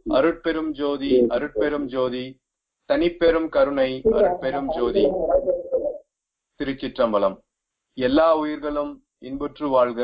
அருட்பெரும் ஜோதி அருட்பெரும் ஜோதி தனிப்பெரும் கருணை அருட்பெரும் ஜோதி திருச்சிற்றம்பலம் எல்லா உயிர்களும் இன்புற்று வாழ்க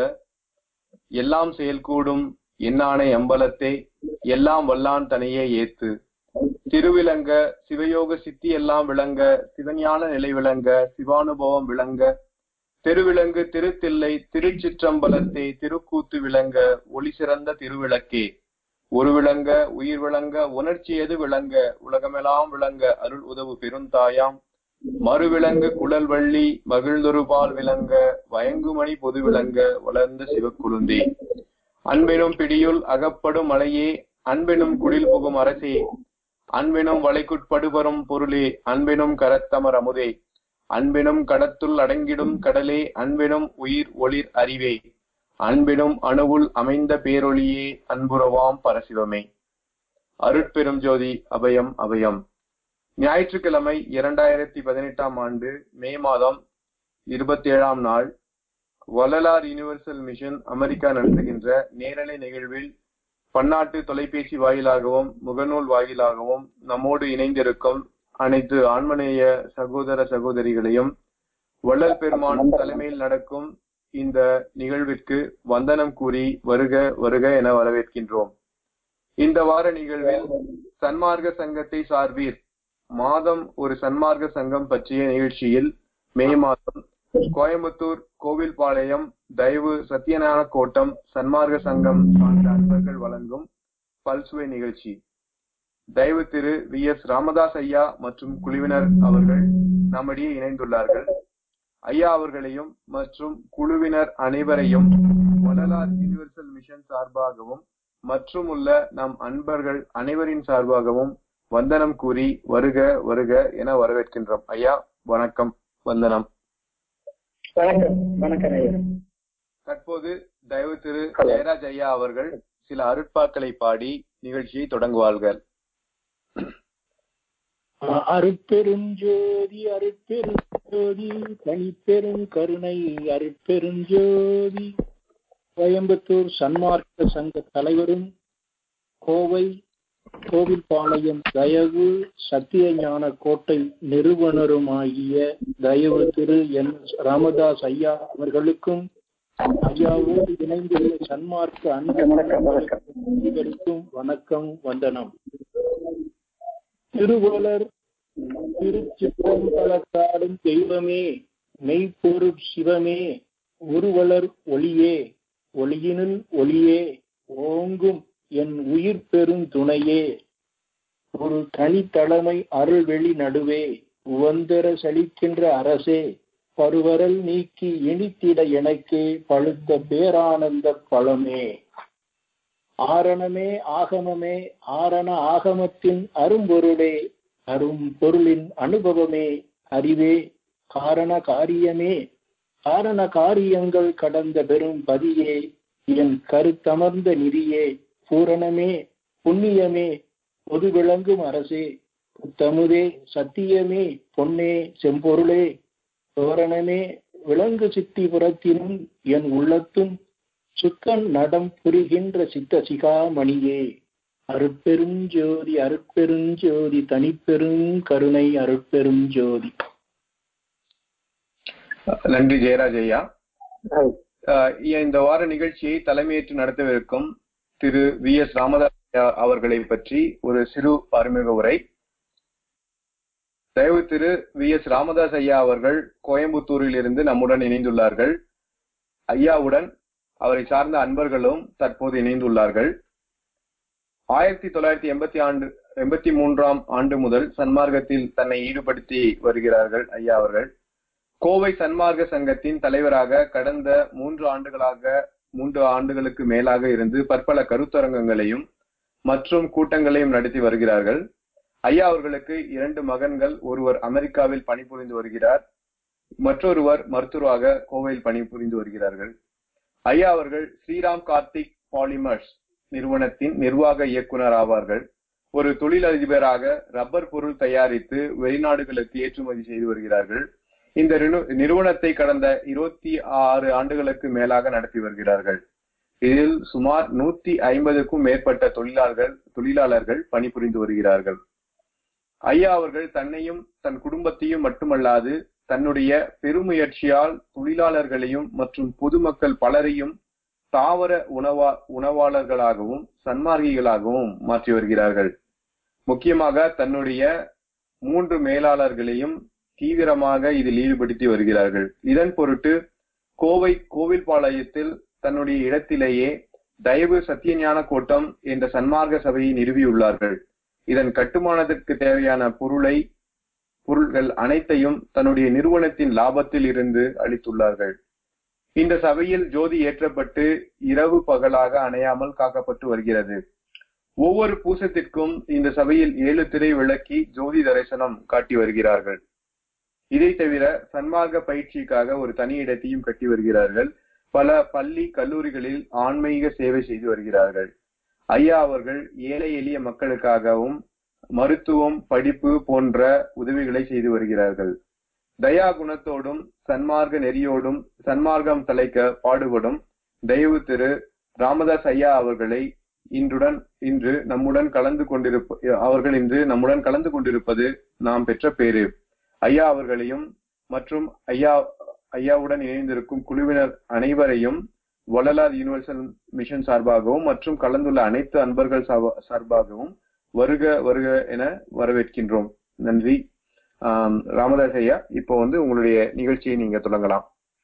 எல்லாம் செயல்கூடும் எண்ணானை அம்பலத்தே எல்லாம் வல்லான் தனையே ஏத்து திருவிளங்க சிவயோக சித்தி எல்லாம் விளங்க சிவஞான நிலை விளங்க சிவானுபவம் விளங்க திருவிளங்கு திருத்தில்லை திருச்சிற்றம்பலத்தே திருக்கூத்து விளங்க ஒளி சிறந்த திருவிளக்கே ஒரு விளங்க உயிர் விளங்க உணர்ச்சி எது விளங்க உலகமெல்லாம் விளங்க அருள் உதவு பெருந்தாயாம் மறுவிளங்கு குழல் வள்ளி மகிழ்ந்தொருபால் விளங்க வயங்குமணி பொது விளங்க வளர்ந்த சிவக்குழுந்தே அன்பெனும் பிடியுள் அகப்படும் மலையே அன்பெனும் குடில் புகும் அரசே அன்பெனும் வளைக்குட்படுபரும் பொருளே அன்பெனும் கரத்தமர் அமுதே அன்பெனும் கடத்துள் அடங்கிடும் கடலே அன்பெனும் உயிர் ஒளிர் அறிவே அன்பெனும் அணுவுள் அமைந்த பேரொளியே அன்புறவாம் பரசிவமே அருட்பெரும் ஜோதி அபயம் அபயம் ஞாயிற்றுக்கிழமை இரண்டாயிரத்தி பதினெட்டாம் ஆண்டு மே மாதம் இருபத்தி ஏழாம் நாள் வள்ளலார் யூனிவர்சல் மிஷன் அமெரிக்கா நடத்துகின்ற நேரலை நிகழ்வில் பன்னாட்டு தொலைபேசி வாயிலாகவும் முகநூல் வாயிலாகவும் நம்மோடு இணைந்திருக்கும் அனைத்து ஆன்மநேய சகோதர சகோதரிகளையும் வள்ளல் பெருமான் தலைமையில் நடக்கும் இந்த நிகழ்விற்கு வந்தனம் கூறி வருக வருக என வரவேற்கின்றோம் இந்த வார நிகழ்வில் சன்மார்க்க சங்கத்தை சார்பீர் மாதம் ஒரு சன்மார்க்க சங்கம் பற்றிய நிகழ்ச்சியில் மே மாதம் கோயம்புத்தூர் கோவில்பாளையம் தயவு சத்யநாராயண கோட்டம் சன்மார்க்க சங்கம் சார்ந்த அன்பர்கள் வழங்கும் பல்சுவை நிகழ்ச்சி தயவு திரு வி எஸ் ராமதாஸ் ஐயா மற்றும் குழுவினர் அவர்கள் நம்மிடையே இணைந்துள்ளார்கள் ஐயா அவர்களையும் மற்றும் குழுவினர் அனைவரையும் வள்ளலார் யூனிவர்சல் மிஷன் சார்பாகவும் மற்றும் உள்ள நம் அன்பர்கள் அனைவரின் சார்பாகவும் வந்தனம் கூறி வருக வருக என வரவேற்கின்றோம் ஐயா வணக்கம் வந்தனம் வணக்கம் வணக்கம் ஐயா தற்போது தயவு திரு ஜெயராஜ் ஐயா அவர்கள் சில அருட்பாக்களை பாடி நிகழ்ச்சியை தொடங்குவார்கள் அருட்பெருஞ்சோதி அருட்பெருஞ்சோதி தனிப்பெரும் கருணை அருட்பெருஞ்சோதி கோயம்புத்தூர் சன்மார்க்க சங்க தலைவரும் கோவை கோவில்பாளையம் தயவு சத்தியஞான கோட்டை நிறுவனருமாகிய தயவு திரு என் ராமதாஸ் ஐயா அவர்களுக்கும் ஐயாவோடு இணைந்துள்ள சன்மார்க்க அன்பர்களுக்கும் வணக்கம் வந்தனம் திருவலர் திருச்சிற்றம்பலத்தாடும் தெய்வமே மெய்ப்பொருட் சிவமே உருவலர் ஒளியே ஒளியினுள் ஒளியே ஓங்கும் என் உயிர் பெரும் துணையே ஒரு தனித்தலைமை அருள்வெளி நடுவே உவந்தர சலிக்கின்ற அரசே பருவரல் நீக்கி இனித்திட எனக்கே பழுத்த பேரானந்த பழமே ஆரணமே ஆகமமே ஆரண ஆகமத்தின் அரும்பொருளே அரும் பொருளின் அனுபவமே அறிவே காரண காரியமே காரண காரியங்கள் கடந்த பெரும் பதியே என் கருத்தமர்ந்த நிதியே பூரணமே புண்ணியமே பொது விளங்கும் அரசே புத்தமுதே சத்தியமே பொன்னே செம்பொருளே தோரணமே விலங்கு சித்திபுரத்தினும் என் உள்ளத்தும் சுக்கன் நடம் புரிகின்ற சித்த சிகாமணியே அருட்பெரும் ஜோதி அருட்பெரும் ஜோதி தனிப்பெரும் கருணை அருட்பெரும் ஜோதி நன்றி ஜெயராஜ் ஐயா இந்த வார நிகழ்ச்சியை தலைமையேற்று நடத்தவிருக்கும் திரு வி எஸ் ராமதாஸ் அவர்களை பற்றி ஒரு சிறு அறிமுக உரை தயவு திரு வி எஸ் ராமதாஸ் ஐயா அவர்கள் கோயம்புத்தூரில் இருந்து நம்முடன் இணைந்துள்ளார்கள் ஐயாவுடன் அவரை சார்ந்த அன்பர்களும் தற்போது இணைந்துள்ளார்கள் ஆயிரத்தி தொள்ளாயிரத்தி எண்பத்தி ஆண்டு எண்பத்தி மூன்றாம் ஆண்டு முதல் சன்மார்க்கத்தில் தன்னை ஈடுபடுத்தி வருகிறார்கள் ஐயா அவர்கள் கோவை சன்மார்க்க சங்கத்தின் தலைவராக கடந்த மூன்று ஆண்டுகளாக மூன்று ஆண்டுகளுக்கு மேலாக இருந்து பற்பல கருத்தரங்கங்களையும் மற்றும் கூட்டங்களையும் நடத்தி வருகிறார்கள் ஐயா அவர்களுக்கு இரண்டு மகன்கள் ஒருவர் அமெரிக்காவில் பணிபுரிந்து வருகிறார் மற்றொருவர் மருத்துவராக கோவையில் பணிபுரிந்து வருகிறார்கள் ஐயா அவர்கள் ஸ்ரீராம் கார்த்திக் பாலிமர்ஸ் நிறுவனத்தின் நிர்வாக இயக்குனர் ஆவார்கள் ஒரு தொழிலதிபராக ரப்பர் பொருள் தயாரித்து வெளிநாடுகளுக்கு ஏற்றுமதி செய்து வருகிறார்கள் இந்த நிறுவனத்தை கடந்த இருபத்தி ஆறு ஆண்டுகளுக்கு மேலாக நடத்தி வருகிறார்கள் இதில் சுமார் நூத்தி ஐம்பதுக்கும் மேற்பட்ட தொழிலாளர்கள் தொழிலாளர்கள் பணிபுரிந்து வருகிறார்கள் ஐயா அவர்கள் தன்னையும் தன் குடும்பத்தையும் மட்டுமல்லாது தன்னுடைய பெருமுயற்சியால் தொழிலாளர்களையும் மற்றும் பொதுமக்கள் பலரையும் தாவர உணவா உணவாளர்களாகவும் சன்மார்க்கிகளாகவும் மாற்றி வருகிறார்கள் முக்கியமாக தன்னுடைய மூன்று மேலாளர்களையும் தீவிரமாக இதில் ஈடுபடுத்தி வருகிறார்கள் இதன் பொருட்டு கோவை கோவில்பாளையத்தில் தன்னுடைய இடத்திலேயே தயவு சத்தியஞான கோட்டம் என்ற சன்மார்க்க சபையை நிறுவியுள்ளார்கள் இதன் கட்டுமானத்திற்கு தேவையான பொருளை பொருள்கள் அனைத்தையும் தன்னுடைய நிறுவனத்தின் லாபத்தில் இருந்து அளித்துள்ளார்கள் இந்த சபையில் ஜோதி ஏற்றப்பட்டு இரவு பகலாக அணையாமல் காக்கப்பட்டு வருகிறது ஒவ்வொரு பூசத்திற்கும் இந்த சபையில் ஏழு திரை விளக்கி ஜோதி தரிசனம் காட்டி வருகிறார்கள் இதை தவிர சன்மார்க்க பயிற்சிக்காக ஒரு தனி இடத்தையும் கட்டி வருகிறார்கள் பல பள்ளி கல்லூரிகளில் ஆன்மீக சேவை செய்து வருகிறார்கள் ஐயா அவர்கள் ஏழை எளிய மக்களுக்காகவும் மருத்துவம் படிப்பு போன்ற உதவிகளை செய்து வருகிறார்கள் தயா குணத்தோடும் சன்மார்க்க நெறியோடும் சன்மார்க்கம் தலைக்க பாடுபடும் தயவு திரு ராமதாஸ் ஐயா அவர்களை இன்றுடன் இன்று நம்முடன் கலந்து கொண்டிருப்ப அவர்கள் இன்று நம்முடன் கலந்து கொண்டிருப்பது நாம் பெற்ற பேரு ஐயா அவர்களையும் மற்றும் ஐயா ஐயாவுடன் இணைந்திருக்கும் குழுவினர் அனைவரையும் வள்ளலார் யூனிவர்சல் மிஷன் சார்பாகவும் மற்றும் கலந்துள்ள அனைத்து அன்பர்கள் சார்பாகவும் வருக வருக என வரவேற்கின்றோம் நன்றி ஆஹ் ராமதாஸ் ஐயா இப்போ வந்து உங்களுடைய நிகழ்ச்சியை நீங்க தொடங்கலாம்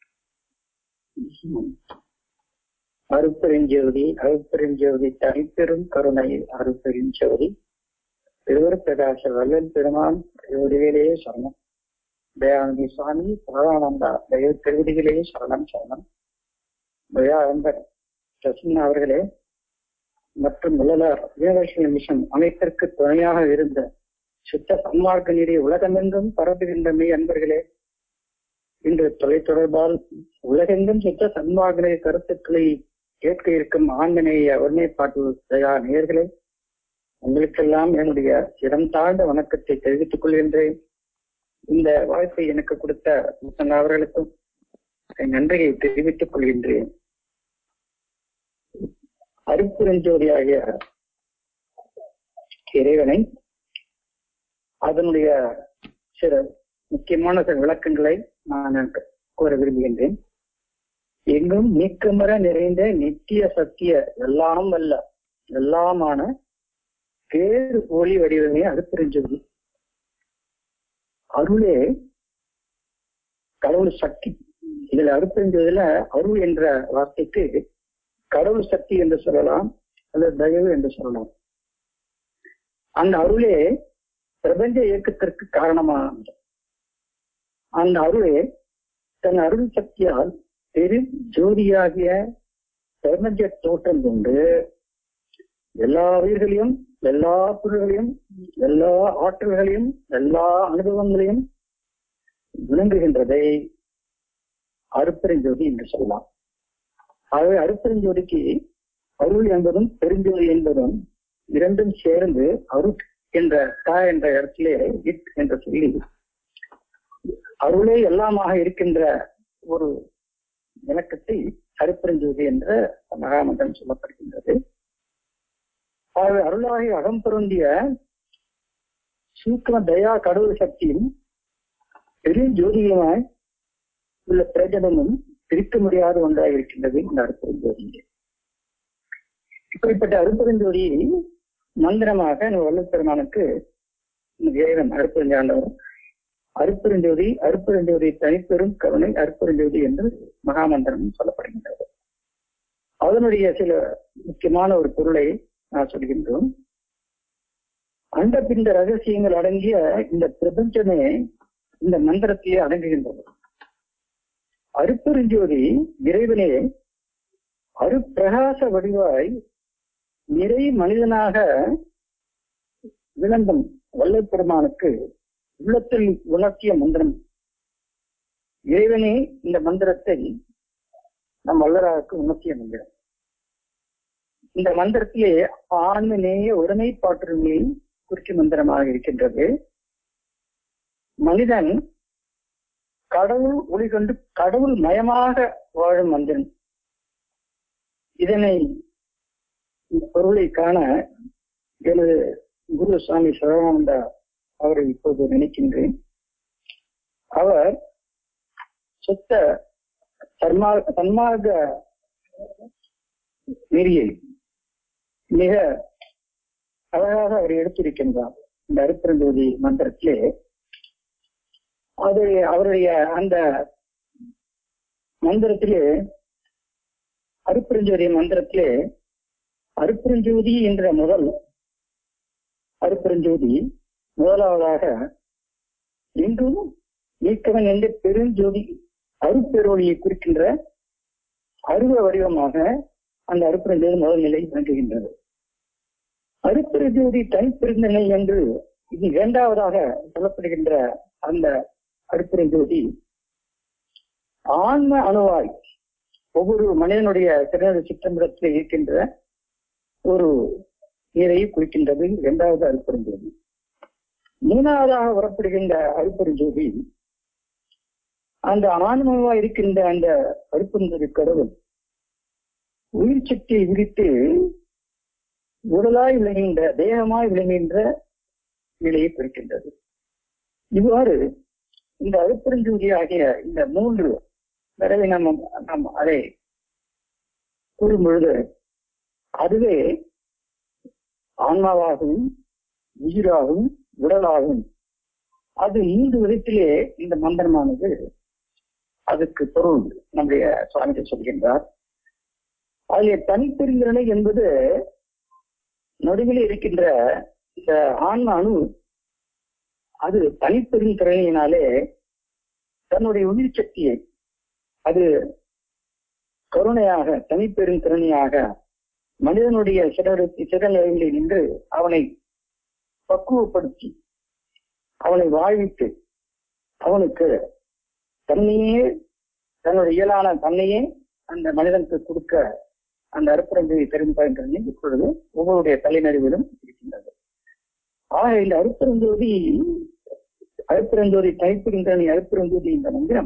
அருப்பெருஞ்சோதி அருப்பெருஞ்சோதி தனிப்பெரும் கருணை அருப்பெருஞ்சோதி திருவருப்பிரகாச வல்லல் பெருமான் திருவடிகளே சரணம் தயானந்தி சுவாமி சரவானந்தா தயவு திருவடிகளே சரணம் சரணம் தயானந்தர் பிரசன்ன அவர்களே மற்றும் வள்ளலார் யூனிவர்சல் மிஷன் அமைப்பிற்கு துணையாக இருந்த சுத்த சன்மார்க்க நீரை உலகமெங்கும் பரப்புகின்ற மெய் அன்பர்களே இன்று தொலைத்தொடர்பால் உலகெங்கும் சுத்த சன்மார்க்க கருத்துக்களை கேட்க இருக்கும் ஆண்டனைய ஒருமைப்பாட்டு தயா நேயர்களே உங்களுக்கெல்லாம் என்னுடைய சிரம் தாழ்ந்த வணக்கத்தை தெரிவித்துக் கொள்கின்றேன் இந்த வாய்ப்பை எனக்கு கொடுத்த முத்தன் அவர்களுக்கும் என் நன்றியை தெரிவித்துக் கொள்கின்றேன் அருப்புரஞ்சோதியாகிய இறைவனை அதனுடைய சில முக்கியமான சில விளக்கங்களை நான் கூற விரும்புகின்றேன் எங்கும் நீக்கமர நிறைந்த நித்திய சத்திய எல்லாம் வல்ல எல்லாமான பேரு ஒளி வடிவமே அருப்பெருஞ்சோதி அருளே கடவுள் சக்தி இதுல அருப்பெருஞ்சோதில அருள் என்ற வார்த்தைக்கு கடவுள் சக்தி என்று சொல்லலாம் அல்லது தயவு என்று சொல்லலாம் அந்த அருளே பிரபஞ்ச இயக்கத்திற்கு காரணமான அந்த அருளே தன் அருள் சக்தியால் பெரு ஜோதியாகிய பிரபஞ்ச தோற்றம் கொண்டு எல்லா உயிர்களையும் எல்லா பொருள்களையும் எல்லா ஆற்றல்களையும் எல்லா அனுபவங்களையும் விளங்குகின்றதை அருப்பெருஞ்சோதி என்று சொல்லலாம் ஆகவே அருப்பெருஞ்சோதிக்கு அருள் என்பதும் பெருஞ்சோதி என்பதும் இரண்டும் சேர்ந்து அருட் என்ற கா என்ற இடத்திலே இட் என்று சொல்லி அருளே எல்லாமாக இருக்கின்ற ஒரு விளக்கத்தை அருப்பெருஞ்சோதி என்ற மகாமந்திரம் சொல்லப்படுகின்றது ஆகவே அருளாகி அகம் பொருந்திய சூக்ம தயா கடவுள் சக்தியும் பெரிய ஜோதியுமாய் உள்ள பிரஜனமும் பிரிக்க முடியாத ஒன்றாக இருக்கின்றது இந்த அருப்பெருஞ்சோதி இப்படிப்பட்ட அருப்பெருஞ்சோதி மந்திரமாக வல்லப்பெருமானுக்கு இறைவன் அருப்பெருஞ்சாண்டவர் அருப்பெருஞ்சோதி அருப்பெருஞ்சோதி தனிப்பெரும் கருணை அருப்பெருஞ்சோதி என்று மகாமந்திரம் சொல்லப்படுகின்றது அதனுடைய சில முக்கியமான ஒரு பொருளை நான் சொல்கின்றோம் அண்ட பிந்த ரகசியங்கள் அடங்கிய இந்த பிரபஞ்சமே இந்த மந்திரத்தையே அடங்குகின்றது அருப்பெருஞ்சோதி இறைவனே அருப்பிரகாச வடிவாய் நிறை மனிதனாக விளங்கும் வல்லப்பெருமானுக்கு உள்ளத்தில் உணர்த்திய மந்திரம் இறைவனே இந்த மந்திரத்தை நம் வல்லராவுக்கு உணர்த்திய மந்திரம் இந்த மந்திரத்திலே ஆன்ம நேய ஒருமைப்பாட்டுரிமையை குறிக்கும் மந்திரமாக இருக்கின்றது மனிதன் கடவுள் ஒளி கொண்டு கடவுள் மயமாக வாழும் மந்திரம் இதனை பொருளை காண எனது குரு சுவாமி சிவானந்தா அவரை இப்போது நினைக்கின்றேன் அவர் சுத்த தன்மார்க்க தன்மார்க்க நெறியை மிக அழகாக அவர் எடுத்திருக்கின்றார் இந்த அருப்பெருந்தோதி மந்திரத்திலே அது அவருடைய அந்த மந்திரத்திலே அருப்பெருஞ்சோதி மந்திரத்திலே அருப்பெருஞ்சோதி என்ற முதல் அருப்பெருஞ்சோதி முதலாவதாக இன்றும் நீக்கவன் என்ற பெருஞ்சோதி அருப்பெருவழியை குறிக்கின்ற அருவ வடிவமாக அந்த அருப்பெருஞ்சோதி முதல் நிலை விளங்குகின்றது அருப்பெருஞ்சோதி தனிப்பெருந்தனை என்று இது இரண்டாவதாக சொல்லப்படுகின்ற அந்த அருப்பெருஞ்சோதி ஆன்ம அணுவாய் ஒவ்வொரு மனிதனுடைய சிறந்த சிற்றம்பலத்தில் இருக்கின்ற ஒரு நீரையை குறிக்கின்றது இரண்டாவது அருப்பெருஞ்சோதி மூணாவதாக வரப்படுகின்ற அருப்பெருஞ்சோதி அந்த ஆன்மமா இருக்கின்ற அந்த அருப்பெருஞ்சோதி கடவுள் உயிர் சக்தியை விரித்து உடலாய் விளங்குகின்ற தேகமாய் விளங்குகின்ற நிலையை குறிக்கின்றது இவ்வாறு இந்த அருப்பெருஞ்சோதி ஆகிய இந்த மூன்று தடவை நம்ம நாம் அதை கூறும் பொழுது அதுவே ஆன்மாவாகவும் உயிராகவும் உடலாகவும் அது மூன்று விதத்திலே இந்த மந்திரமானது அதுக்கு பொருள் நம்முடைய சுவாமிகள் சொல்கின்றார் அதிலே தனிப்பெருந்திறனை என்பது நடுவில் இருக்கின்ற இந்த ஆன்ம அணு அது தனிப்பெருந்திறனினாலே தன்னுடைய உயிர் சக்தியை அது கருணையாக தனிப்பெருந்திறனியாக மனிதனுடைய சிறருக்கு சிறநிலைகளில் நின்று அவனை பக்குவப்படுத்தி அவனை வாழ்வித்து அவனுக்கு தன்னையே தன்னுடைய இயலான தன்னையே அந்த மனிதனுக்கு கொடுக்க அந்த அருப்பரஞ்சோதி தெரிந்து இப்பொழுது ஒவ்வொருடைய தலைநடுவிலும் இருக்கின்றது ஆக இந்த அருப்பரஞ்சோதி அருப்பரஞ்சோதி தனிப்பிரிந்தனி அருப்பரஞ்சோதி இந்த மந்திரம்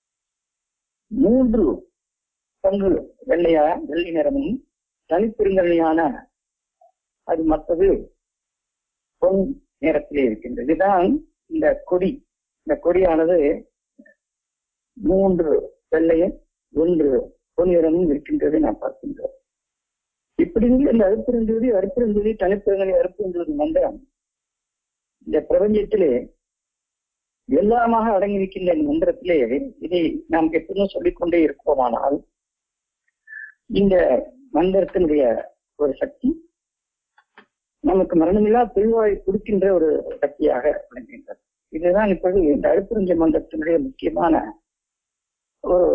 மூன்று பங்கு வெள்ளையா வெள்ளை நிறமும் தனிப்பெருங்கல்லையான அது மற்றது பொன் நேரத்திலே இருக்கின்றது இதுதான் இந்த கொடி இந்த கொடியானது மூன்று வெள்ளையும் ஒன்று பொன்னிறமும் இருக்கின்றது நாம் பார்க்கின்றோம் இப்படி இந்த அறுப்பெருஞ்சோதி அறுப்பெருஞ்சோதி தனிப்பெருங்கலை அறுப்பெருஞ்சோதி மந்திரம் இந்த பிரபஞ்சத்திலே எல்லாமாக அடங்கி நிற்கின்ற இந்த மந்திரத்திலே இதை நாம் எப்போதும் சொல்லிக்கொண்டே இருப்போமானால் இந்த மந்திரத்தினுடைய ஒரு சக்தி நமக்கு மரணமில்லா தெளிவாய் கொடுக்கின்ற ஒரு சக்தியாக விளங்குகின்றது இதுதான் இப்பொழுது இந்த அழுப்புரிஞ்ச மந்திரத்தினுடைய முக்கியமான ஒரு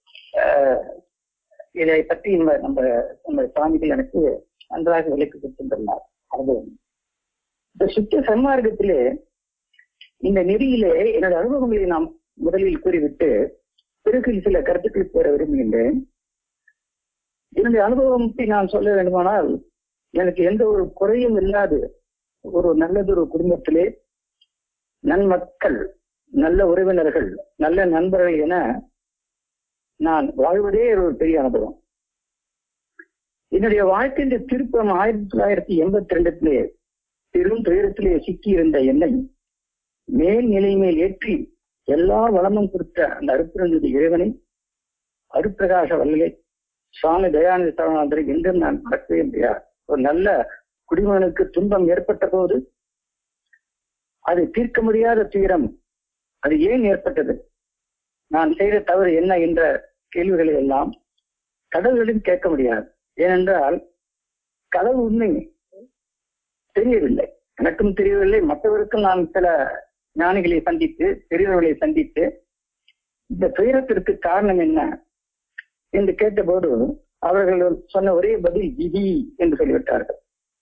இதை பற்றி நம்ம நம்ம நம்ம சுவாமிகள் எனக்கு நன்றாக விளக்கி கொடுத்திருந்தார் அது இந்த சுத்த சன்மார்க்கத்திலே இந்த நெறியிலே என்னோட அனுபவங்களை நாம் முதலில் கூறிவிட்டு பிறகு சில கருத்துக்கள் கூற விரும்புகின்றேன் என்னுடைய அனுபவத்தை நான் சொல்ல வேண்டுமானால் எனக்கு எந்த ஒரு குறையும் இல்லாது ஒரு நல்லதொரு குடும்பத்திலே நன்மக்கள் நல்ல உறவினர்கள் நல்ல நண்பர்கள் என நான் வாழ்வதே ஒரு பெரிய அனுபவம் என்னுடைய வாழ்க்கையின் திருப்பம் ஆயிரத்தி தொள்ளாயிரத்தி எண்பத்தி ரெண்டுத்திலே பெரும் துயரத்திலே சிக்கியிருந்த என்னை மேல் நிலை மேல் ஏற்றி எல்லா வளமும் கொடுத்த அந்த அருப்பிரஞ்சதி இறைவனை அருப்பிரகாச வல்லலை சுவாமி தயானந்த சரணாந்தரை என்றும் நான் மறக்கவே முடியாது ஒரு நல்ல குடிமகனுக்கு துன்பம் ஏற்பட்ட போது அது தீர்க்க முடியாத துயரம் அது ஏன் ஏற்பட்டது நான் செய்த தவறு என்ன என்ற கேள்விகளை எல்லாம் கடவுளிடம் கேட்க முடியாது ஏனென்றால் கடவுள் உண்மை தெரியவில்லை எனக்கும் தெரியவில்லை மற்றவருக்கும் நான் சில ஞானிகளை சந்தித்து பெரியவர்களை சந்தித்து இந்த துயரத்திற்கு காரணம் என்ன என்று கேட்டபோது அவர்கள் சொன்ன ஒரே பதில் விதி என்று சொல்லிவிட்டார்கள்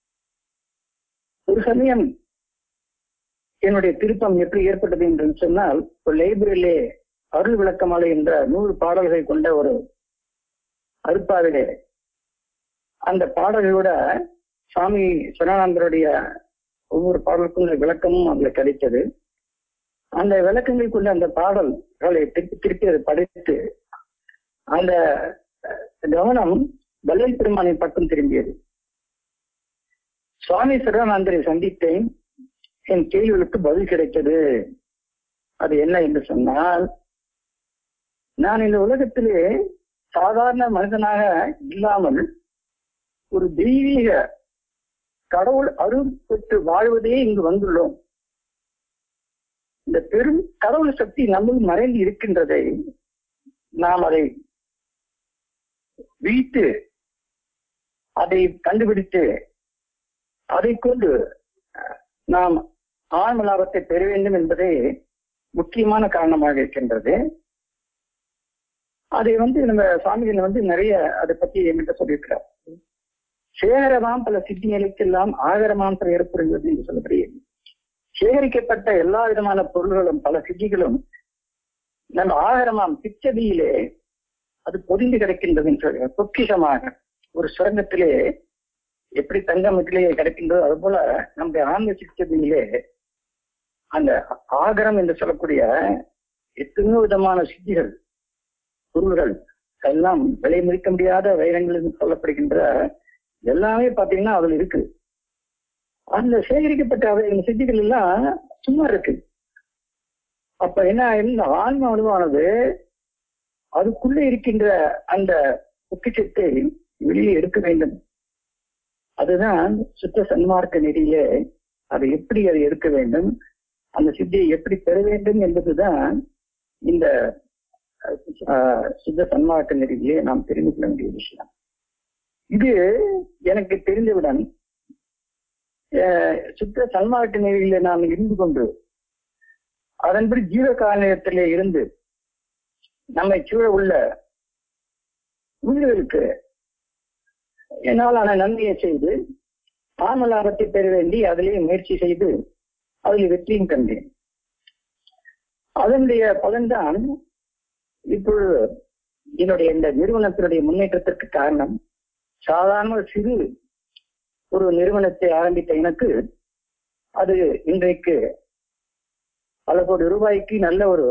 ஒரு சமயம் என்னுடைய திருப்பம் எப்படி ஏற்பட்டது என்று சொன்னால் ஒரு லைப்ரரியிலே அருள் விளக்கமாலை என்ற நூறு பாடல்கள் கொண்ட ஒரு அருப்பாவிலே அந்த பாடல்களோட சுவாமி சிவானந்தருடைய ஒவ்வொரு பாடலுக்கும் விளக்கமும் அதுல கிடைத்தது அந்த விளக்கங்கள் கொண்ட அந்த பாடல்களை திருப்பி திருப்பி அதை படித்து அந்த கவனம் வள்ளல் பெருமானின் பக்கம் திரும்பியது சுவாமி சர்வானந்தரை சந்தித்தேன் என் கேள்விகளுக்கு பதில் கிடைத்தது அது என்ன என்று சொன்னால் நான் இந்த உலகத்திலே சாதாரண மனிதனாக இல்லாமல் ஒரு தெய்வீக கடவுள் அருள் பெற்று வாழ்வதே இங்கு வந்துள்ளோம் இந்த பெரும் கடவுள் சக்தி நம்முள் மறைந்து இருக்கின்றதை நாம் அதை வீட்டு அதை கண்டுபிடித்து அதை கொண்டு நாம் ஆன்ம லாபத்தை பெற வேண்டும் என்பதே முக்கியமான காரணமாக இருக்கின்றது அதை வந்து நம்ம சுவாமிகள் வந்து நிறைய அதை பத்தி என்கிட்ட சொல்லியிருக்கிறார் சேகரமாம் பல சித்தி நிலைக்கெல்லாம் ஆகரமாம் பெயர்ப்புரிந்தது என்று சொல்லப்படுகிறது சேகரிக்கப்பட்ட எல்லா விதமான பொருள்களும் பல சித்திகளும் நம்ம ஆகரமாம் பிச்சதியிலே அது பொதிந்து கிடக்கின்றது என்று பொக்கிஷமாக ஒரு சுரங்கத்திலே எப்படி தங்கம் இதிலேயே கிடைக்கின்றதோ அது போல நம்முடைய ஆன்ம சித்ததியிலே அந்த ஆகரம் என்று சொல்லக்கூடிய எத்தனையோ விதமான சித்திகள் பொருள்கள் எல்லாம் விலை மதிக்க முடியாத வைரங்கள் என்று சொல்லப்படுகின்ற எல்லாமே பாத்தீங்கன்னா அதுல இருக்கு அந்த சேகரிக்கப்பட்ட அவை சித்திகள் எல்லாம் சும்மா இருக்கு அப்ப என்ன இந்த ஆன்ம அனுபவானது அதுக்குள்ளே இருக்கின்ற அந்த பொக்கிச்சத்தை வெளியே எடுக்க வேண்டும் அதுதான் சுத்த சன்மார்க்க நெறியிலே அதை எப்படி அதை எடுக்க வேண்டும் அந்த சித்தியை எப்படி பெற வேண்டும் என்பதுதான் இந்த சுத்த சன்மார்க்க நெறியிலே நாம் தெரிந்து கொள்ள வேண்டிய விஷயம் இது எனக்கு தெரிந்தவுடன் சுத்த சன்மார்க்க நெறியில நாம் இருந்து கொண்டு அதன்படி ஜீவ காலத்திலே இருந்து நம்மை சூழ உள்ள உயிர்களுக்கு என்னாலான நன்மையை செய்து ஆன்ம லாபத்தை பெற வேண்டி அதிலே முயற்சி செய்து அதில் வெற்றியும் கண்டேன் அதனுடைய பலன்தான் இப்பொழுது என்னுடைய இந்த நிறுவனத்தினுடைய முன்னேற்றத்திற்கு காரணம் சாதாரண சிறு ஒரு நிறுவனத்தை ஆரம்பித்த எனக்கு அது இன்றைக்கு பல கோடி ரூபாய்க்கு நல்ல ஒரு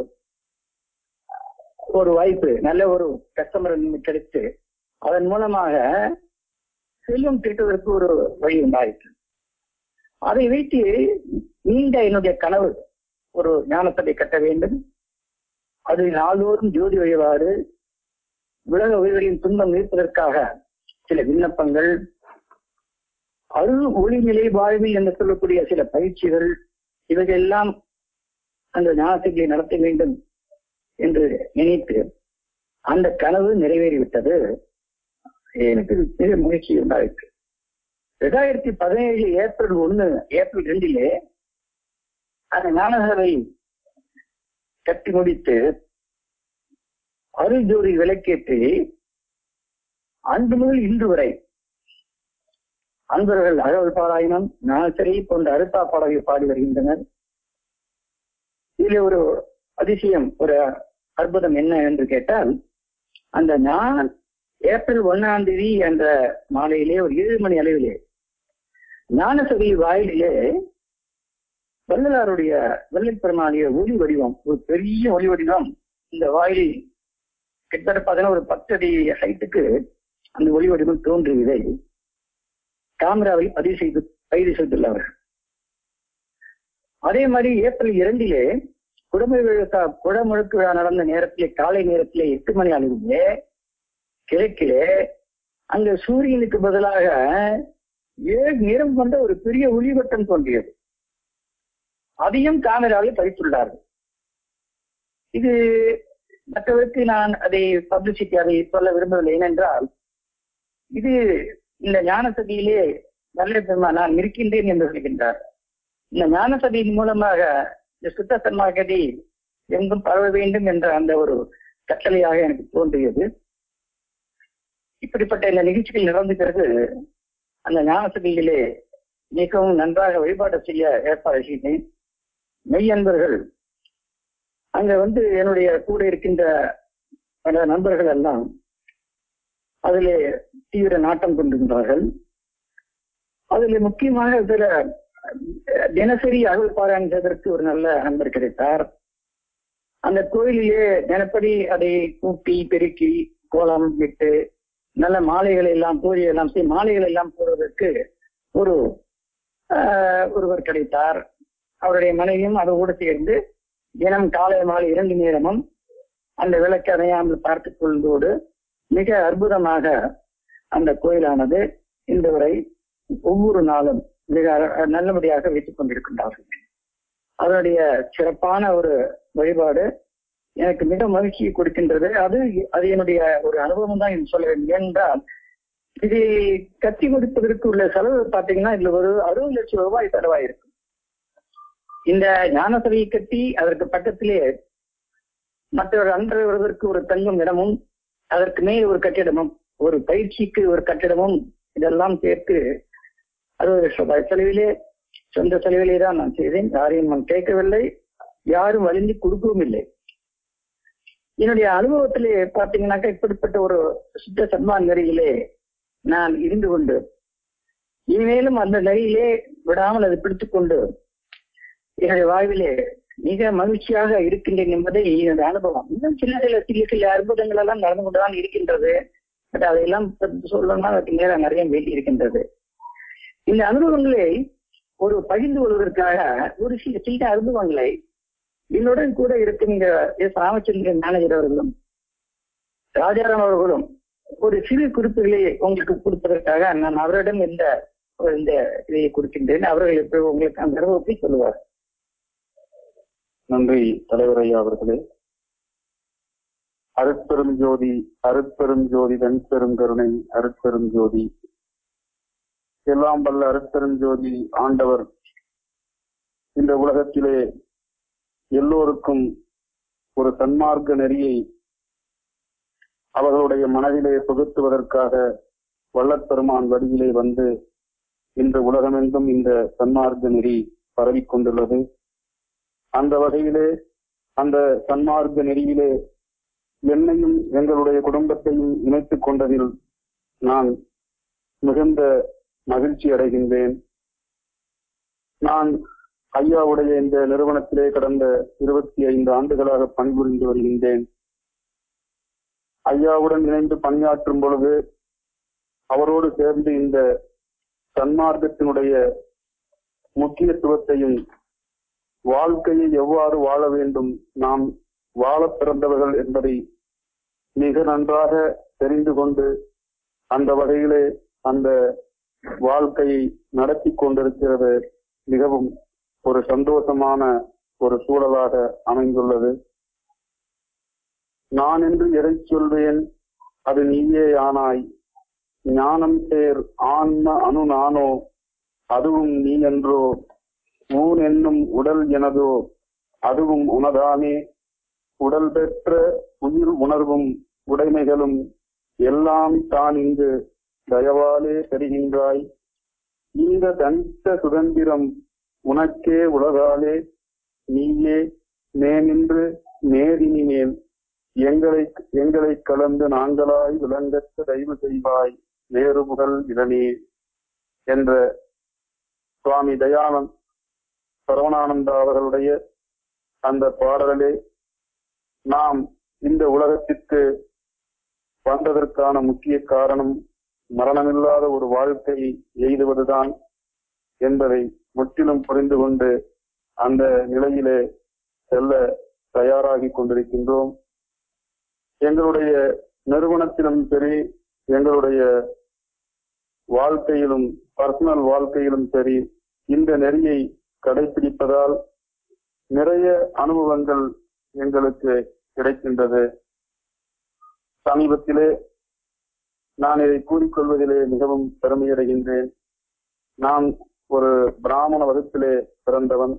ஒரு வாய்ப்பு நல்ல ஒரு கஸ்டமர் கிடைத்து அதன் மூலமாக செல்வம் திட்டுவதற்கு ஒரு வழி உண்டாயிற்று அதை வைத்து நீண்ட என்னுடைய கனவு ஒரு ஞானத்தை கட்ட வேண்டும் அது நாள்தோறும் ஜோதி வழிபாடு உலக உயிர்களின் துன்பம் நீர்ப்பதற்காக சில விண்ணப்பங்கள் அருள் ஒளிநிலை வாழ்வில் என்று சொல்லக்கூடிய சில பயிற்சிகள் இவைகளெல்லாம் அந்த ஞானத்தை நடத்த வேண்டும் என்று நினைத்து அந்த கனவு நிறைவேறிவிட்டது எனக்கு மிக முயற்சி உண்டாயிற்று ரெண்டாயிரத்தி பதினேழு ஏப்ரல் ஒண்ணு ஏப்ரல் ரெண்டிலே அந்த ஞானசபை கட்டி முடித்து அருள் ஜோதி விளக்கேற்றி அன்று முதல் இன்று வரை அன்பர்கள் அகவல் பாராயணம் நாசரி போன்ற அருத்தா பாடல்கள் பாடி வருகின்றனர் இதில் ஒரு அதிசயம் ஒரு அற்புதம் என்ன என்று கேட்டால் அந்த ஞான் ஏப்ரல் ஒன்னாம் தேதி என்ற மாலையிலே ஒரு ஏழு மணி அளவிலே ஞானசபை வாயிலே வள்ளலாருடைய வள்ளல் பெருமானிய ஒளி வடிவம் ஒரு பெரிய ஒளி வடிவம் இந்த வாயிலில் கிட்டத்தட்ட பார்த்தீங்கன்னா ஒரு பத்து அடி ஹைட்டுக்கு அந்த ஒளி வடிவம் தோன்றியதை கேமராவில் பதிவு செய்து கைது செய்துள்ளவர்கள் அதே மாதிரி ஏப்ரல் இரண்டிலே குடமை விழா குடமுழுக்கு விழா நடந்த நேரத்திலே காலை நேரத்திலே எட்டு மணி அளவிலே கிழக்கிலே அங்க சூரியனுக்கு பதிலாக ஏழு நிறம் கொண்ட ஒரு பெரிய ஒளிவட்டம் தோன்றியது அதையும் கேமராவில் பதித்துள்ளார்கள் இது மற்றவருக்கு நான் அதை பப்ளிசிட்டி அதை சொல்ல விரும்பவில்லை ஏனென்றால் இது இந்த ஞானசதியிலே நல்ல பெருமா நான் இருக்கின்றேன் என்று சொல்கின்றார் இந்த ஞானசதியின் மூலமாக இந்த சுத்த சன்மார்க்கதி எங்கும் பரவ வேண்டும் என்ற அந்த ஒரு கட்டளையாக எனக்கு தோன்றியது இப்படிப்பட்ட இந்த நிகழ்ச்சிகள் நடந்த பிறகு அந்த ஞானசதியிலே மிகவும் நன்றாக வழிபாடு செய்ய ஏற்பாடு செய்தேன் மெய் அன்பர்கள் அங்க வந்து என்னுடைய கூட இருக்கின்ற பல நண்பர்கள் எல்லாம் அதிலே தீவிர நாட்டம் கொண்டிருந்தார்கள் அதில் முக்கியமாக சில தினசரி அகல் பாராயணம் செய்வதற்கு ஒரு நல்ல நண்பர் கிடைத்தார் அந்த கோயிலிலே தினப்படி அதை கூட்டி பெருக்கி கோலம் விட்டு நல்ல மாலைகளை எல்லாம் பூஜை எல்லாம் செய்து மாலைகள் எல்லாம் போடுவதற்கு ஒரு ஆஹ், ஒருவர் கிடைத்தார் அவருடைய மனைவியும் அதோடு சேர்ந்து தினம் காலை மாலை இரண்டு நேரமும் அந்த விளக்கு அணையாமல் பார்த்துக் கொள்வதோடு மிக அற்புதமாக அந்த கோயிலானது இன்று வரை ஒவ்வொரு நாளும் மிக அ- நல்லபடியாக வைத்துக் கொண்டிருக்கின்றார்கள் அதனுடைய சிறப்பான ஒரு வழிபாடு எனக்கு மிக மகிழ்ச்சியை கொடுக்கின்றது அது அது என்னுடைய ஒரு அனுபவம் தான் என்று சொல்ல வேண்டும் ஏனென்றால் இது கட்டி கொடுப்பதற்கு உள்ள செலவு பார்த்தீங்கன்னா இதுல ஒரு அறுபது லட்சம் ரூபாய் செலவாயிருக்கு இந்த ஞான சபையை கட்டி அதற்கு பக்கத்திலே மற்றவர் அன்று வருவதற்கு ஒரு தங்கும் இடமும் அதற்கு மேல் ஒரு கட்டிடமும் ஒரு பயிற்சிக்கு ஒரு கட்டிடமும் இதெல்லாம் சேர்த்து அறுபது லட்சம் ரூபாய் செலவிலே சொந்த செலவிலே தான் நான் செய்தேன் யாரையும் நான் கேட்கவில்லை யாரும் வலிந்து கொடுக்கவும் இல்லை என்னுடைய அனுபவத்திலே பார்த்தீங்கன்னாக்கா இப்படிப்பட்ட ஒரு சுத்த சன்மான் நெறியிலே நான் இருந்து கொண்டு இனிமேலும் அந்த நெறியிலே விடாமல் அதை பிடித்துக் கொண்டு என்னுடைய வாழ்விலே மிக மகிழ்ச்சியாக இருக்கின்றேன் என்பதை என்னுடைய அனுபவம் இன்னும் சின்ன சில சிறிய சில அற்புதங்கள் எல்லாம் நடந்து கொண்டுதான் இருக்கின்றது பட் அதையெல்லாம் பற்றி சொல்லணும்னா அதுக்கு நேரம் நிறைய வேண்டி இருக்கின்றது இந்த அனுபவங்களை ஒரு பகிர்ந்து கொள்வதற்காக ஒரு சில சின்ன அனுபவங்களை என்னுடன் கூட இருக்கும் இங்க எஸ் ராமச்சந்திரன் மேனேஜர் அவர்களும் ராஜாராம் அவர்களும் ஒரு சிறு குறிப்புகளை உங்களுக்கு கொடுப்பதற்காக நான் அவரிடம் இந்த இந்த இதை கொடுக்கின்றேன் அவர்கள் இப்ப உங்களுக்கு அந்த அனுபவத்தை சொல்லுவார் நன்றி தலைவர் ஐயா அவர்களே அருட்பெரும் ஜோதி அருட்பெரும் ஜோதி வெண்பெரும் கருணை அருட்பெரும் ஜோதி எல்லாம் வல்ல அருட்பெரும் ஜோதி ஆண்டவர் இந்த உலகத்திலே எல்லோருக்கும் ஒரு சன்மார்க்க நெறியை அவர்களுடைய மனதிலே புகுத்துவதற்காக வல்லப்பெருமான் வடிவிலே வந்து இன்று உலகமெங்கும் இந்த சன்மார்க்க நெறி பரவிக் கொண்டுள்ளது அந்த வகையிலே அந்த சன்மார்க்க நெறியிலே என்னையும் எங்களுடைய குடும்பத்தையும் இணைத்துக் கொண்டதில் நான் மிகுந்த மகிழ்ச்சி அடைகின்றேன் நான் ஐயாவுடைய இந்த நிறுவனத்திலே கடந்த இருபத்தி ஐந்து ஆண்டுகளாக பணிபுரிந்து வருகின்றேன் ஐயாவுடன் இணைந்து பணியாற்றும் பொழுது அவரோடு சேர்ந்து இந்த சன்மார்க்கத்தினுடைய முக்கியத்துவத்தையும் வாழ்க்கையை எவ்வாறு வாழ வேண்டும் நாம் வாழ பிறந்தவர்கள் என்பதை மிக நன்றாக தெரிந்து கொண்டு அந்த வகையிலே அந்த வாழ்க்கையை நடத்தி கொண்டிருக்கிறது மிகவும் ஒரு சந்தோஷமான ஒரு சூழலாக அமைந்துள்ளது நான் என்று எதை சொல்வேன் அது நீயே ஆனாய் ஞானம் சேர் ஆன்ம அணு நானோ அதுவும் நீ என்றோ ஊன் என்னும் உடல் எனதோ அதுவும் உனதானே உடல் பெற்ற உயிர் உணர்வும் உடைமைகளும் எல்லாம் தான் இங்கு தயவாலே பெறுகின்றாய் இந்த தனித்த சுதந்திரம் உனக்கே உலகாலே நீயே நேனின்று நேரினி மேல் எங்களை எங்களை கலந்து நாங்களாய் விளங்கற்ற தயவு செய்வாய் வேறு புகழ் இதனே என்ற சுவாமி தயானந்த் சரவணானந்தா அவர்களுடைய அந்த பாடலே நாம் இந்த உலகத்திற்கு வந்ததற்கான முக்கிய காரணம் மரணமில்லாத ஒரு வாழ்க்கையை எய்துவதுதான் என்பதை முற்றிலும் புரிந்து கொண்டு அந்த நிலையிலே செல்ல தயாராகி கொண்டிருக்கின்றோம் எங்களுடைய நிறுவனத்திலும் சரி எங்களுடைய வாழ்க்கையிலும் பர்சனல் வாழ்க்கையிலும் சரி இந்த நெறியை கடைபிடிப்பதால் நிறைய அனுபவங்கள் எங்களுக்கு கிடைக்கின்றது சமீபத்திலே நான் இதை கூறிக்கொள்வதிலே மிகவும் பெருமையடைகின்றேன் நான் ஒரு பிராமண வகுப்பிலே பிறந்தவன்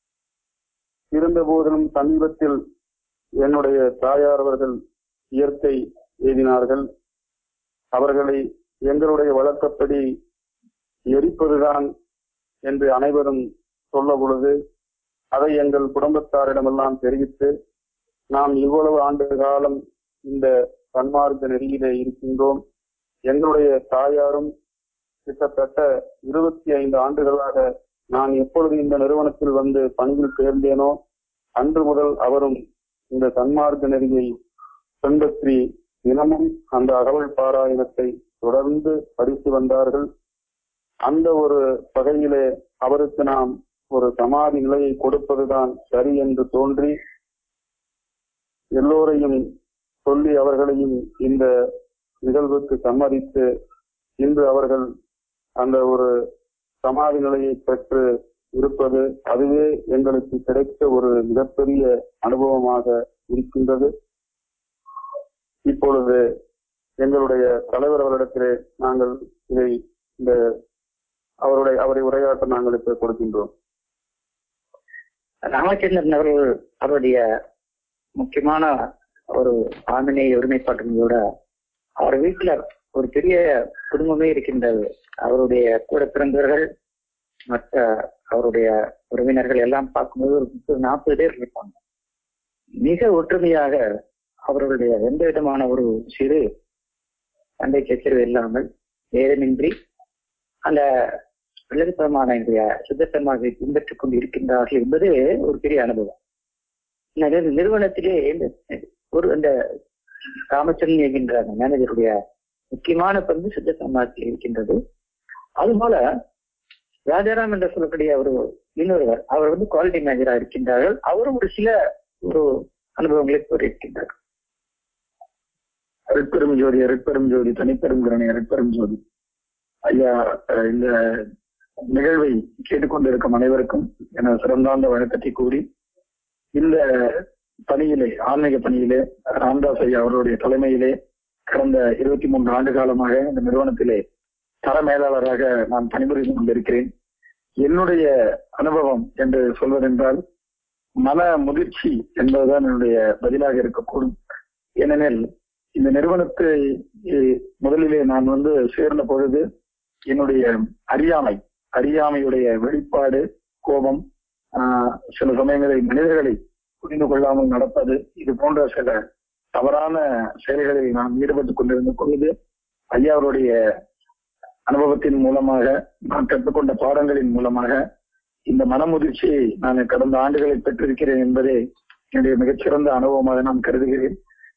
இருந்த போதிலும் சமீபத்தில் என்னுடைய தாயார் அவர்கள் இயற்கை எழுதினார்கள் அவர்களை எங்களுடைய வழக்கப்படி எரிப்பதுதான் என்று அனைவரும் சொல்ல பொழுது அதை எங்கள் குடும்பத்தாரிடமெல்லாம் தெரிவித்து நாம் இவ்வளவு ஆண்டு காலம் இந்த சன்மார்க்க நெறியிலே இருக்கின்றோம் எங்களுடைய தாயாரும் கிட்டத்தட்ட இருபத்தி ஐந்து ஆண்டுகளாக நான் எப்பொழுது இந்த நிறுவனத்தில் வந்து பணியில் சேர்ந்தேனோ அன்று முதல் அவரும் இந்த சன்மார்க்க நெறியை பின்பற்றி தினமும் அந்த அகவல் பாராயணத்தை தொடர்ந்து படித்து வந்தார்கள் அந்த ஒரு வகையிலே அவருக்கு நாம் ஒரு சமாதி நிலையை கொடுப்பதுதான் சரி என்று தோன்றி எல்லோரையும் சொல்லி அவர்களையும் இந்த நிகழ்வுக்கு சம்மதித்து இன்று அவர்கள் அந்த ஒரு சமாதி நிலையை பெற்று இருப்பது அதுவே எங்களுக்கு கிடைத்த ஒரு மிகப்பெரிய அனுபவமாக இருக்கின்றது இப்பொழுது எங்களுடைய தலைவர் அவரிடத்திலே நாங்கள் இதை இந்த அவருடைய அவரை உரையாற்ற நாங்கள் இப்ப கொடுக்கின்றோம் ராமச்சந்திரன் அவர்கள் அவருடைய முக்கியமான ஒரு ஆமினை ஒருமைப்பாட்டினோட அவர் வீட்டுல ஒரு பெரிய குடும்பமே இருக்கின்றது அவருடைய கூட பிறந்தவர்கள் மற்ற அவருடைய உறவினர்கள் எல்லாம் பார்க்கும்போது ஒரு முப்பது நாற்பது பேர் இருப்பாங்க மிக ஒற்றுமையாக அவர்களுடைய எந்த விதமான ஒரு சிறு சண்டை சச்சரவு இல்லாமல் நேரமின்றி அந்த விலகுத்தரமான இன்றைய சுத்தத்தமாக பின்பற்றிக் கொண்டு இருக்கின்றார்கள் என்பது ஒரு பெரிய அனுபவம் இந்த நிறுவனத்திலே ஒரு அந்த ராமச்சந்திரன் என்கின்ற அந்த மேனேஜருடைய முக்கியமான பங்கு சுத்த சமாஜத்தில் இருக்கின்றது அதுபோல ராஜாராம் என்று சொல்லக்கூடிய ஒரு இன்னொருவர் அவர் வந்து குவாலிட்டி மேனேஜரா இருக்கின்றார்கள் அவரும் ஒரு சில ஒரு அனுபவங்களை கூறியிருக்கின்றார் அருட்பெரும் ஜோதி அருட்பெரும் ஜோதி தனிப்பெரும் கருணை அருட்பெரும் ஜோதி ஐயா அஹ் இந்த நிகழ்வை கேட்டுக்கொண்டிருக்கும் அனைவருக்கும் எனது சிறந்தாந்த வழக்கத்தை கூறி இந்த பணியிலே ஆன்மீக பணியிலே ராம்தாஸ் ஐயா அவருடைய தலைமையிலே கடந்த இருபத்தி மூன்று ஆண்டு காலமாக இந்த நிறுவனத்திலே தர மேலாளராக நான் பணிபுரிந்து கொண்டிருக்கிறேன் என்னுடைய அனுபவம் என்று சொல்வதென்றால் மன முதிர்ச்சி என்பதுதான் என்னுடைய பதிலாக இருக்கக்கூடும் ஏனெனில் இந்த நிறுவனத்தை இ- முதலிலே நான் வந்து சேர்ந்த பொழுது என்னுடைய அறியாமை அறியாமையுடைய வெளிப்பாடு கோபம் ஆஹ், சில சமயங்களில் மனிதர்களை புரிந்து கொள்ளாமல் நடப்பது இது போன்ற சில தவறான செயல்களில் நான் ஈடுபட்டுக் கொண்டிருந்த பொழுது ஐயா அவருடைய அனுபவத்தின் மூலமாக நான் கற்றுக்கொண்ட பாடங்களின் மூலமாக இந்த மனமுதிர்ச்சியை நான் கடந்த ஆண்டுகளில் பெற்றிருக்கிறேன் என்பதே என்னுடைய மிகச்சிறந்த அனுபவமாக நான் கருதுகிறேன்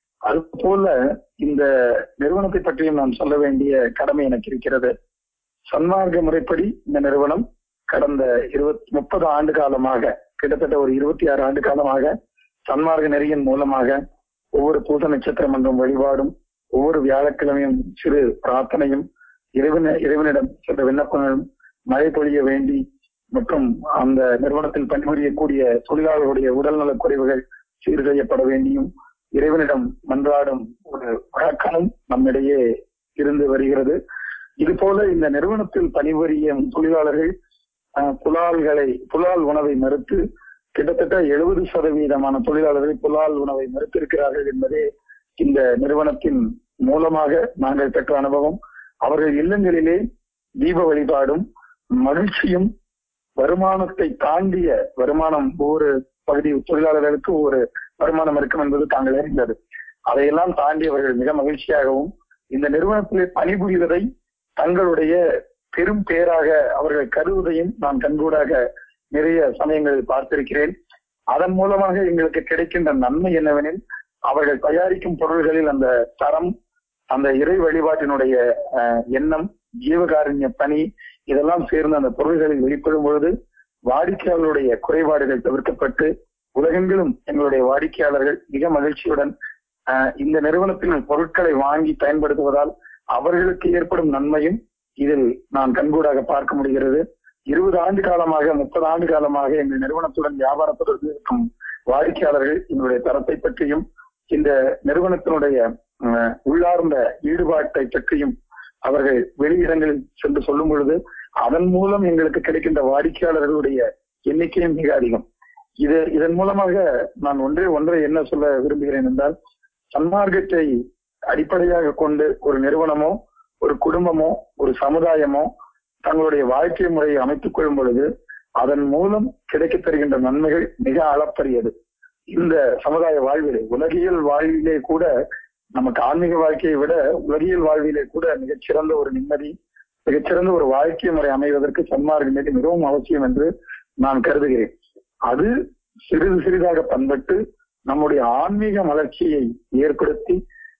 அதுபோல இந்த நிறுவனத்தை பற்றியும் நான் சொல்ல வேண்டிய கடமை எனக்கு இருக்கிறது சன்மார்க்க முறைப்படி இந்த நிறுவனம் கடந்த இருபத்தி முப்பது ஆண்டு காலமாக கிட்டத்தட்ட ஒரு இருபத்தி ஆறு ஆண்டு காலமாக சன்மார்க்க நெறியின் மூலமாக ஒவ்வொரு பூச நட்சத்திர மன்றம் வழிபாடும் ஒவ்வொரு வியாழக்கிழமையும் சிறு பிரார்த்தனையும் இறைவன இறைவனிடம் சில விண்ணப்பங்களும் மழை பொழிய வேண்டி மற்றும் அந்த நிறுவனத்தில் பணிபுரியக்கூடிய தொழிலாளர்களுடைய உடல்நலக் குறைவுகள் சீர் செய்யப்பட வேண்டியும் இறைவனிடம் மன்றாடும் ஒரு வழக்கமும் நம்மிடையே இருந்து வருகிறது இது போல இந்த நிறுவனத்தில் பணிபுரியும் தொழிலாளர்கள் அஹ், புலால்களை புலால் உணவை மறுத்து கிட்டத்தட்ட எழுபது சதவீதமான தொழிலாளர்கள் புலால் உணவை மறுத்திருக்கிறார்கள் என்பதே இந்த நிறுவனத்தின் மூலமாக நாங்கள் பெற்ற அனுபவம் அவர்கள் இல்லங்களிலே தீப வழிபாடும் மகிழ்ச்சியும் வருமானத்தை தாண்டிய வருமானம் ஒவ்வொரு பகுதி தொழிலாளர்களுக்கு ஒவ்வொரு வருமானம் இருக்கும் என்பது தாங்கள் அறிந்தது அதையெல்லாம் தாண்டி அவர்கள் மிக மகிழ்ச்சியாகவும் இந்த நிறுவனத்திலே பணிபுரிவதை தங்களுடைய பெரும் பேராக அவர்கள் கருதுவதையும் நான் கண்கூடாக நிறைய சமயங்களில் பார்த்திருக்கிறேன் அதன் மூலமாக எங்களுக்கு கிடைக்கின்ற நன்மை என்னவெனில் அவர்கள் தயாரிக்கும் பொருள்களில் அந்த தரம் அந்த இறை வழிபாட்டினுடைய அஹ், எண்ணம் ஜீவகாருண்ய பணி இதெல்லாம் சேர்ந்து அந்த பொருள்களில் வெளிப்படும் பொழுது வாடிக்கையாளருடைய குறைபாடுகள் தவிர்க்கப்பட்டு உலகெங்கிலும் எங்களுடைய வாடிக்கையாளர்கள் மிக மகிழ்ச்சியுடன் அஹ், இந்த நிறுவனத்தில் பொருட்களை வாங்கி பயன்படுத்துவதால் அவர்களுக்கு ஏற்படும் நன்மையும் இதில் நான் கண்கூடாக பார்க்க முடிகிறது இருபது ஆண்டு காலமாக முப்பது ஆண்டு காலமாக எங்கள் நிறுவனத்துடன் வியாபாரத்தில் இருக்கும் வாடிக்கையாளர்கள் எங்களுடைய தரத்தை பற்றியும் இந்த நிறுவனத்தினுடைய அஹ், உள்ளார்ந்த ஈடுபாட்டை பற்றியும் அவர்கள் வெளியிடங்களில் சென்று சொல்லும் பொழுது அதன் மூலம் எங்களுக்கு கிடைக்கின்ற வாடிக்கையாளர்களுடைய எண்ணிக்கையும் மிக அதிகம் இது இதன் மூலமாக நான் ஒன்றே ஒன்றை என்ன சொல்ல விரும்புகிறேன் என்றால் சன்மார்க்கத்தை அடிப்படையாக கொண்டு ஒரு நிறுவனமோ ஒரு குடும்பமோ ஒரு சமுதாயமோ தங்களுடைய வாழ்க்கை முறையை அமைத்துக் கொள்ளும் பொழுது அதன் மூலம் கிடைக்கப் பெறுகின்ற நன்மைகள் மிக அளப்பரியது இந்த சமுதாய வாழ்விலே உலகியல் வாழ்விலே கூட நமக்கு ஆன்மீக வாழ்க்கையை விட உலகியல் வாழ்விலே கூட மிகச்சிறந்த ஒரு நிம்மதி மிகச்சிறந்த ஒரு வாழ்க்கை முறை அமைவதற்கு சன்மார்க்க நிலை மிகவும் அவசியம் என்று நான் கருதுகிறேன் அது சிறிது சிறிதாக பண்பட்டு நம்முடைய ஆன்மீக மலர்ச்சியை ஏற்படுத்தி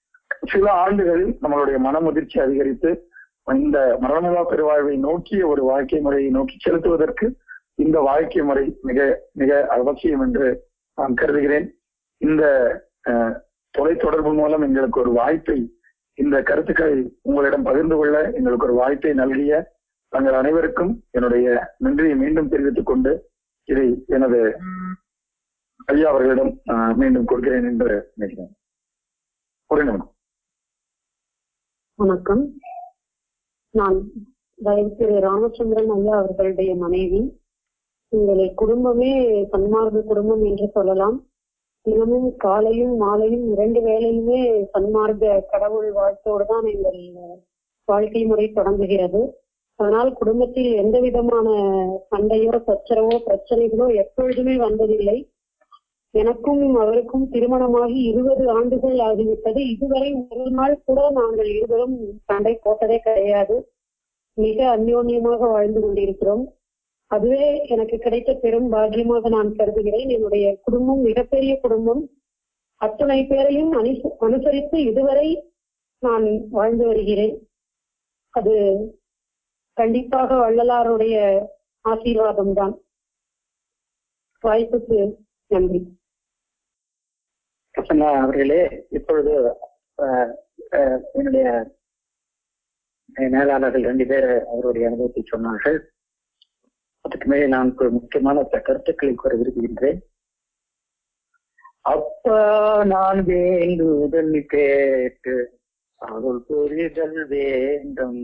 சில ஆண்டுகள் நம்மளுடைய மனமுதிர்ச்சி அதிகரித்து இந்த மரணமில்லா பெருவாழ்வை நோக்கிய ஒரு வாழ்க்கை முறையை நோக்கி செலுத்துவதற்கு இந்த வாழ்க்கை முறை மிக மிக அவசியம் என்று நான் கருதுகிறேன் இந்த அஹ், தொலைத்தொடர்பு மூலம் எங்களுக்கு ஒரு வாய்ப்பை இந்த கருத்துக்களை உங்களிடம் பகிர்ந்து கொள்ள எங்களுக்கு ஒரு வாய்ப்பை நல்கிய தங்கள் அனைவருக்கும் என்னுடைய நன்றியை மீண்டும் தெரிவித்துக் கொண்டு இதை எனது ஐயா அவர்களிடம் அஹ், மீண்டும் கொடுக்கிறேன் என்று நினைக்கிறேன் ஒரு நிமிடம் வணக்கம் நான் தயவு திரு ராமச்சந்திரன் ஐயா அவர்களுடைய மனைவி உங்களை குடும்பமே சன்மார்க்க குடும்பம் என்று சொல்லலாம் தினமும் காலையும் மாலையும் இரண்டு வேளையுமே சன்மார்க்க கடவுள் வாழ்த்தோடு தான் எங்கள் வாழ்க்கை முறை தொடங்குகிறது அதனால் குடும்பத்தில் எந்த விதமான சண்டையோ சச்சரவோ பிரச்சனைகளோ எப்பொழுதுமே வந்ததில்லை எனக்கும் அவருக்கும் திருமணமாகி இருபது ஆண்டுகள் ஆகிவிட்டது இதுவரை ஒரு நாள் கூட நாங்கள் இருவரும் சண்டை போட்டதே கிடையாது மிக அந்யோன்யமாக வாழ்ந்து கொண்டிருக்கிறோம் அதுவே எனக்கு கிடைத்த பெரும் பாக்கியமாக நான் கருதுகிறேன் என்னுடைய குடும்பம் மிகப்பெரிய குடும்பம் அத்தனை பேரையும் அனுச- அனுசரித்து இதுவரை நான் வாழ்ந்து வருகிறேன் அது கண்டிப்பாக வள்ளலாருடைய ஆசீர்வாதம் தான் வாய்ப்புக்கு நன்றி பிரசன்னா அவர்களே இப்பொழுது அஹ், அஹ், என்னுடைய மேலாளர்கள் ரெண்டு பேர் அவருடைய அனுபவத்தை சொன்னார்கள் அதுக்கு மேலே நான் ஒரு முக்கியமான சில கருத்துக்களை கூற விரும்புகின்றேன் அப்பா நான் வேண்டுதல் கேட்டு அருள் புரிதல் வேண்டும்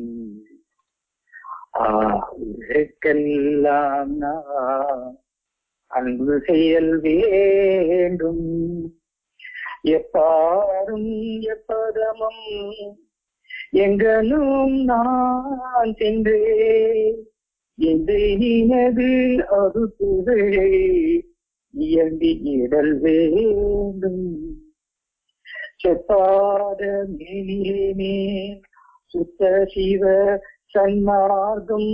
ஆக்கெல்லாம் நான் அன்பு செயல் வேண்டும் எப்பாரும் எப்பதமும் எங்கனும் நான் சென்றே எந்த இனது அது புகழை இயங்கி இடல் வேண்டும் செப்பாத மேலே சுத்த சிவ சன்மார்க்கம்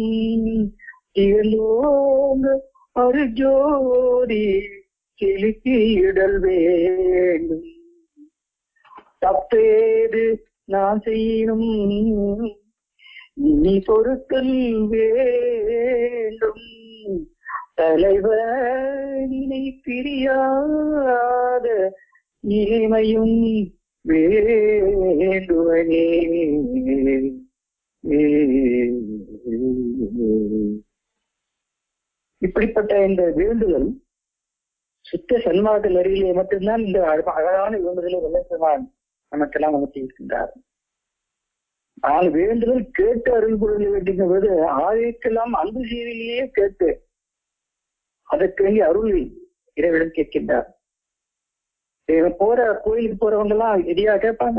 திகழோங்க அருஜோதி செலுத்தியிடல் வேண்டும் தப்பேது நான் செய்யணும் இனி பொருத்தல் வேண்டும் தலைவனை பிரியாத இனிமையும் வேண்டுவனே இப்படிப்பட்ட இந்த வேண்டுதல் சுத்த சன்மார்க்க நெறியிலே மட்டும்தான் இந்த அழ- அழகான வேண்டுதலை வெள்ளப்பெருமான் நமக்கெல்லாம் நமக்கு இருக்கின்றார் நான் வேண்டுதல் கேட்டு அருள் பொருள் வேண்டிய போது ஆயுக்கெல்லாம் அன்பு செய்தியிலேயே கேட்டு அதற்கு வேண்டிய அருள் இறைவிடம் கேட்கின்றார் இவங்க போற கோயிலுக்கு போறவங்க எல்லாம் எதியா கேட்பாங்க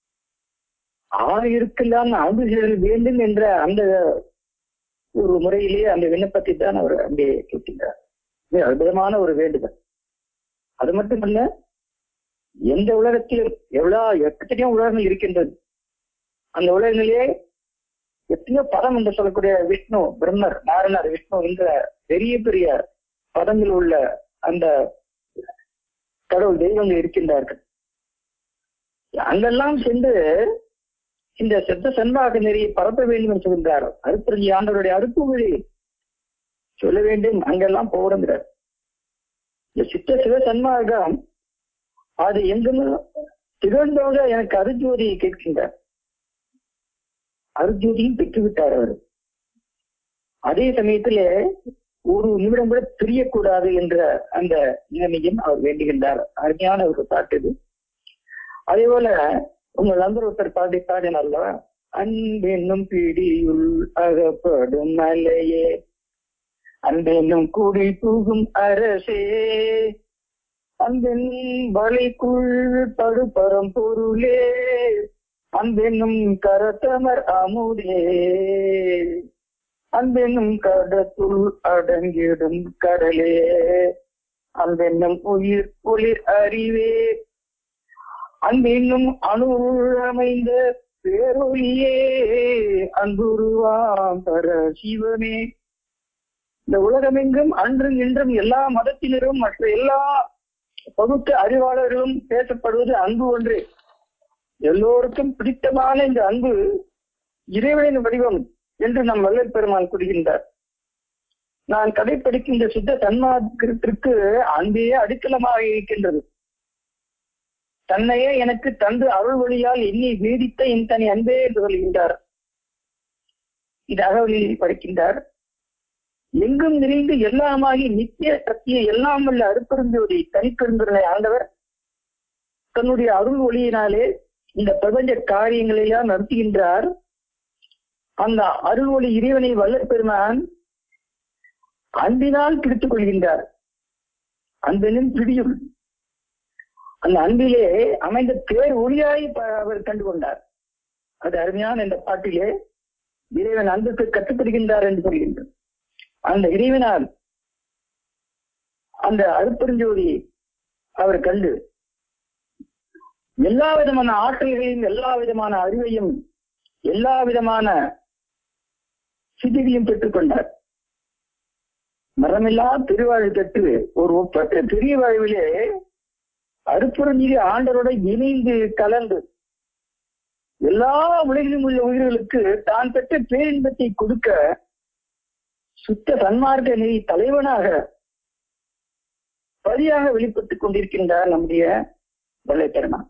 ஆயிருக்கெல்லாம் அன்பு செய்தல் வேண்டும் என்ற அந்த ஒரு முறையிலேயே அந்த விண்ணப்பத்தை தான் அவர் அங்கே கேட்கின்றார் இது அற்புதமான ஒரு வேண்டுதல் அது மட்டுமல்ல எந்த உலகத்திலும் எவ்வளவு எத்தனையோ உலகங்கள் இருக்கின்றது அந்த உலகங்களிலே எத்தனையோ பதம் என்று சொல்லக்கூடிய விஷ்ணு பிரம்மர் நாரணர் விஷ்ணு என்ற பெரிய பெரிய பதங்கள் உள்ள அந்த கடவுள் தெய்வங்கள் இருக்கின்றார்கள் அங்கெல்லாம் சென்று இந்த சித்த சன்மாக நெறியை பரப்ப வேண்டும் என்று சொல்கின்றார் அருப்பரஞ்சி ஆண்டவருடைய அறுப்பு வழி சொல்ல வேண்டும் அங்கெல்லாம் போடுங்கிறார் இந்த சித்த சிவ சன்மார்க்கம் அது எங்குமே திகழ்ந்தோட எனக்கு அருஜோதியை கேட்கின்றார் அருஜோதியும் பெற்றுவிட்டார் அவர் அதே சமயத்திலே ஒரு நிமிடம் கூட பிரியக்கூடாது என்ற அந்த நிலைமையும் அவர் வேண்டுகின்றார் அருமையான ஒரு பாட்டு இது அதே போல உங்கள் நண்பர் ஒருத்தர் பாடி பாடினால அன்பென்னும் பிடியுள் அகப்படும் மலையே அன்பென்னும் கூடி தூகும் அரசே அன்பென் வலைக்குள் படுபரம் பொருளே அன்பென்னும் கரத்தமர் அமுதே அன்பென்னும் கடத்துள் அடங்கிடும் கடலே அன்பென்னும் உயிர் ஒளிர் அறிவே அன்பென்னும் அணுவுள் அமைந்த பேரொழியே அன்புருவாம் பர சிவமே இந்த உலகமெங்கும் அன்றும் இன்றும் எல்லா மதத்தினரும் மற்ற எல்லா பகுத்து அறிவாளர்களும் பேசப்படுவது அன்பு ஒன்று எல்லோருக்கும் பிடித்தமான இந்த அன்பு இறைவனின் வடிவம் என்று நம் வல்லல் பெருமான் கூறுகின்றார் நான் கடைப்பிடிக்கின்ற சுத்த தன்மார்க்கத்திற்கு அன்பே அடித்தளமாக இருக்கின்றது தன்னையே எனக்கு தந்து அருள் வழியால் எண்ணி நீடித்த என் தனி அன்பே என்று சொல்கின்றார் இது அகவலில் படிக்கின்றார் எங்கும் நிறைந்து எல்லாமாகி நித்திய சக்திய எல்லாம் வல்ல அருப்பெருஞ்சோதி தனிப்பெருந்துரை ஆண்டவர் தன்னுடைய அருள் ஒளியினாலே இந்த பிரபஞ்ச காரியங்களை எல்லாம் நடத்துகின்றார் அந்த அருள் ஒளி இறைவனை வல்ல பெருமான் அன்பினால் பிடித்துக் கொள்கின்றார் அன்பெனும் பிடியும் அந்த அன்பிலே அமைந்த பேர் ஒளியாய் ப- அவர் கண்டு கொண்டார் அது அருமையான இந்த பாட்டிலே இறைவன் அன்புக்கு கட்டுப்படுகின்றார் என்று சொல்கின்றார் அந்த இறைவனால் அந்த அருப்பெருஞ்சோதி அவர் கண்டு எல்லா விதமான ஆற்றல்களையும் எல்லா விதமான அறிவையும் எல்லா விதமான சித்திகளையும் பெற்றுக்கொண்டார் மரமில்லா திருவாழ் கட்டு ஒரு ஒப்பற்ற பெரிய வாழ்விலே அருப்புறஞ்சீரி ஆண்டரோட இணைந்து கலந்து எல்லா உலகிலும் உள்ள உயிர்களுக்கு தான் பெற்ற பேரின்பத்தை கொடுக்க சுத்த சன்மார்க்க நெறி தலைவனாக பதியாக வெளிப்பட்டுக் கொண்டிருக்கின்றார் நம்முடைய வல்லைத்தரனா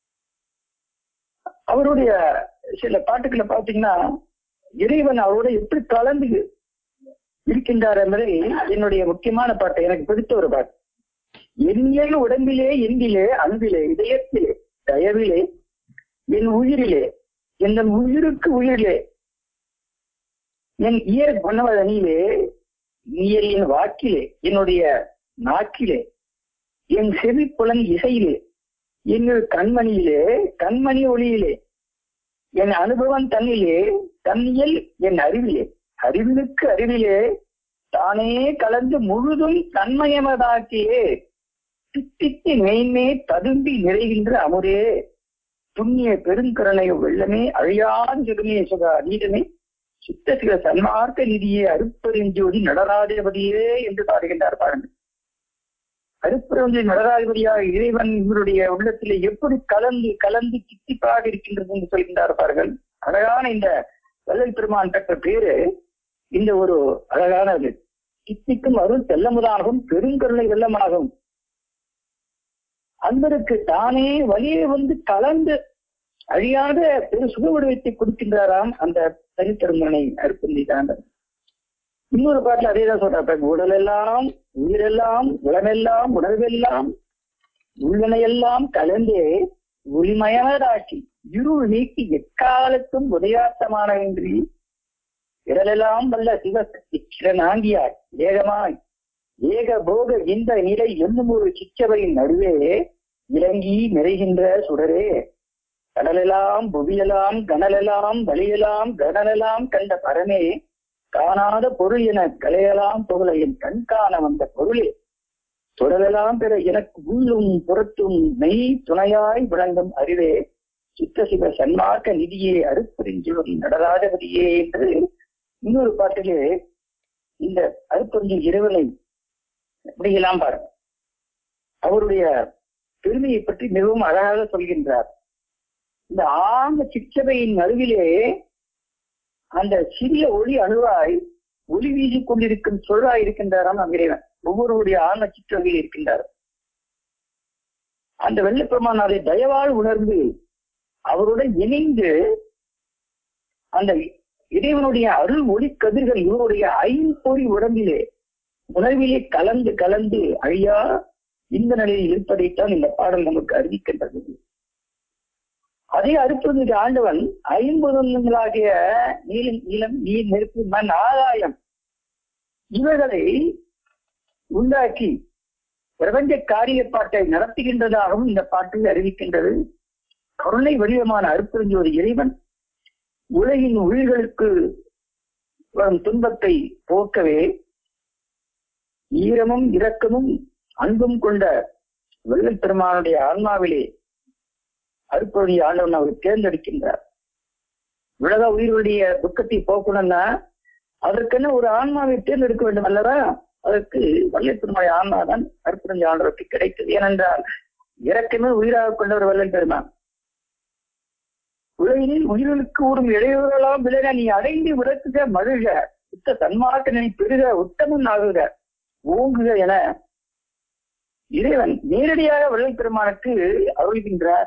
அவருடைய சில பாட்டுக்களை பார்த்தீங்கன்னா இறைவன் அவரோட எப்படி கலந்து இருக்கின்றார் என்பதை என்னுடைய முக்கியமான பாட்டு எனக்கு பிடித்த ஒரு பாட்டு எண்ணியல் உடம்பிலே எண்பிலே அன்பிலே இதயத்திலே தயவிலே என் உயிரிலே என் உயிருக்கு உயிரிலே என் இயற் மன்னவதனிலே இயலின் வாக்கிலே என்னுடைய நாக்கிலே என் செவிப்புலன் இசையிலே என்னுடைய கண்மணியிலே கண்மணி ஒளியிலே என் அனுபவம் தன்னிலே தன்னியல் என் அறிவிலே அறிவிலுக்கு அறிவிலே தானே கலந்து முழுதும் தன்மயமதாக்கியே தித்தித்து மெய்மே ததும்பி நிறைகின்ற அமுதே புண்ணிய பெருங்கருணை வெள்ளமே அழியாத சுகமே சுகா நீதமே சித்த சில சன்மார்க்க நிதியே அருப்பெருஞ்சோதி நடராஜபதியே என்று பாடுகின்றார் பாருங்கள் அருப்பெருஞ்சோதி நடராஜபதியாக இறைவன் இவருடைய உள்ளத்திலே எப்படி கலந்து கலந்து கித்திப்பாக இருக்கின்றது என்று சொல்கின்றார் பாருங்கள் அழகான இந்த வள்ளல் பெருமான் பெற்ற பேரு இந்த ஒரு அழகானது கித்திக்கும் அருள் செல்லமுதாகவும் பெருங்கருணை வெள்ளமாகும் அன்பருக்கு தானே வழியே வந்து கலந்து அழியாத பெரு சுக வடிவத்தை கொடுக்கின்றாராம் அந்த தனிப்பெருமனை அருப்பந்தி தாண்டர் இன்னொரு பாட்டுல அதே தான் சொல்றாரு உடல் எல்லாம் உயிரெல்லாம் உடமெல்லாம் உணர்வெல்லாம் உள்ளனையெல்லாம் கலந்தே ஒளிமயமதாக்கி இருள் நீக்கி எக்காலத்தும் உதயாத்தமானவின்றி விரலெல்லாம் வல்ல சிவசக்தி கிரணாங்கியாய் ஏகமாய் ஏக போக இந்த நிலை என்னும் ஒரு சிச்சவையின் நடுவே இறங்கி நிறைகின்ற சுடரே கடலெல்லாம் புவியெல்லாம் கனலெல்லாம் வழியெல்லாம் கனலெல்லாம் கண்ட பரமே காணாத பொருள் என கலையெல்லாம் புகழ என் கண் காண வந்த பொருளே தொடரெல்லாம் பெற எனக்கு உள்ளும் புறத்தும் மெய் துணையாய் விளங்கும் அறிவே சித்த சிவ சன்மார்க்க நிதியே அருப்பெருஞ்சோதி நடராஜபதியே என்று இன்னொரு பாட்டிலே இந்த அருப்பெருஞ்சி இறைவனை இப்படியெல்லாம் பாருங்க அவருடைய பெருமையை பற்றி மிகவும் அழகாக சொல்கின்றார் இந்த ஆங்க சிற்றவையின் நடுவிலே அந்த சிறிய ஒளி அணுவாய் ஒளி வீசிக் கொண்டிருக்கும் சொல்லாய் இருக்கின்றாராம் நம் இறைவன் ஒவ்வொருவருடைய ஆன்ம சிற்றவையில் இருக்கின்றார் அந்த வெள்ளப்பெருமான் அதை தயவால் உணர்ந்து அவருடன் இணைந்து அந்த இறைவனுடைய அருள் ஒளி கதிர்கள் இவருடைய ஐம்பொறி உடம்பிலே உணர்விலே கலந்து கலந்து அழியா இந்த நிலையில் இருப்பதைத்தான் இந்த பாடல் நமக்கு அறிவிக்கின்றது அதே அறுப்பது ஆண்டவன் ஐம்பதுங்களாகிய நீலம் நீளம் நீர் நெருப்பு மண் ஆதாயம் இவைகளை உண்டாக்கி பிரபஞ்ச காரியப்பாட்டை நடத்துகின்றதாகவும் இந்த பாட்டில் அறிவிக்கின்றது கருணை வடிவமான அருப்பெருஞ்சோதி இறைவன் உலகின் உயிர்களுக்கு வரும் துன்பத்தை போக்கவே ஈரமும் இரக்கமும் அன்பும் கொண்ட வெள்ளல் பெருமானுடைய ஆன்மாவிலே அருப்பொழி ஆண்டவன் அவர் தேர்ந்தெடுக்கின்றார் உலக உயிர்களுடைய துக்கத்தை போக்கணும்னா அதற்கென ஒரு ஆன்மாவை தேர்ந்தெடுக்க வேண்டும் அல்லவா அதற்கு வள்ளல் பெருமாள் ஆன்மா தான் அருப்பொழி ஆண்டவருக்கு கிடைத்தது ஏனென்றால் இறக்கமே உயிராக கொண்டவர் வள்ளல் பெருமான் உலகினில் உயிர்களுக்கு ஊறும் இடையூறெல்லாம் விலக நீ அடைந்து விளக்குக மழுக சுத்த சன்மார்க்கனை பெருக உத்தமன் ஆகுக ஓங்குக என இறைவன் நேரடியாக வள்ளல் பெருமானுக்கு அருள்கின்றார்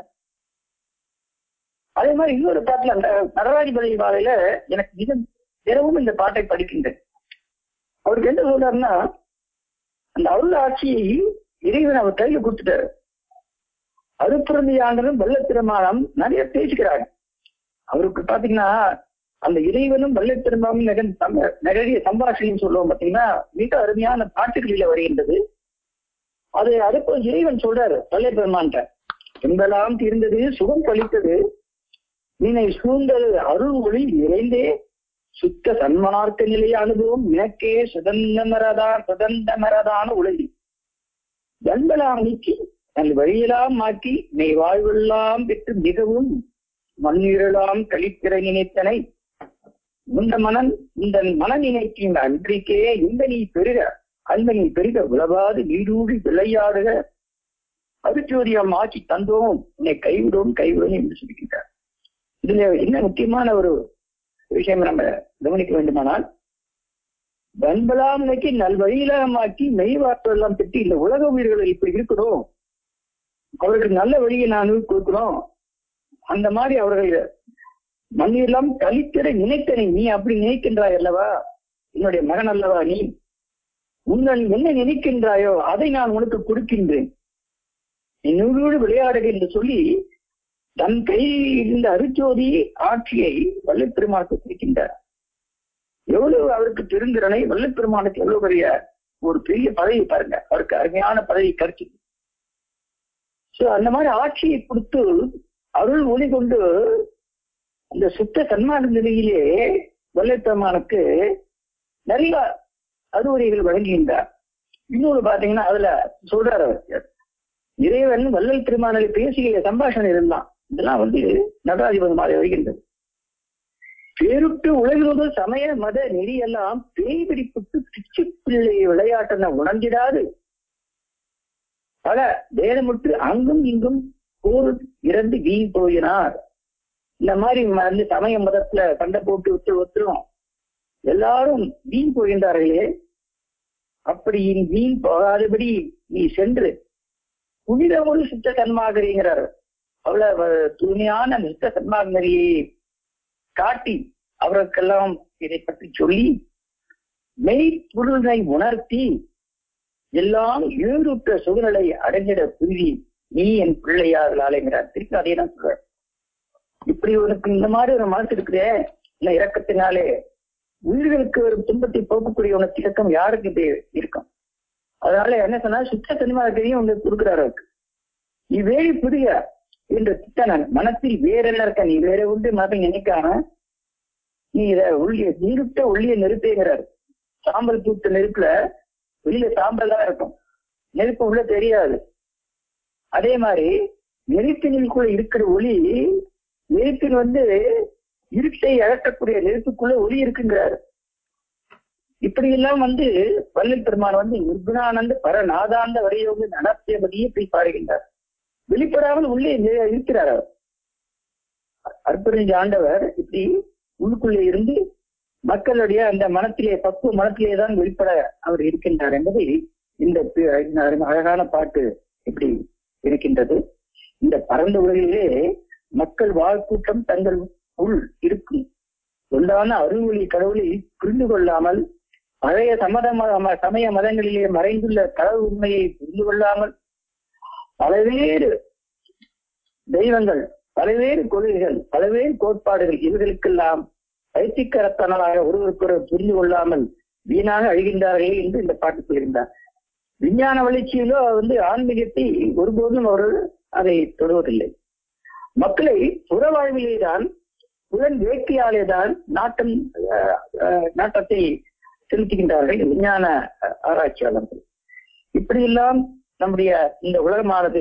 அதே மாதிரி இன்னொரு பாட்டுல அந்த நடராஜபதி பாதையில எனக்கு மிக தினமும் இந்த பாட்டை படிக்கின்றேன் அவருக்கு என்ன சொல்றாருன்னா அந்த அருள் ஆட்சியை இறைவன் அவர் கையில கொடுத்துட்டாரு அருப்புறந்தி ஆண்டனும் வெள்ளத்திருமானம் நிறைய பேசிக்கிறாங்க அவருக்கு பாத்தீங்கன்னா அந்த இறைவனும் வெள்ளத்திருமானும் நிகழ் நிறைய சம்பாஷணைன்னு சொல்லுவோம் பாத்தீங்கன்னா மிக அருமையான பாட்டுகளில வருகின்றது அது அருப்ப இறைவன் சொல்றாரு வெள்ளை பெருமான்ட்ட என்பெல்லாம் தீர்ந்தது சுகம் பளித்தது நீனை சூழ்ந்தது அருள் ஒளி நிறைந்தே சுத்த சன்மார்க்க நிலை அனுபவம் எனக்கே சுதந்திரமரதான் சுதந்திரமரதான உலகி வெண்பலாம் நீக்கி நல் வழியெல்லாம் மாற்றி நீ வாழ்வெல்லாம் பெற்று மிகவும் மண்ணீரலாம் கழித்திற நினைத்தனை இந்த மனன் இந்த மன நினைக்கின்ற அன்றைக்கே இந்த நீ பெருக அந்த நீ பெருக உலவாது நீடூடி விளையாடுக அருச்சோதியம் ஆக்கி தந்தோம் உன்னை கைவிடும் கைவிடும் என்று சொல்லிக்கின்றார் இதுல என்ன முக்கியமான ஒரு விஷயம் நம்ம கவனிக்க வேண்டுமானால் பண்பலாம் நினைக்கி நல்வழியிலாமாக்கி மெய்வாற்றெல்லாம் பெற்று இந்த உலக உயிர்கள் இப்படி இருக்கணும் அவர்களுக்கு நல்ல வழியை நான் கொடுக்கணும் அந்த மாதிரி அவர்கள் மண்ணெல்லாம் கழித்திட நினைத்தனை நீ அப்படி நினைக்கின்றாய் அல்லவா என்னுடைய மகன் அல்லவா நீ உன்னை என்ன நினைக்கின்றாயோ அதை நான் உனக்கு கொடுக்கின்றேன் என்னோடு விளையாடுக என்று சொல்லி தன் கையில் இருந்த அருச்சோதி ஆட்சியை வல்லப்பெருமானுக்கு கொடுக்கின்றார் எவ்வளவு அவருக்கு பெருந்திறனை வல்லப்பெருமானுக்கு எவ்வளவு பெரிய ஒரு பெரிய பதவி பாருங்க அவருக்கு அருமையான பதவி கிடைச்சது சோ அந்த மாதிரி ஆட்சியை கொடுத்து அருள் ஒளி கொண்டு அந்த சுத்த சன்மான நிலையிலே வல்லப்பெருமானுக்கு நிறைய அறிவுரைகள் வழங்குகின்றார் இன்னொரு பாத்தீங்கன்னா அதுல சொல்றாரு அவர் இறைவன் வள்ளல் திருமானலை பேசிய சம்பாஷணை இருந்தான் இதெல்லாம் வந்து நடராஜபதி மாதிரி வருகின்றது பேருட்டு உலகிலுள்ள சமய மத நெறியெல்லாம் பேய் பிடிப்புட்டு பிச்சு பிள்ளை விளையாட்டன உணர்ந்திடாது பல வேதமுற்று அங்கும் இங்கும் போர் இறந்து வீண் போயினார் இந்த மாதிரி வந்து சமய மதத்துல சண்டை போட்டு விட்டு ஒத்துரும் எல்லாரும் வீண் போகின்றார்களே அப்படி இனி வீண் போகாதபடி நீ சென்று புனித ஒரு சித்த சன்மாகரிங்கிறார் அவ்வளவு தூய்மையான சித்த சன்மாகரியை காட்டி அவருக்கெல்லாம் இதை பற்றி சொல்லி மெய்ப்பொருளை உணர்த்தி எல்லாம் ஈடுற்ற சூழ்நிலை அடைஞ்சிட புரிவி நீ என் பிள்ளையாகலாலேங்கிறார் திருப்பி அதே தான் சொல்ற இப்படி உனக்கு இந்த மாதிரி ஒரு மனசு இருக்குதே இல்ல இறக்கத்தினாலே உயிர்களுக்கு ஒரு துன்பத்தை போக்கக்கூடிய உனக்கு இறக்கம் யாருக்கு இது இருக்கும் அதனால என்ன சொன்னா சுத்த சன்மார்க்கையும் உங்களுக்கு கொடுக்குறாரு அவருக்கு நீ வேலி புரிய என்ற திட்டனன் மனத்தில் வேற என்ன இருக்க நீ வேற உண்டு மதம் நினைக்காம நீ இத உள்ளிய நீருட்ட உள்ளிய நெருப்பேங்கிறாரு சாம்பல் தூத்த நெருப்புல வெளியில சாம்பல் தான் இருக்கும் நெருப்பு உள்ள தெரியாது அதே மாதிரி நெருப்பினுக்குள்ள இருக்கிற ஒளி நெருப்பின் வந்து இருட்டை அகற்றக்கூடிய நெருப்புக்குள்ள ஒளி இருக்குங்கிறாரு இப்படி எல்லாம் வந்து வள்ளல் பெருமான் வந்து நிர்குணானந்த பரநாதாந்த வரையோக நடத்தியபடியே போய் பாருகின்றார் வெளிப்படாமல் உள்ளே இருக்கிறார் அவர் அற்புதஞ்ச ஆண்டவர் இப்படி உள்ளுக்குள்ளே இருந்து மக்களுடைய அந்த மனத்திலே பக்குவ மனத்திலே தான் வெளிப்பட அவர் இருக்கின்றார் என்பதை இந்த அழகான பாட்டு இப்படி இருக்கின்றது இந்த பரந்த உலகிலே மக்கள் வாழ்க்கூட்டம் தங்கள் உள் இருக்கும் சொல்லான அருள்வழி கடவுளை புரிந்து கொள்ளாமல் பழைய சமத சமய மதங்களிலே மறைந்துள்ள கடவுள் உண்மையை புரிந்து கொள்ளாமல் பலவேறு தெய்வங்கள் பலவேறு கொள்கைகள் பலவேறு கோட்பாடுகள் இவர்களுக்கெல்லாம் பைத்தியக்கரத்தனமாக ஒருவருக்கொருவர் புரிந்து கொள்ளாமல் வீணாக அழிகின்றார்களே என்று இந்த பாட்டு சொல்கின்றார் விஞ்ஞான வளர்ச்சியிலோ வந்து ஆன்மீகத்தை ஒருபோதும் அவர்கள் அதை தொடுவதில்லை மக்களை புற வாழ்விலேதான் புலன் வேட்கையாலே தான் நாட்டம் நாட்டத்தை செலுத்துகின்றார்கள் விஞ்ஞான ஆராய்ச்சியாளர்கள் இப்படியெல்லாம் நம்முடைய இந்த உலகமானது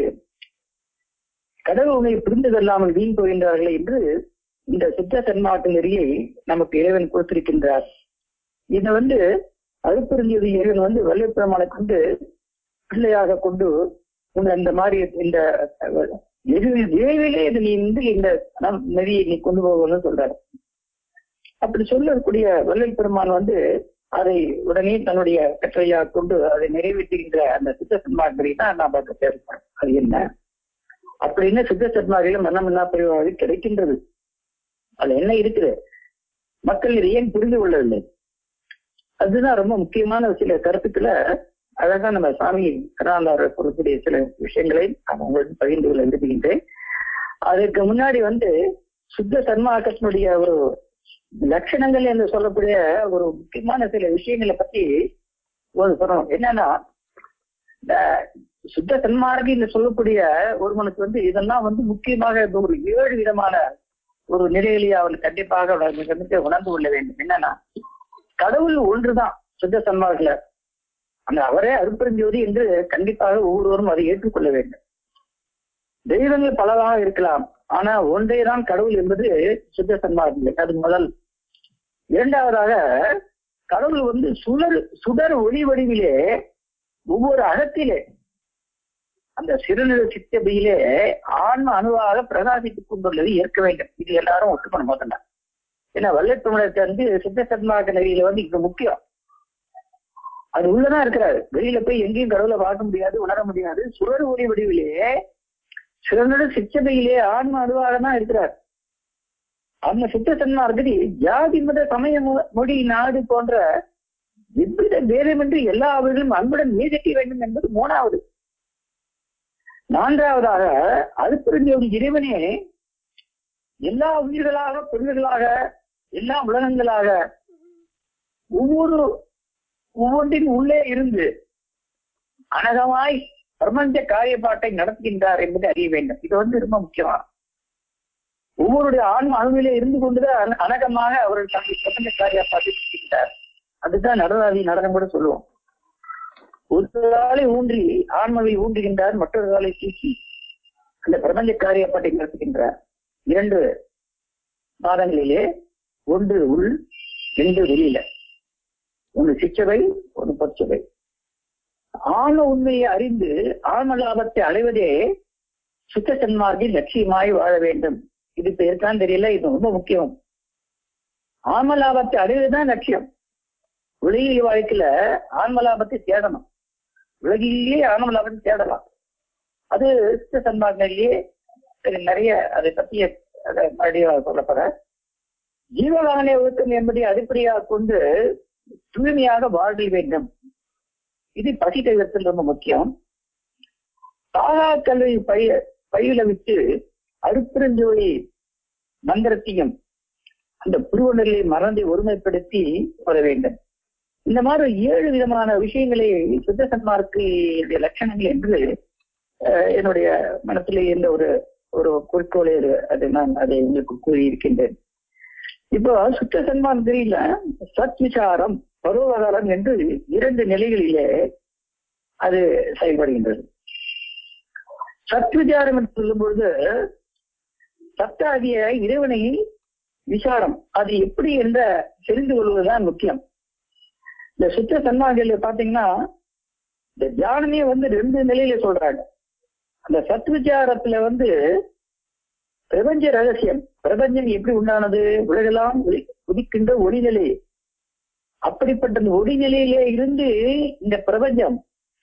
கடவுள் உண்மை புரிந்து கொள்ளாமல் வீண் போகின்றார்களே என்று இந்த சுத்த சன்மாட்டு நெறியை நமக்கு இறைவன் கொடுத்திருக்கின்றார் இதை வந்து அழுப்பெருந்தியது இறைவன் வந்து வல்லப்பெருமானை கொண்டு பிள்ளையாக கொண்டு இந்த மாதிரி இந்த வெகு விரைவிலே இது நீ வந்து இந்த நம் நதியை நீ கொண்டு போகணும்னு சொல்றாரு அப்படி சொல்லக்கூடிய வள்ளல் பெருமான் வந்து அதை உடனே தன்னுடைய கற்றையாக கொண்டு அதை நிறைவேற்றுகின்ற அந்த சித்த சன்மார்க்கரை தான் நாம் பார்க்க சேர்ப்போம் அது என்ன அப்படின்னு சித்த சன்மார்க்கையில மன்னம் என்ன பிரிவாக கிடைக்கின்றது அது என்ன இருக்குது மக்கள் இதை ஏன் புரிந்து கொள்ளவில்லை அதுதான் ரொம்ப முக்கியமான சில கருத்துக்களை அழகா நம்ம சாமி கருணாந்தாரர் சொல்லக்கூடிய சில விஷயங்களை நான் உங்களுக்கு பகிர்ந்து கொள்ள விரும்புகின்றேன் அதற்கு முன்னாடி வந்து சுத்த சன்மார்க்கத்தினுடைய ஒரு லட்சணங்கள் என்று சொல்லக்கூடிய ஒரு முக்கியமான சில விஷயங்களை பத்தி ஒரு சொல்லணும் என்னன்னா இந்த சுத்த சன்மார்க்கம் என்று சொல்லக்கூடிய ஒருவனுக்கு வந்து இதெல்லாம் வந்து முக்கியமாக இந்த ஒரு ஏழு விதமான ஒரு நிலையிலேயே அவன் கண்டிப்பாக அவன் மிக மிக உணர்ந்து கொள்ள வேண்டும் என்னன்னா கடவுள் ஒன்றுதான் சுத்த சன்மார்க்கல அந்த அவரே அருப்பெருஞ்சோதி என்று கண்டிப்பாக ஒவ்வொருவரும் அதை ஏற்றுக்கொள்ள வேண்டும் தெய்வங்கள் பலவாக இருக்கலாம் ஆனா ஒன்றேதான் கடவுள் என்பது சுத்த சன்மார்க்கம் அது முதல் இரண்டாவதாக கடவுள் வந்து சுடர் சுடர் ஒளி வடிவிலே ஒவ்வொரு அகத்திலே அந்த சிறுநில சித்தபையிலே ஆன்ம அணுவாக பிரகாசித்துக் கொண்டுள்ளது ஏற்க வேண்டும் இது எல்லாரும் ஒத்துக்கணும் முதல்ல ஏன்னா வல்லத்தமிழத்தை வந்து சித்த சன்மார்க்க நெறியில வந்து இது முக்கியம் அது உள்ளதான் இருக்கிறாரு வெளியில போய் எங்கேயும் கடவுளை பார்க்க முடியாது உணர முடியாது சுடர் ஒளி வடிவிலே சிறந்த சிச்சபையிலே ஆன்ம அணுவாக தான் இருக்கிறார் அந்த சுத்த சன்மார்க்கதி ஜாதி மத சமய மொ- மொழி நாடு போன்ற விபரீத பேதமின்றி எல்லா அவர்களும் அன்புடன் நீதிக்க வேண்டும் என்பது மூணாவது நான்காவதாக அருப்பெருஞ்சோதி இறைவனே எல்லா உயிர்களாக பொருள்களாக எல்லா உலகங்களாக ஒவ்வொரு ஒவ்வொன்றின் உள்ளே இருந்து அனகமாய் பிரபஞ்ச காரியப்பாட்டை நடத்துகின்றார் என்பதை அறிய வேண்டும் இது வந்து ரொம்ப முக்கியமான ஒவ்வொருடைய ஆன்ம அணுவிலே இருந்து கொண்டுதான் அன- அனகமாக அவர்கள் தங்கள் பிரபஞ்ச காரியப்பாட்டை நடத்துகின்றார் அதுதான் நடனாதி நடனம் கூட சொல்லுவோம் ஒரு காலை ஊன்றி ஆன்மாவை ஊன்றுகின்றார் மற்றொரு காலை தூக்கி அந்த பிரபஞ்ச காரியப்பாட்டை நடத்துகின்றார் இரண்டு பாதங்களிலே ஒன்று உள் ரெண்டு வெளியில ஒன்று சிற்றவை ஒன்று பச்சவை ஆன்ம உண்மையை அறிந்து ஆன்ம லாபத்தை அடைவதே சுத்த சன்மார்க்கில் லட்சியமாய் வாழ வேண்டும் இது இப்ப இருக்கான்னு தெரியல இது ரொம்ப முக்கியம் ஆன்ம லாபத்தை அடைவதுதான் லட்சியம் உலகில் வாழ்க்கையில ஆன்ம லாபத்தை தேடணும் உலகிலேயே ஆன்ம லாபத்தை தேடலாம் அது சுத்த சன்மார்க்கிலேயே நிறைய அதை பற்றிய அதை மறுபடியும் சொல்லப்பட ஜீவகான ஒழுக்கம் என்பதை அடிப்படையாக கொண்டு தூய்மையாக வாழ்தல் வேண்டும் இது பசி தெய்வத்தில் ரொம்ப முக்கியம் சாகா கல்வி பயில பயில விட்டு அருப்பெருஞ்சோதி மந்திரத்தையும் அந்த புருவநிலை மறந்தை ஒருமைப்படுத்தி வர வேண்டும் இந்த மாதிரி ஏழு விதமான விஷயங்களை சுத்த சன்மார்க்கிய லட்சணங்கள் என்று அஹ், என்னுடைய மனத்திலே இருந்த ஒரு ஒரு குறிக்கோளை அது நான் அதை உங்களுக்கு கூறியிருக்கின்றேன் இப்போ சுத்த சன்மார்க்கில சத் விசாரம் பருவகாலம் என்று இரண்டு நிலைகளிலே அது செயல்படுகின்றது சத்விசாரம் என்று சொல்லும் பொழுது சத்தாகிய இறைவனை விசாரம் அது எப்படி என்ற தெரிந்து கொள்வதுதான் முக்கியம் இந்த சுத்த சன்மார்க்கில பாத்தீங்கன்னா இந்த தியானமே வந்து ரெண்டு நிலையில சொல்றாங்க அந்த சத்விச்சாரத்துல வந்து பிரபஞ்ச ரகசியம் பிரபஞ்சம் எப்படி உண்டானது உலகெல்லாம் ஒளி- உதிக்கின்ற ஒளிநிலை அப்படிப்பட்ட அந்த ஒளிநிலையிலே இருந்து இந்த பிரபஞ்சம்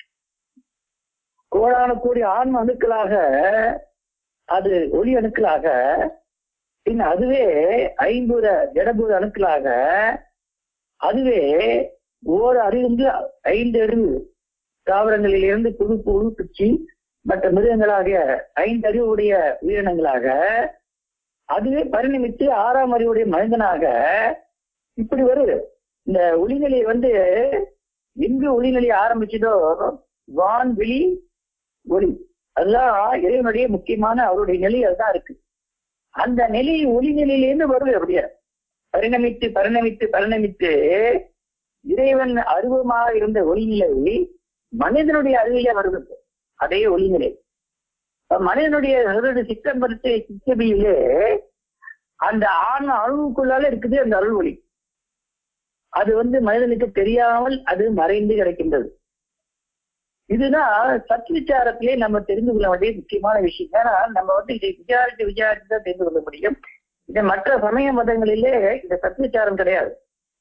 கோடான கோடி ஆன்ம அணுக்களாக அது ஒளி அணுக்களாக பின் அதுவே ஐம்பூத ஜடபூத அணுக்களாக அதுவே ஓர் அறிந்து ஐந்து அறிவு தாவரங்களில் இருந்து புது புழு குச்சி மற்ற மிருகங்களாகிய ஐந்து அறிவுடைய உயிரினங்களாக அதுவே பரிணமித்து ஆறாம் அறிவுடைய மனிதனாக இப்படி வருது இந்த ஒளிநிலை வந்து எங்கு ஒளிநிலை ஆரம்பிச்சதோ வான்வெளி ஒளி அதுதான் இறைவனுடைய முக்கியமான அவருடைய நிலை அதுதான் இருக்கு அந்த நிலை ஒளி நிலையிலேருந்து வருது அப்படியே பரிணமித்து பரிணமித்து பரிணமித்து இறைவன் அருவமாக இருந்த ஒளிநிலை மனிதனுடைய அறிவிலே வருது அதே ஒளிநிலை அப்ப மனிதனுடைய ஹிருதய சித்தம்பரத்தை சித்தபியிலே அந்த ஆன்ம அழுவுக்குள்ளால இருக்குது அந்த அருள் ஒளி அது வந்து மனிதனுக்கு தெரியாமல் அது மறைந்து கிடக்கின்றது இதுதான் சத் விசாரத்திலே நம்ம தெரிந்து கொள்ள வேண்டிய முக்கியமான விஷயம் ஏன்னா நம்ம வந்து இதை விசாரித்து விசாரித்து தான் தெரிந்து கொள்ள முடியும் இந்த மற்ற சமய மதங்களிலே இந்த சத் விசாரம் கிடையாது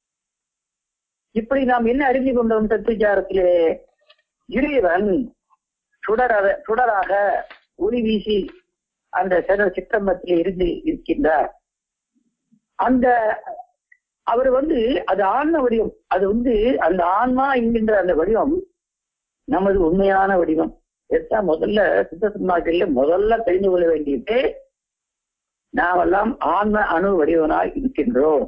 இப்படி நாம் என்ன அறிந்து கொண்டோம் சத் விசாரத்திலே இறைவன் சுடராக சுடராக ஒளி வீசி அந்த சிற சிற்றம்பத்தில் இருந்து இருக்கின்றார் அந்த அவர் வந்து அது ஆன்ம வடிவம் அது வந்து அந்த ஆன்மா என்கின்ற அந்த வடிவம் நமது உண்மையான வடிவம் எத்தான் முதல்ல சித்த சன்மார்க்கல்ல முதல்ல தெரிந்து கொள்ள வேண்டியது நாமெல்லாம் ஆன்ம அணு வடிவனாய் இருக்கின்றோம்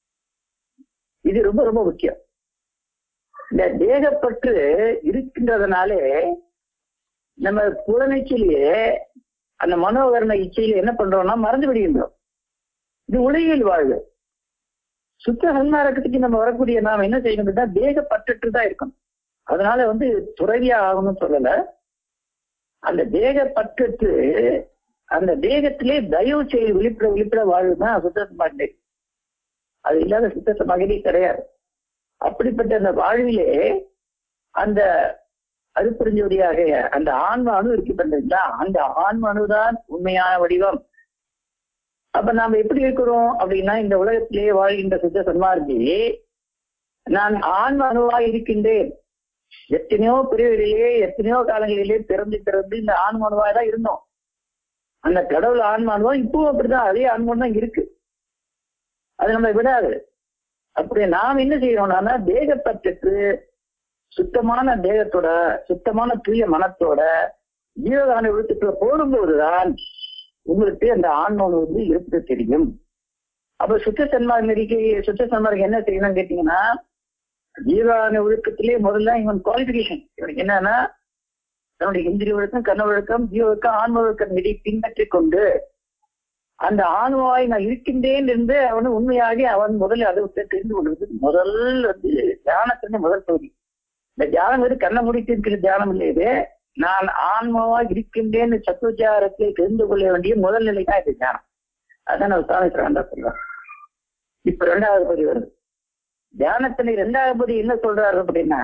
இது ரொம்ப ரொம்ப முக்கியம் இந்த தேகப்பற்று இருக்கின்றதுனாலே நம்ம புலனிச்சிலேயே அந்த மனோகரண இச்சையில என்ன பண்றோம்னா மறந்து விடுகின்றோம் இது உலகியல் வாழ்வு சுத்த சன்மார்க்கத்துக்கு நம்ம வரக்கூடிய நாம் என்ன செய்யணும்னா தேகப்பற்று தான் இருக்கணும் அதனால வந்து துறவியா ஆகணும்னு சொல்லல அந்த தேகப்பற்று அந்த தேகத்திலே தயவு செய்து விழிப்புற விழிப்புற வாழ்வு தான் சுத்த சமாதி அது இல்லாத சுத்த சமாதி கிடையாது அப்படிப்பட்ட அந்த வாழ்விலே அந்த அருப்பெருஞ்சோதியாக அந்த ஆன்ம அணு இருக்கின்றா அந்த ஆன்ம அணுதான் உண்மையான வடிவம் அப்ப நாம எப்படி இருக்கிறோம் அப்படின்னா இந்த உலகத்திலே வாழ்கின்ற சுத்த சன்மார்க்கி நான் ஆன்ம அணுவாய் இருக்கின்றேன் எத்தனையோ பிரிவுகளிலே எத்தனையோ காலங்களிலே பிறந்து பிறந்து இந்த ஆன்ம அணுவாய் தான் இருந்தோம் அந்த கடவுள் ஆன்ம அணுவா இப்பவும் அப்படிதான் அதே ஆன்மம் தான் இருக்கு அது நம்ம விடாது அப்படி நாம் என்ன செய்யறோம்னா தேகப்பற்றுக்கு சுத்தமான தேகத்தோட சுத்தமான தூய மனத்தோட ஜீவகான விழுத்துக்குள்ள போடும்போதுதான் உங்களுக்கு அந்த ஆன்மம் வந்து இருப்பது தெரியும் அப்ப சுத்த சன்மார்க்கு சுத்த சன்மார்க்கு என்ன செய்யணும்னு கேட்டீங்கன்னா ஜீவான ஒழுக்கத்திலே முதல்ல இவன் குவாலிபிகேஷன் இவனுக்கு என்னன்னா தன்னுடைய இந்திரிய ஒழுக்கம் கண்ண ஒழுக்கம் ஜீவ ஒழுக்கம் ஆன்ம ஒழுக்கம் இதை பின்பற்றி கொண்டு அந்த ஆன்மாவாய் நான் இருக்கின்றேன் என்று அவன் உண்மையாக அவன் முதல்ல அதை விட்டு தெரிந்து கொள்வது முதல் வந்து தியானத்தின் முதல் பகுதி இந்த தியானம் வந்து கண்ணை முடித்து இருக்கிற தியானம் இல்லை இது நான் ஆன்மாவாக இருக்கின்றேன்னு சத்துவச்சாரத்தை தெரிந்து கொள்ள வேண்டிய முதல் நிலை தான் இது தியானம் அதான் நம்ம சுவாமி சிறந்தா சொல்றார் இப்ப ரெண்டாவது பகுதி வருது தியானத்துல இரண்டாவது பகுதி என்ன சொல்றாரு அப்படின்னா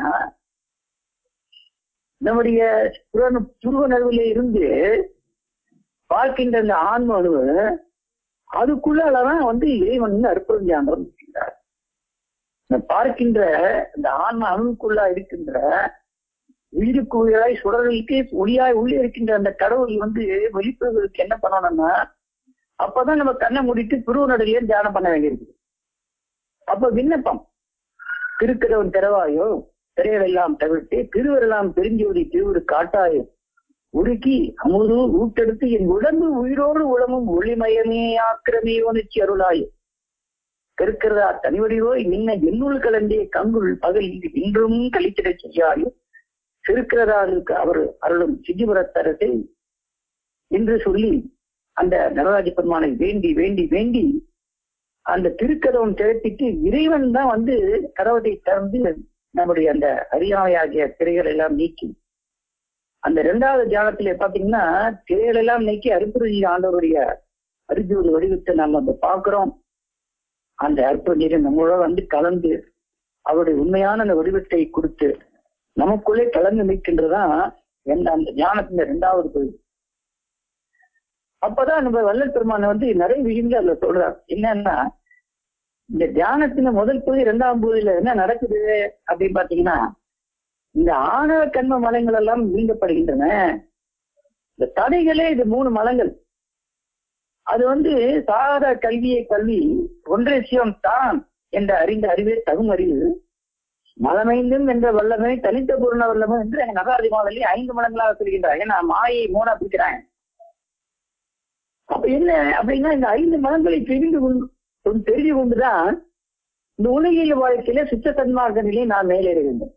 நம்முடைய புற- புருவ நடுவில் இருந்து பார்க்கின்ற அந்த ஆன்ம அணுவு அதுக்குள்ளதான் வந்து இறைவன் வந்து அற்புதம் தியானம் இருக்கின்றார் இந்த பார்க்கின்ற இந்த ஆன்ம அணுவுக்குள்ளா இருக்கின்ற உயிருக்கு உயிராய் சுடர்களுக்கு ஒளியாய் உள்ளே இருக்கின்ற அந்த கடவுள் வந்து வெளிப்படுவதற்கு என்ன பண்ணணும்னா அப்பதான் நம்ம கண்ணை மூடிட்டு புருவ நடுவிலே தியானம் பண்ண வேண்டியிருக்கு அப்ப விண்ணப்பம் திருக்கிறவன் திறவாயோ திரையெல்லாம் தவிர்த்து திருவரெல்லாம் தெரிஞ்சோதி திருவுரு காட்டாயோ உருக்கி அமுது ஊட்டெடுத்து என் உடம்பு உயிரோடு உடம்பும் ஒளிமயமே ஆக்கிரமே உணர்ச்சி அருளாயோ கருக்கிறதா தனிவடிவோ நின்ன எண்ணுள் கலந்தே கங்குள் பகல் இது இன்றும் கழித்திடச் செய்யாயோ திருக்கிறதாளுக்கு அவர் அருளும் சிஜிபுரத்தரசை என்று சொல்லி அந்த நடராஜ பெருமானை வேண்டி வேண்டி வேண்டி அந்த திருக்கதவம் திரட்டிட்டு இறைவன் தான் வந்து கதவத்தை திறந்து நம்முடைய அந்த அறியாமையாகிய திரைகள் எல்லாம் நீக்கி அந்த இரண்டாவது தியானத்திலே பாத்தீங்கன்னா திரைகள் எல்லாம் நீக்கி அருப்புருஜி ஆண்டவருடைய அரிஜோதி வடிவத்தை நாம் அந்த பார்க்கிறோம் அந்த அற்புதம் நம்மளோட வந்து கலந்து அவருடைய உண்மையான அந்த வடிவத்தை கொடுத்து நமக்குள்ளே கலந்து நிற்கின்றதான் எந்த அந்த ஞானத்தின் இரண்டாவது பகுதி அப்பதான் நம்ம வல்லல் பெருமானை வந்து நிறைய விஷயங்கள் அதுல சொல்றார் என்னன்னா இந்த தியானத்தின் முதல் பகுதி இரண்டாம் பகுதியில என்ன நடக்குது அப்படின்னு பாத்தீங்கன்னா இந்த ஆணவ கண்ம மலங்கள் எல்லாம் நீங்கப்படுகின்றன இந்த தடைகளே இது மூணு மலங்கள் அது வந்து சாதா கல்வியை கல்வி ஒன்றை சிவம் தான் என்ற அறிந்த அறிவே தகும் அறிவு மலமைந்தும் என்ற வல்லமை தனித்த பூர்ண வல்லமை என்று எங்க நகாதிமாவல்லி ஐந்து மடங்களாக சொல்கின்றார் ஏன்னா மாயை மூணா பிடிக்கிறாங்க அப்ப என்ன அப்படின்னா இந்த ஐந்து மதங்களை தெரிந்து கொண்டு கொண்டு தெரிந்து கொண்டுதான் இந்த உலகியல் வாழ்க்கையில சுத்த சன்மார்க்க நிலையை நான் மேலேற வேண்டும்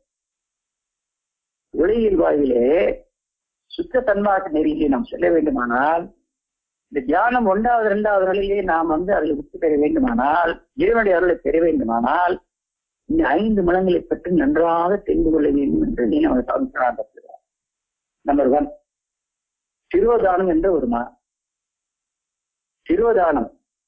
உலகியல் வாழ்விலே சுத்த சன்மார்க்க நெறியிலே நாம் செல்ல வேண்டுமானால் இந்த தியானம் ஒன்றாவது இரண்டாவது நிலையிலே நாம் வந்து அதில் விட்டு பெற வேண்டுமானால் இறைவனுடைய அருளை பெற வேண்டுமானால் இந்த ஐந்து மனங்களை பற்றி நன்றாக தெரிந்து கொள்ள வேண்டும் என்று நீ நம்ம சாதிக்கிறார் நம்பர் ஒன் சிறுவதானம் என்ற ஒரு மனம் சிறுவதானம்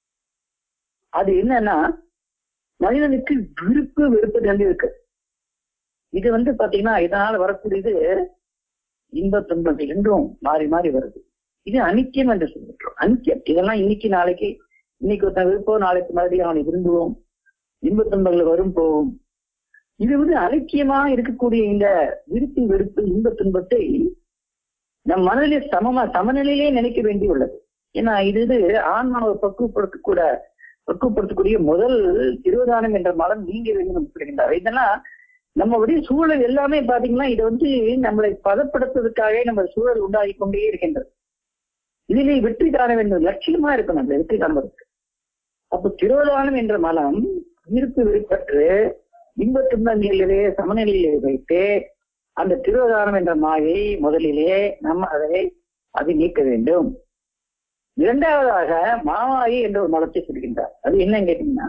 அது என்னன்னா மனிதனுக்கு விருப்பு வெறுப்பு ரெண்டு இருக்கு இது வந்து பாத்தீங்கன்னா இதனால வரக்கூடியது இன்ப துன்பங்கள் என்றும் மாறி மாறி வருது இது அனித்தியம் என்று சொல்கின்றோம் அனித்தியம் இதெல்லாம் இன்னைக்கு நாளைக்கு இன்னைக்கு ஒருத்தன் விருப்பம் நாளைக்கு மறுபடியும் அவனை விரும்புவோம் இன்ப துன்பங்கள் வரும் போகும் இது வந்து அலட்சியமா இருக்கக்கூடிய இந்த விருப்பு வெறுப்பு இன்ப துன்பத்தை நம் மனதிலே சமமா சமநிலையிலே நினைக்க வேண்டி உள்ளது ஏன்னா இது இது ஆன்மாவை பக்குவப்படுத்தக்கூட பக்குவப்படுத்தக்கூடிய முதல் திருவதானம் என்ற மலம் நீங்க வேண்டும் என்று சொல்கின்றார் இதெல்லாம் நம்மளுடைய சூழல் எல்லாமே பாத்தீங்கன்னா இது வந்து நம்மளை பதப்படுத்துவதற்காக நம்ம சூழல் உண்டாகி கொண்டே இருக்கின்றது இதிலே வெற்றி காண வேண்டும் லட்சியமா இருக்கணும் அந்த வெற்றி காண்பதற்கு அப்ப திருவதானம் என்ற மலம் விருப்பு விருப்பற்று இன்ப துன்பங்களிலே சமநிலையிலே வைத்து அந்த திருவதானம் என்ற மாயை முதலிலே நம்ம அதை அதை நீக்க வேண்டும் இரண்டாவதாக மாமாயி என்ற ஒரு மலத்தை சொல்கின்றார் அது என்னன்னு கேட்டீங்கன்னா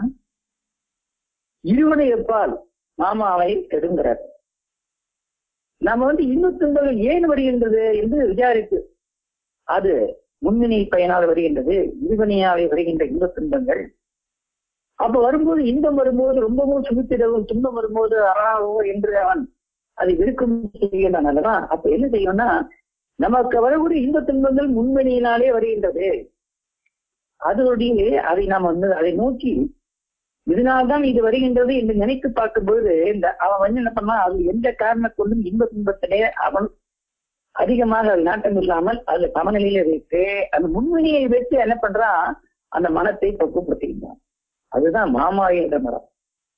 இருவனை எப்பால் மாமாவை கெடுங்கிறார் நம்ம வந்து இன்னும் துன்பங்கள் ஏன் வருகின்றது என்று விசாரித்து அது முன்வினை பயனால் வருகின்றது இருவனையாவே வருகின்ற இந்த துன்பங்கள் அப்ப வரும்போது இன்பம் வரும்போது ரொம்பவும் சுமித்திடவும் துன்பம் வரும்போது அறாவோ என்று அவன் அதை விருக்கும் செய்கின்றான் அல்லவா அப்ப என்ன செய்யணும்னா நமக்கு வரக்கூடிய இன்ப துன்பங்கள் முன்வினையினாலே வருகின்றது அதோடைய அதை நாம் வந்து அதை நோக்கி இதனால்தான் இது வருகின்றது என்று நினைத்து பார்க்கும்போது இந்த அவன் வந்து என்ன பண்ணா அது எந்த காரணம் கொண்டும் இன்ப துன்பத்திலே அவன் அதிகமாக அது நாட்டம் இல்லாமல் அது சமநிலையில வைத்து அந்த முன்வினையை வைத்து என்ன பண்றான் அந்த மனத்தை பக்குவப்படுத்துகின்றான் அதுதான் மாமாய் என்ற மரம்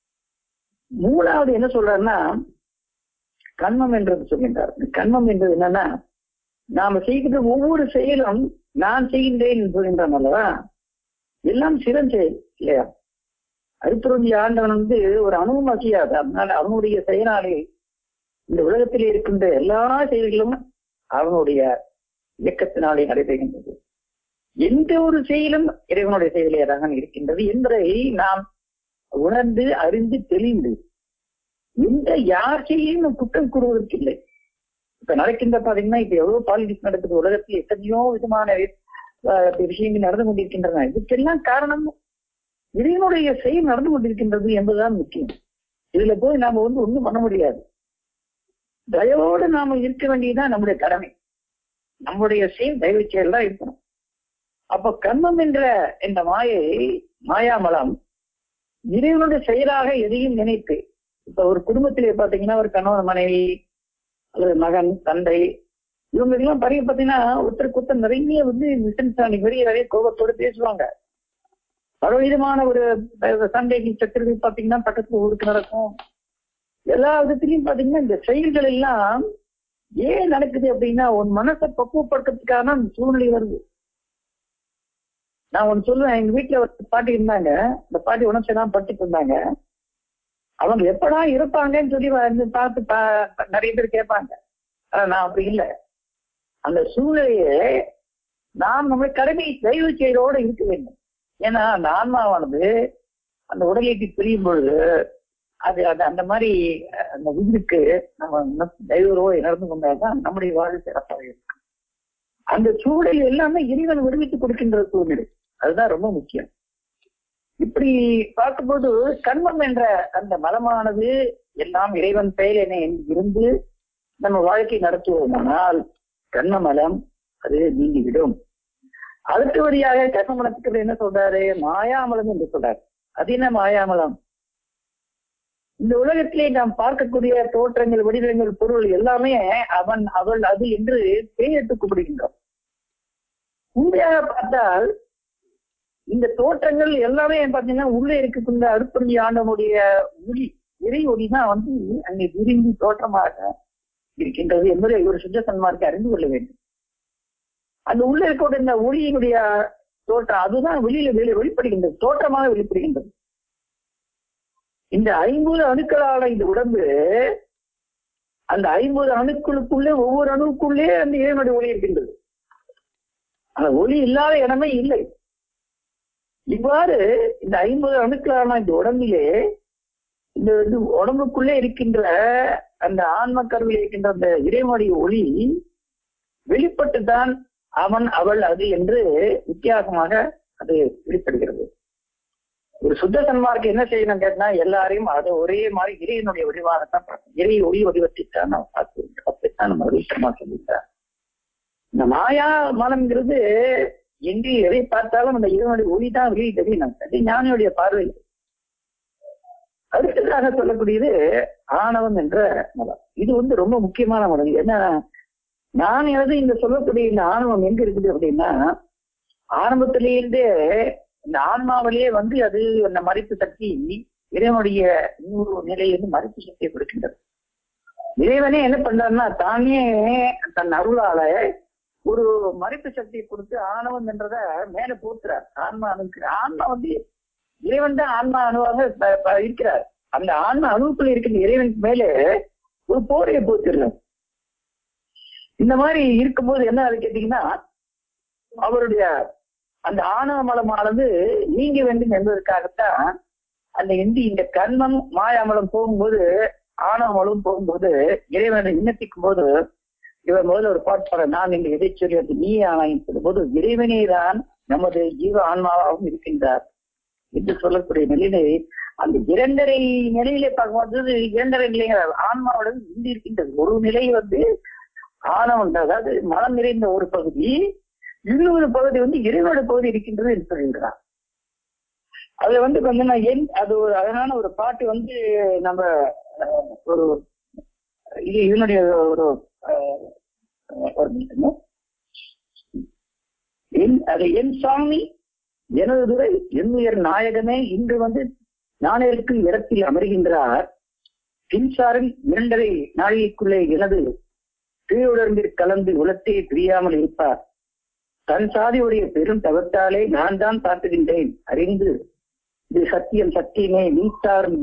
மூணாவது என்ன சொல்றாருன்னா கண்மம் என்றது சொல்கின்றார் கண்மம் என்றது என்னன்னா நாம செய்கின்ற ஒவ்வொரு செயலும் நான் செய்கின்றேன் என்று சொல்கின்றான் அல்லவா எல்லாம் சிறன் செயல் இல்லையா அருப்புரஞ்சி ஆண்டவன் வந்து ஒரு அணுவும் அசையாது அதனால அவனுடைய செயலாலே இந்த உலகத்தில் இருக்கின்ற எல்லா செயல்களும் அவனுடைய இயக்கத்தினாலே நடைபெறுகின்றது எந்த ஒரு செயலும் இறைவனுடைய செயலேதான் இருக்கின்றது என்பதை நாம் உணர்ந்து அறிந்து தெளிந்து எந்த யார் செயலையும் நாம் குற்றம் கூறுவதற்கில்லை இப்ப நடக்கின்ற பாத்தீங்கன்னா இப்ப எவ்வளவு பாலிடிக்ஸ் நடக்குது உலகத்தில் எத்தனையோ விதமான அஹ், விஷயங்கள் நடந்து கொண்டிருக்கின்றன இதுக்கெல்லாம் காரணம் இறைவனுடைய செயல் நடந்து கொண்டிருக்கின்றது என்பதுதான் முக்கியம் இதுல போய் நாம வந்து ஒண்ணும் பண்ண முடியாது தயவோடு நாம இருக்க வேண்டியதுதான் நம்முடைய கடமை நம்முடைய செயல் தயவு செயல் தான் இருக்கணும் அப்ப கர்மம் என்ற இந்த மாயை மாயாமலம் இறைவனுடைய செயலாக எதையும் நினைத்து இப்ப ஒரு குடும்பத்திலே பாத்தீங்கன்னா ஒரு கணவன் மனைவி அல்லது மகன் தந்தை இவங்க எல்லாம் பரிய பாத்தீங்கன்னா ஒருத்தருக்கு ஒருத்தர் நிறைய வந்து மிஷன்ஸ் பெரிய நிறைய கோபத்தோடு பேசுவாங்க பல விதமான ஒரு அஹ், சண்டைக்கு சச்சரவு பாத்தீங்கன்னா பக்கத்துல ஊருக்கு நடக்கும் எல்லா விதத்திலையும் பாத்தீங்கன்னா இந்த செயல்கள் எல்லாம் ஏன் நடக்குது அப்படின்னா உன் மனசை பக்குவப்படுத்துறதுக்கான அந்த சூழ்நிலை வருது நான் ஒண்ணு சொல்லுவேன் எங்க வீட்டுல ஒரு பாட்டி இருந்தாங்க இந்த பாட்டி உணர்ச்சி தான் பட்டுட்டு இருந்தாங்க அவங்க எப்படா இருப்பாங்கன்னு சொல்லி வந்து பார்த்து பா- நிறைய பேர் கேட்பாங்க ஆனா நான் அப்படி இல்லை அந்த சூழ்நிலையை நாம் நம்முடைய கடமை தயவு செயலோடு இருக்க வேண்டும் ஏன்னா அந்த ஆன்மாவானது அந்த உடலை விட்டு பிரியும் பொழுது அது அது அந்த மாதிரி அஹ், அந்த உயிருக்கு நம்ம தெய்வரோடு நடந்து கொண்டால்தான் நம்முடைய வாழ்வு சிறப்பாக இருக்கும் அந்த சூழல் எல்லாமே இறைவன் விடுவித்து கொடுக்கின்ற சூழ்நிலை அதுதான் ரொம்ப முக்கியம் இப்படி பார்க்கும்போது கர்மம் என்ற அந்த மலமானது எல்லாம் இறைவன் பெயர் என இருந்து நம்ம வாழ்க்கை நடத்துவோமானால் கர்ம மலம் அது நீங்கிவிடும் அடுத்தபடியாக கர்ம மலத்துக்கு என்ன சொல்றாரு மாயாமலம் என்று சொல்றாரு அது என்ன மாயாமலம் இந்த உலகத்திலே நாம் பார்க்கக்கூடிய தோற்றங்கள் வடிவங்கள் பொருள் எல்லாமே அவன் அவள் அது என்று பெயரிட்டுக் கூப்பிடுகின்றோம் உண்மையாக பார்த்தால் இந்த தோற்றங்கள் எல்லாமே பாத்தீங்கன்னா உள்ளே இருக்கக்கூடிய அருப்பணி ஆண்டவனுடைய ஒளி இறை ஒளி தான் வந்து அங்கே விரும்பி தோற்றமாக இருக்கின்றது என்பதை ஒரு சுத்த சன்மார்க்கு அறிந்து கொள்ள வேண்டும் அந்த உள்ள இருக்கக்கூடிய இந்த ஒளியினுடைய தோற்றம் அதுதான் வெளியில வெளி வெளிப்படுகின்றது தோற்றமாக வெளிப்படுகின்றது இந்த ஐம்பது அணுக்களான இந்த உடம்பு அந்த ஐம்பது அணுக்களுக்குள்ளே ஒவ்வொரு அணுவுக்குள்ளே அந்த இறைவனுடைய ஒளி இருக்கின்றது அந்த ஒளி இல்லாத இடமே இல்லை இவ்வாறு இந்த ஐம்பது அணுக்களான இந்த உடம்பிலே இந்த இது உடம்புக்குள்ளே இருக்கின்ற அந்த ஆன்ம கருவில் இருக்கின்ற அந்த இறைவனுடைய ஒளி வெளிப்பட்டுதான் அவன் அவள் அது என்று வித்தியாசமாக அது வெளிப்படுகிறது ஒரு சுத்த சன்மார்க்கு என்ன செய்யணும் கேட்டா எல்லாரையும் அது ஒரே மாதிரி இறைவனுடைய வடிவாகத்தான் பார்க்கணும். இறை ஒளி வடிவத்தை தான் நாம் பார்த்து பார்த்து அதைத்தான் நம்ம விருத்தமா சொல்லிட்டார் இந்த மாயா மலம்ங்கிறது எங்கே எதை பார்த்தாலும் அந்த இறைவனுடைய ஒளி தான் வெளியே தெரியும் அது ஞானியுடைய பார்வை அடுத்ததாக சொல்லக்கூடியது ஆணவம் என்ற மலம் இது வந்து ரொம்ப முக்கியமான மலம் ஏன்னா நான் எனது இந்த சொல்லக்கூடிய இந்த ஆணவம் எங்க இருக்குது அப்படின்னா ஆரம்பத்திலேருந்தே இந்த ஆன்மாவிலேயே வந்து அது அந்த மறைப்பு சக்தி இறைவனுடைய இன்னொரு நிலையிலிருந்து மறைப்பு சக்தியை கொடுக்கின்றது இறைவனே என்ன பண்றாருன்னா தானே தன் அருளால ஒரு மறைப்பு சக்தியை கொடுத்து ஆணவம் என்றத மேல போத்துறார் ஆன்மா அணுக்கு ஆன்மா வந்து இறைவன் தான் ஆன்மா அணுவாக ப- ப- இருக்கிறார் அந்த ஆன்மா அணுவுக்குள்ள இருக்கிற இறைவனுக்கு மேல ஒரு போரையை போத்துறார் இந்த மாதிரி இருக்கும்போது என்ன அது கேட்டீங்கன்னா அவருடைய அந்த ஆணவ மலமானது நீங்க வேண்டும் என்பதற்காகத்தான் அந்த இந்தி இந்த கர்மம் மாயாமலம் போகும்போது ஆணவ மலம் போகும்போது இறைவனை விண்ணப்பிக்கும் போது இவர் முதல்ல ஒரு பாட்டு பாட நான் இங்கு எதை சொல்லி அது நீ ஆனாயின் சொல்லும்போது இறைவனே தான் நமது ஜீவ ஆன்மாவாகவும் இருக்கின்றார் என்று சொல்லக்கூடிய நிலையிலே அந்த இரண்டரை நிலையிலே பார்க்கும்போது இரண்டரை நிலைகள் ஆன்மாவோட இந்தி இருக்கின்றது ஒரு நிலை வந்து ஆணவம் அதாவது மனம் நிறைந்த ஒரு பகுதி இன்னொரு பகுதி வந்து இறைவனோட பகுதி இருக்கின்றது என்று சொல்கின்றார் அதுல வந்து கொஞ்சம் நான் என் அது ஒரு அழகான ஒரு பாட்டு வந்து நம்ம அஹ், ஒரு இது இதனுடைய ஒரு அஹ், ஒரு நிமிஷம். என் அது என் சாமி எனது துறை என்னுயர் நாயகமே இன்று வந்து நாணயருக்கு இடத்தில் அமர்கின்றார் பின்சாரன் இரண்டரை நாழிகைக்குள்ளே எனது கீழுடம்பில் கலந்து உலத்தை பிரியாமல் இருப்பார் தன் சாதியுடைய பெரும் தவத்தாலே நான் தான் பார்த்துகின்றேன் அறிந்து இது சத்தியம் சத்தியமே மின்சாரம்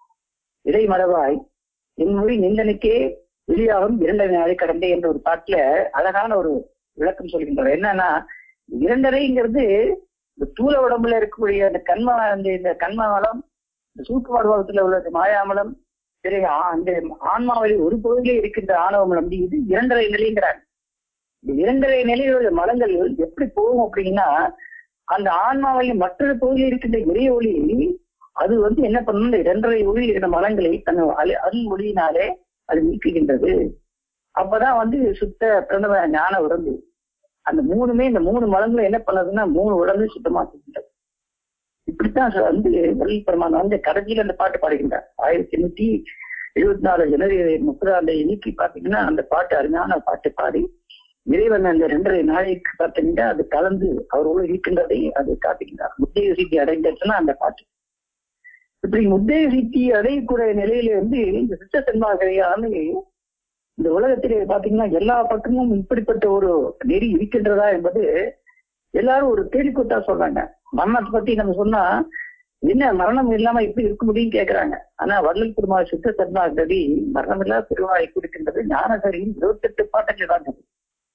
இதை மடவாய் என் மொழி நிந்தனுக்கே வெளியாகும் இரண்டரை நாளை கடந்தே என்ற ஒரு பாட்டுல அழகான ஒரு விளக்கம் சொல்கின்றார் என்னன்னா இரண்டரைங்கிறது இந்த தூள உடம்புல இருக்கக்கூடிய அந்த கண்ம அந்த இந்த கண்மமலம் இந்த சூக்குமாடுபாவத்துல உள்ள இந்த மாயாமலம் பிறகு ஆ- அந்த ஆன்மாவில் ஒரு பகுதியிலே இருக்கின்ற ஆணவமலம் இது இரண்டரை நிலைங்கிறார் இந்த இரண்டரை நிலையுள்ள மலங்கள் எப்படி போகும் அப்படின்னா அந்த ஆன்மாவில் மற்றொரு பகுதியில் இருக்கின்ற இறை ஒளி அது வந்து என்ன பண்ணும் இந்த இரண்டரை ஒளி இருக்கிற மலங்களை தன் அழி- அருள் ஒளியினாலே அது நீக்குகின்றது அப்பதான் வந்து சுத்த பிரணவ ஞான உடம்பு அந்த மூணுமே இந்த மூணு மலங்களும் என்ன பண்ணுதுன்னா மூணு உடம்பு சுத்தமாக்குகின்றது இப்படித்தான் சார் வந்து வள்ளல் பெருமான் வந்து கடைசியில் அந்த பாட்டு பாடுகின்றார் ஆயிரத்தி எண்ணூத்தி எழுபத்தி நாலு ஜனவரி முப்பதாம் தேதி இன்னைக்கு பாத்தீங்கன்னா அந்த பாட்டு அருமையான பாட்டு பாடி இறைவன் அந்த ரெண்டரை நாளைக்கு பார்த்தீங்கன்னா அது கலந்து அவரோடு இருக்கின்றதை அது காட்டுகின்றார் முத்தைய சித்தி அடைஞ்சிருச்சுன்னா அந்த பாட்டு இப்படி முத்தைய சித்தி அடையக்கூடிய நிலையில வந்து இந்த சித்த சென்மாகரையானு இந்த உலகத்திலே பாத்தீங்கன்னா எல்லா பக்கமும் இப்படிப்பட்ட ஒரு நெறி இருக்கின்றதா என்பது எல்லாரும் ஒரு கேள்விக்குத்தா சொல்றாங்க மரணத்தை பத்தி நம்ம சொன்னா என்ன மரணம் இல்லாம எப்படி இருக்க முடியும் கேக்குறாங்க ஆனா வள்ளல் பெருமாள் சித்த சன்மாகதி மரணம் இல்லாத பெருவாய் இருக்கின்றது ஞானகரியின் இருபத்தெட்டு பாட்டுகள் தான் அது.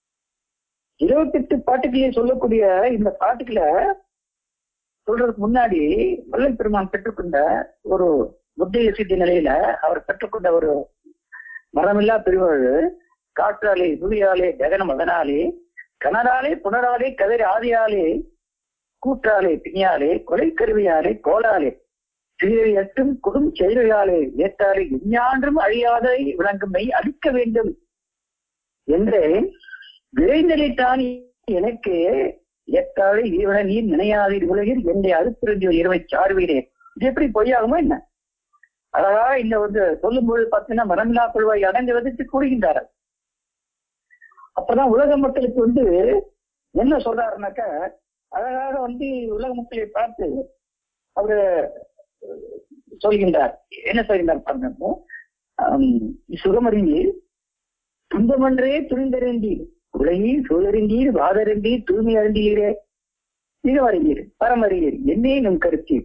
இருபத்தெட்டு பாட்டுகளே சொல்லக்கூடிய இந்த பாட்டுகளை சொல்றதுக்கு முன்னாடி வள்ளல் பெருமான் பெற்றுக்கொண்ட ஒரு புத்திய சித்தி நிலையில அவர் பெற்றுக்கொண்ட ஒரு மரமில்லா பெருவாழ் காற்றாலே துளியாலே ககனம் அதனாலே கனராலே புனராலே கதிர் ஆதியாலே கூற்றாலே பிணியாலே கொலை கருவியாலே கோலாலே சீரை எட்டும் குடும் செயலாலே ஏற்றாலே எஞ்ஞான்றும் அழியாத விளங்குமை அளிக்க வேண்டும் என்றே விரைந்தலைத்தான் எனக்கு ஏற்றாலே இறைவன நீர் நினையாதீர் உலகில் என்னை அறுப்பிருந்து இரவை சார்வீரே இது எப்படி பொய்யாகுமோ என்ன அழகா இந்த வந்து சொல்லும்போது பார்த்தீங்கன்னா மரமில்லா கொள்வாய் அடைந்து விதத்து கூறுகின்றார் அப்பதான் உலக மக்களுக்கு வந்து என்ன சொல்றாருனாக்க அழகாக வந்து உலக மக்களை பார்த்து அவரு சொல்கின்றார் என்ன சொல்கின்றார் பாருங்க ஆம், சுகமறிந்தீர் துன்பமன்றே துணிந்தறிந்தீர் உலகில் சூழறிந்தீர் வாதறிந்தீர் தூய்மை அறிந்தீரே மிக அறிஞர் பரமறிஞர் என்னே நம் கருத்தீர்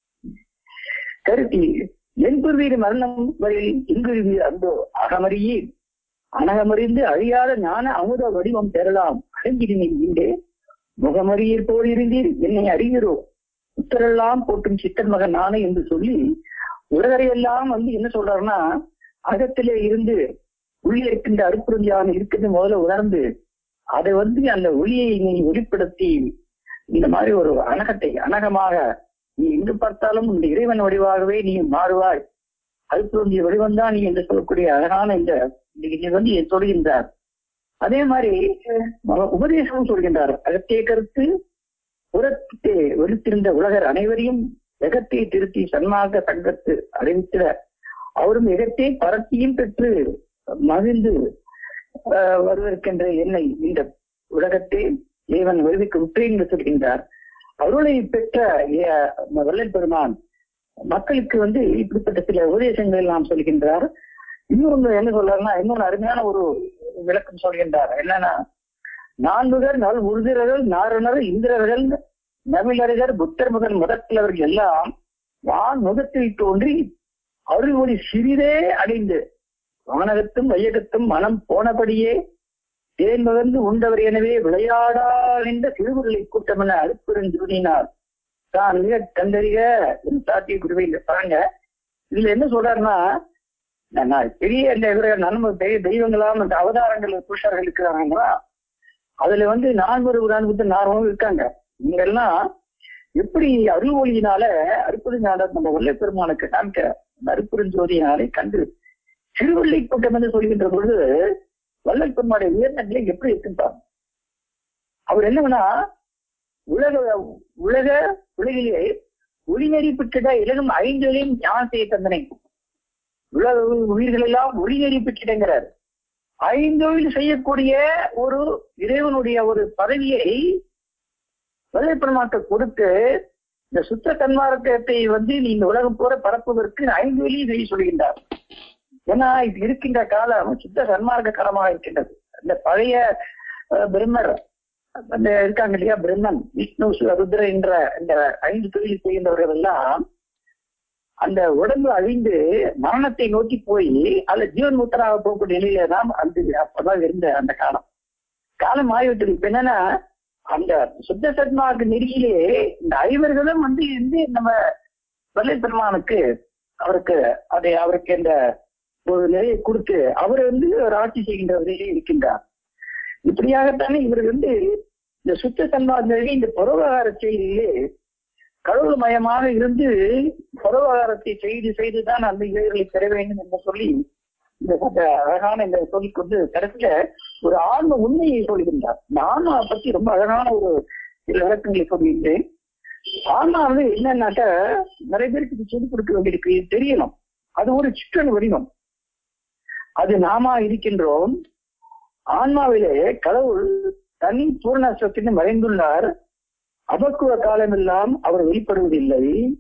கருத்தீர் என் குருவீர் மரணம் வரையில் இங்குருவீர் அந்தோ அகமறியீர் அனகமறிந்து அழியாத ஞான அமுத வடிவம் பெறலாம் அடங்கிடுமீர் இன்றே முகமறியீர் போல் இருந்தீர் என்னை அறிகிறோ உத்தரெல்லாம் போற்றும் சித்தர் மகன் நானே என்று சொல்லி உலகரையெல்லாம் வந்து என்ன சொல்றாருன்னா அகத்திலே இருந்து உள்ளே இருக்கின்ற அருப்புரிஞ்சான இருக்குது முதல்ல உணர்ந்து அதை வந்து அந்த ஒளியை நீ வெளிப்படுத்தி இந்த மாதிரி ஒரு அனகத்தை அனகமாக நீ எங்கு பார்த்தாலும் இந்த இறைவன் வடிவாகவே நீ மாறுவாய் அல்புருந்திய வடிவம் தான் நீ என்று சொல்லக்கூடிய அழகான இந்த இது வந்து சொல்கின்றார் அதே மாதிரி அஹ், உபதேசமும் சொல்கின்றார் அகத்தே கருத்து புறத்தே வெளுத்திருந்த உலகர் அனைவரையும் எகத்தை திருத்தி சன்மாக சங்கத்து அறிவித்திட அவரும் எகத்தை பரத்தியும் பெற்று மகிழ்ந்து ஆஹ், வருவதற்கென்ற என்னை இந்த உலகத்தை இறைவன் வருவிக்கு உற்றேன் என்று சொல்கின்றார் அருளை பெற்ற ஏ- வள்ளல் பெருமான் மக்களுக்கு வந்து இப்படிப்பட்ட சில உபதேசங்கள் எல்லாம் சொல்கின்றார் இன்னொன்று என்ன சொல்றாருன்னா இன்னொரு அருமையான ஒரு விளக்கம் சொல்கின்றார் என்னன்னா நான்குகர் நல் உறுதிரர்கள் நாரணர் இந்திரர்கள் நவிலர்கள் புத்தர் முதல் முதற்கிழவர்கள் எல்லாம் வான் முகத்தில் தோன்றி அருள் ஒளி சிறிதே அடைந்து வானகத்தும் வையகத்தும் மனம் போனபடியே தேன் நுகர்ந்து உண்டவர் எனவே விளையாடா என்ற திருவுருளை கூட்டம் என அருப்பெருந்துணினார் தான் மிக கண்டறிக என்று சாத்திய குருவை இங்க பாருங்க இதுல என்ன சொல்றாருன்னா நான் நான் பெரிய இந்த இவர நன்மை பெரிய தெய்வங்களாம் இந்த அவதாரங்கள் புருஷர்கள் இருக்கிறாங்கன்னா அதுல வந்து நான்கு நான்கு நார்மலும் இருக்காங்க இவங்க எல்லாம் எப்படி அருள் ஒளியினால அற்புதஞான நம்ம வல்ல பெருமானுக்கு காமிக்க அந்த அற்புதஞ்சோதியினாலே கண்டு திருவள்ளை கூட்டம் என்று சொல்கின்ற பொழுது வல்லல் பெருமானுடைய உயர்ந்த நிலை எப்படி இருக்குன்னு அவர் என்னன்னா உலக உலக உலகிலே ஒளிநெறி பெற்றிட இலகும் ஐந்தொழியும் ஞான செய்ய தந்தனை உலக உயிர்கள் எல்லாம் ஒளிநெறி பெற்றிடங்கிறார் ஐந்தொழில் செய்யக்கூடிய ஒரு இறைவனுடைய ஒரு பதவியை வல்லைப்பெருமாக்க கொடுத்து இந்த சுத்த தன்மார்க்கத்தை வந்து நீ இந்த உலகம் பூரா பரப்புவதற்கு ஐந்து வழியை செய்ய சொல்கின்றார் ஏன்னா இது இருக்கின்ற காலம் சுத்த சன்மார்க்க காலமாக இருக்கின்றது இந்த பழைய அஹ், பிரம்மர் அந்த இருக்காங்க இல்லையா பிரம்மன் விஷ்ணு சிவ, ருத்ர என்ற இந்த ஐந்து தொழில் செய்கின்றவர்கள் எல்லாம் அந்த உடம்பு அழிந்து மரணத்தை நோக்கி போய் அதுல ஜீவன் முத்தராக போகக்கூடிய நிலையில தான் அந்த அப்பதான் இருந்த அந்த காலம் காலம் மாறிவிட்டது இப்ப என்னன்னா அந்த சுத்த சத்மாவுக்கு நெறியிலே இந்த ஐவர்களும் வந்து இருந்து நம்ம வல்லை பெருமானுக்கு அவருக்கு அதை அவருக்கு இந்த ஒரு நிலையை கொடுத்து அவர் வந்து ஒரு ஆட்சி செய்கின்ற நிலையில் இருக்கின்றார் இப்படியாகத்தானே இவர் வந்து இந்த சுத்த சன்மார்க்க நிலையை இந்த பரோபகார செய்தியிலே கடவுள் மயமாக இருந்து பரோபகாரத்தை செய்து செய்துதான் அந்த இளைஞர்களை பெற வேண்டும் என்று சொல்லி இந்த இந்த அழகான இந்த சொல்லிக் கொண்டு கடைசியில ஒரு ஆன்ம உண்மையை சொல்கின்றார் இந்த ஆன்மாவை பத்தி ரொம்ப அழகான ஒரு சில விளக்கங்களை சொல்கின்றேன் ஆன்மா வந்து என்னன்னாக்க நிறைய பேருக்கு இது சொல்லிக் கொடுக்க வேண்டியிருக்கு இது தெரியணும் அது ஒரு சிற்றன் வடிவம் அது நாமா இருக்கின்றோம் ஆன்மாவிலே கடவுள் தனி பூர்ணத்துவத்தின் மறைந்துள்ளார் அபக்குவ காலமெல்லாம் அவர் வெளிப்படுவதில்லை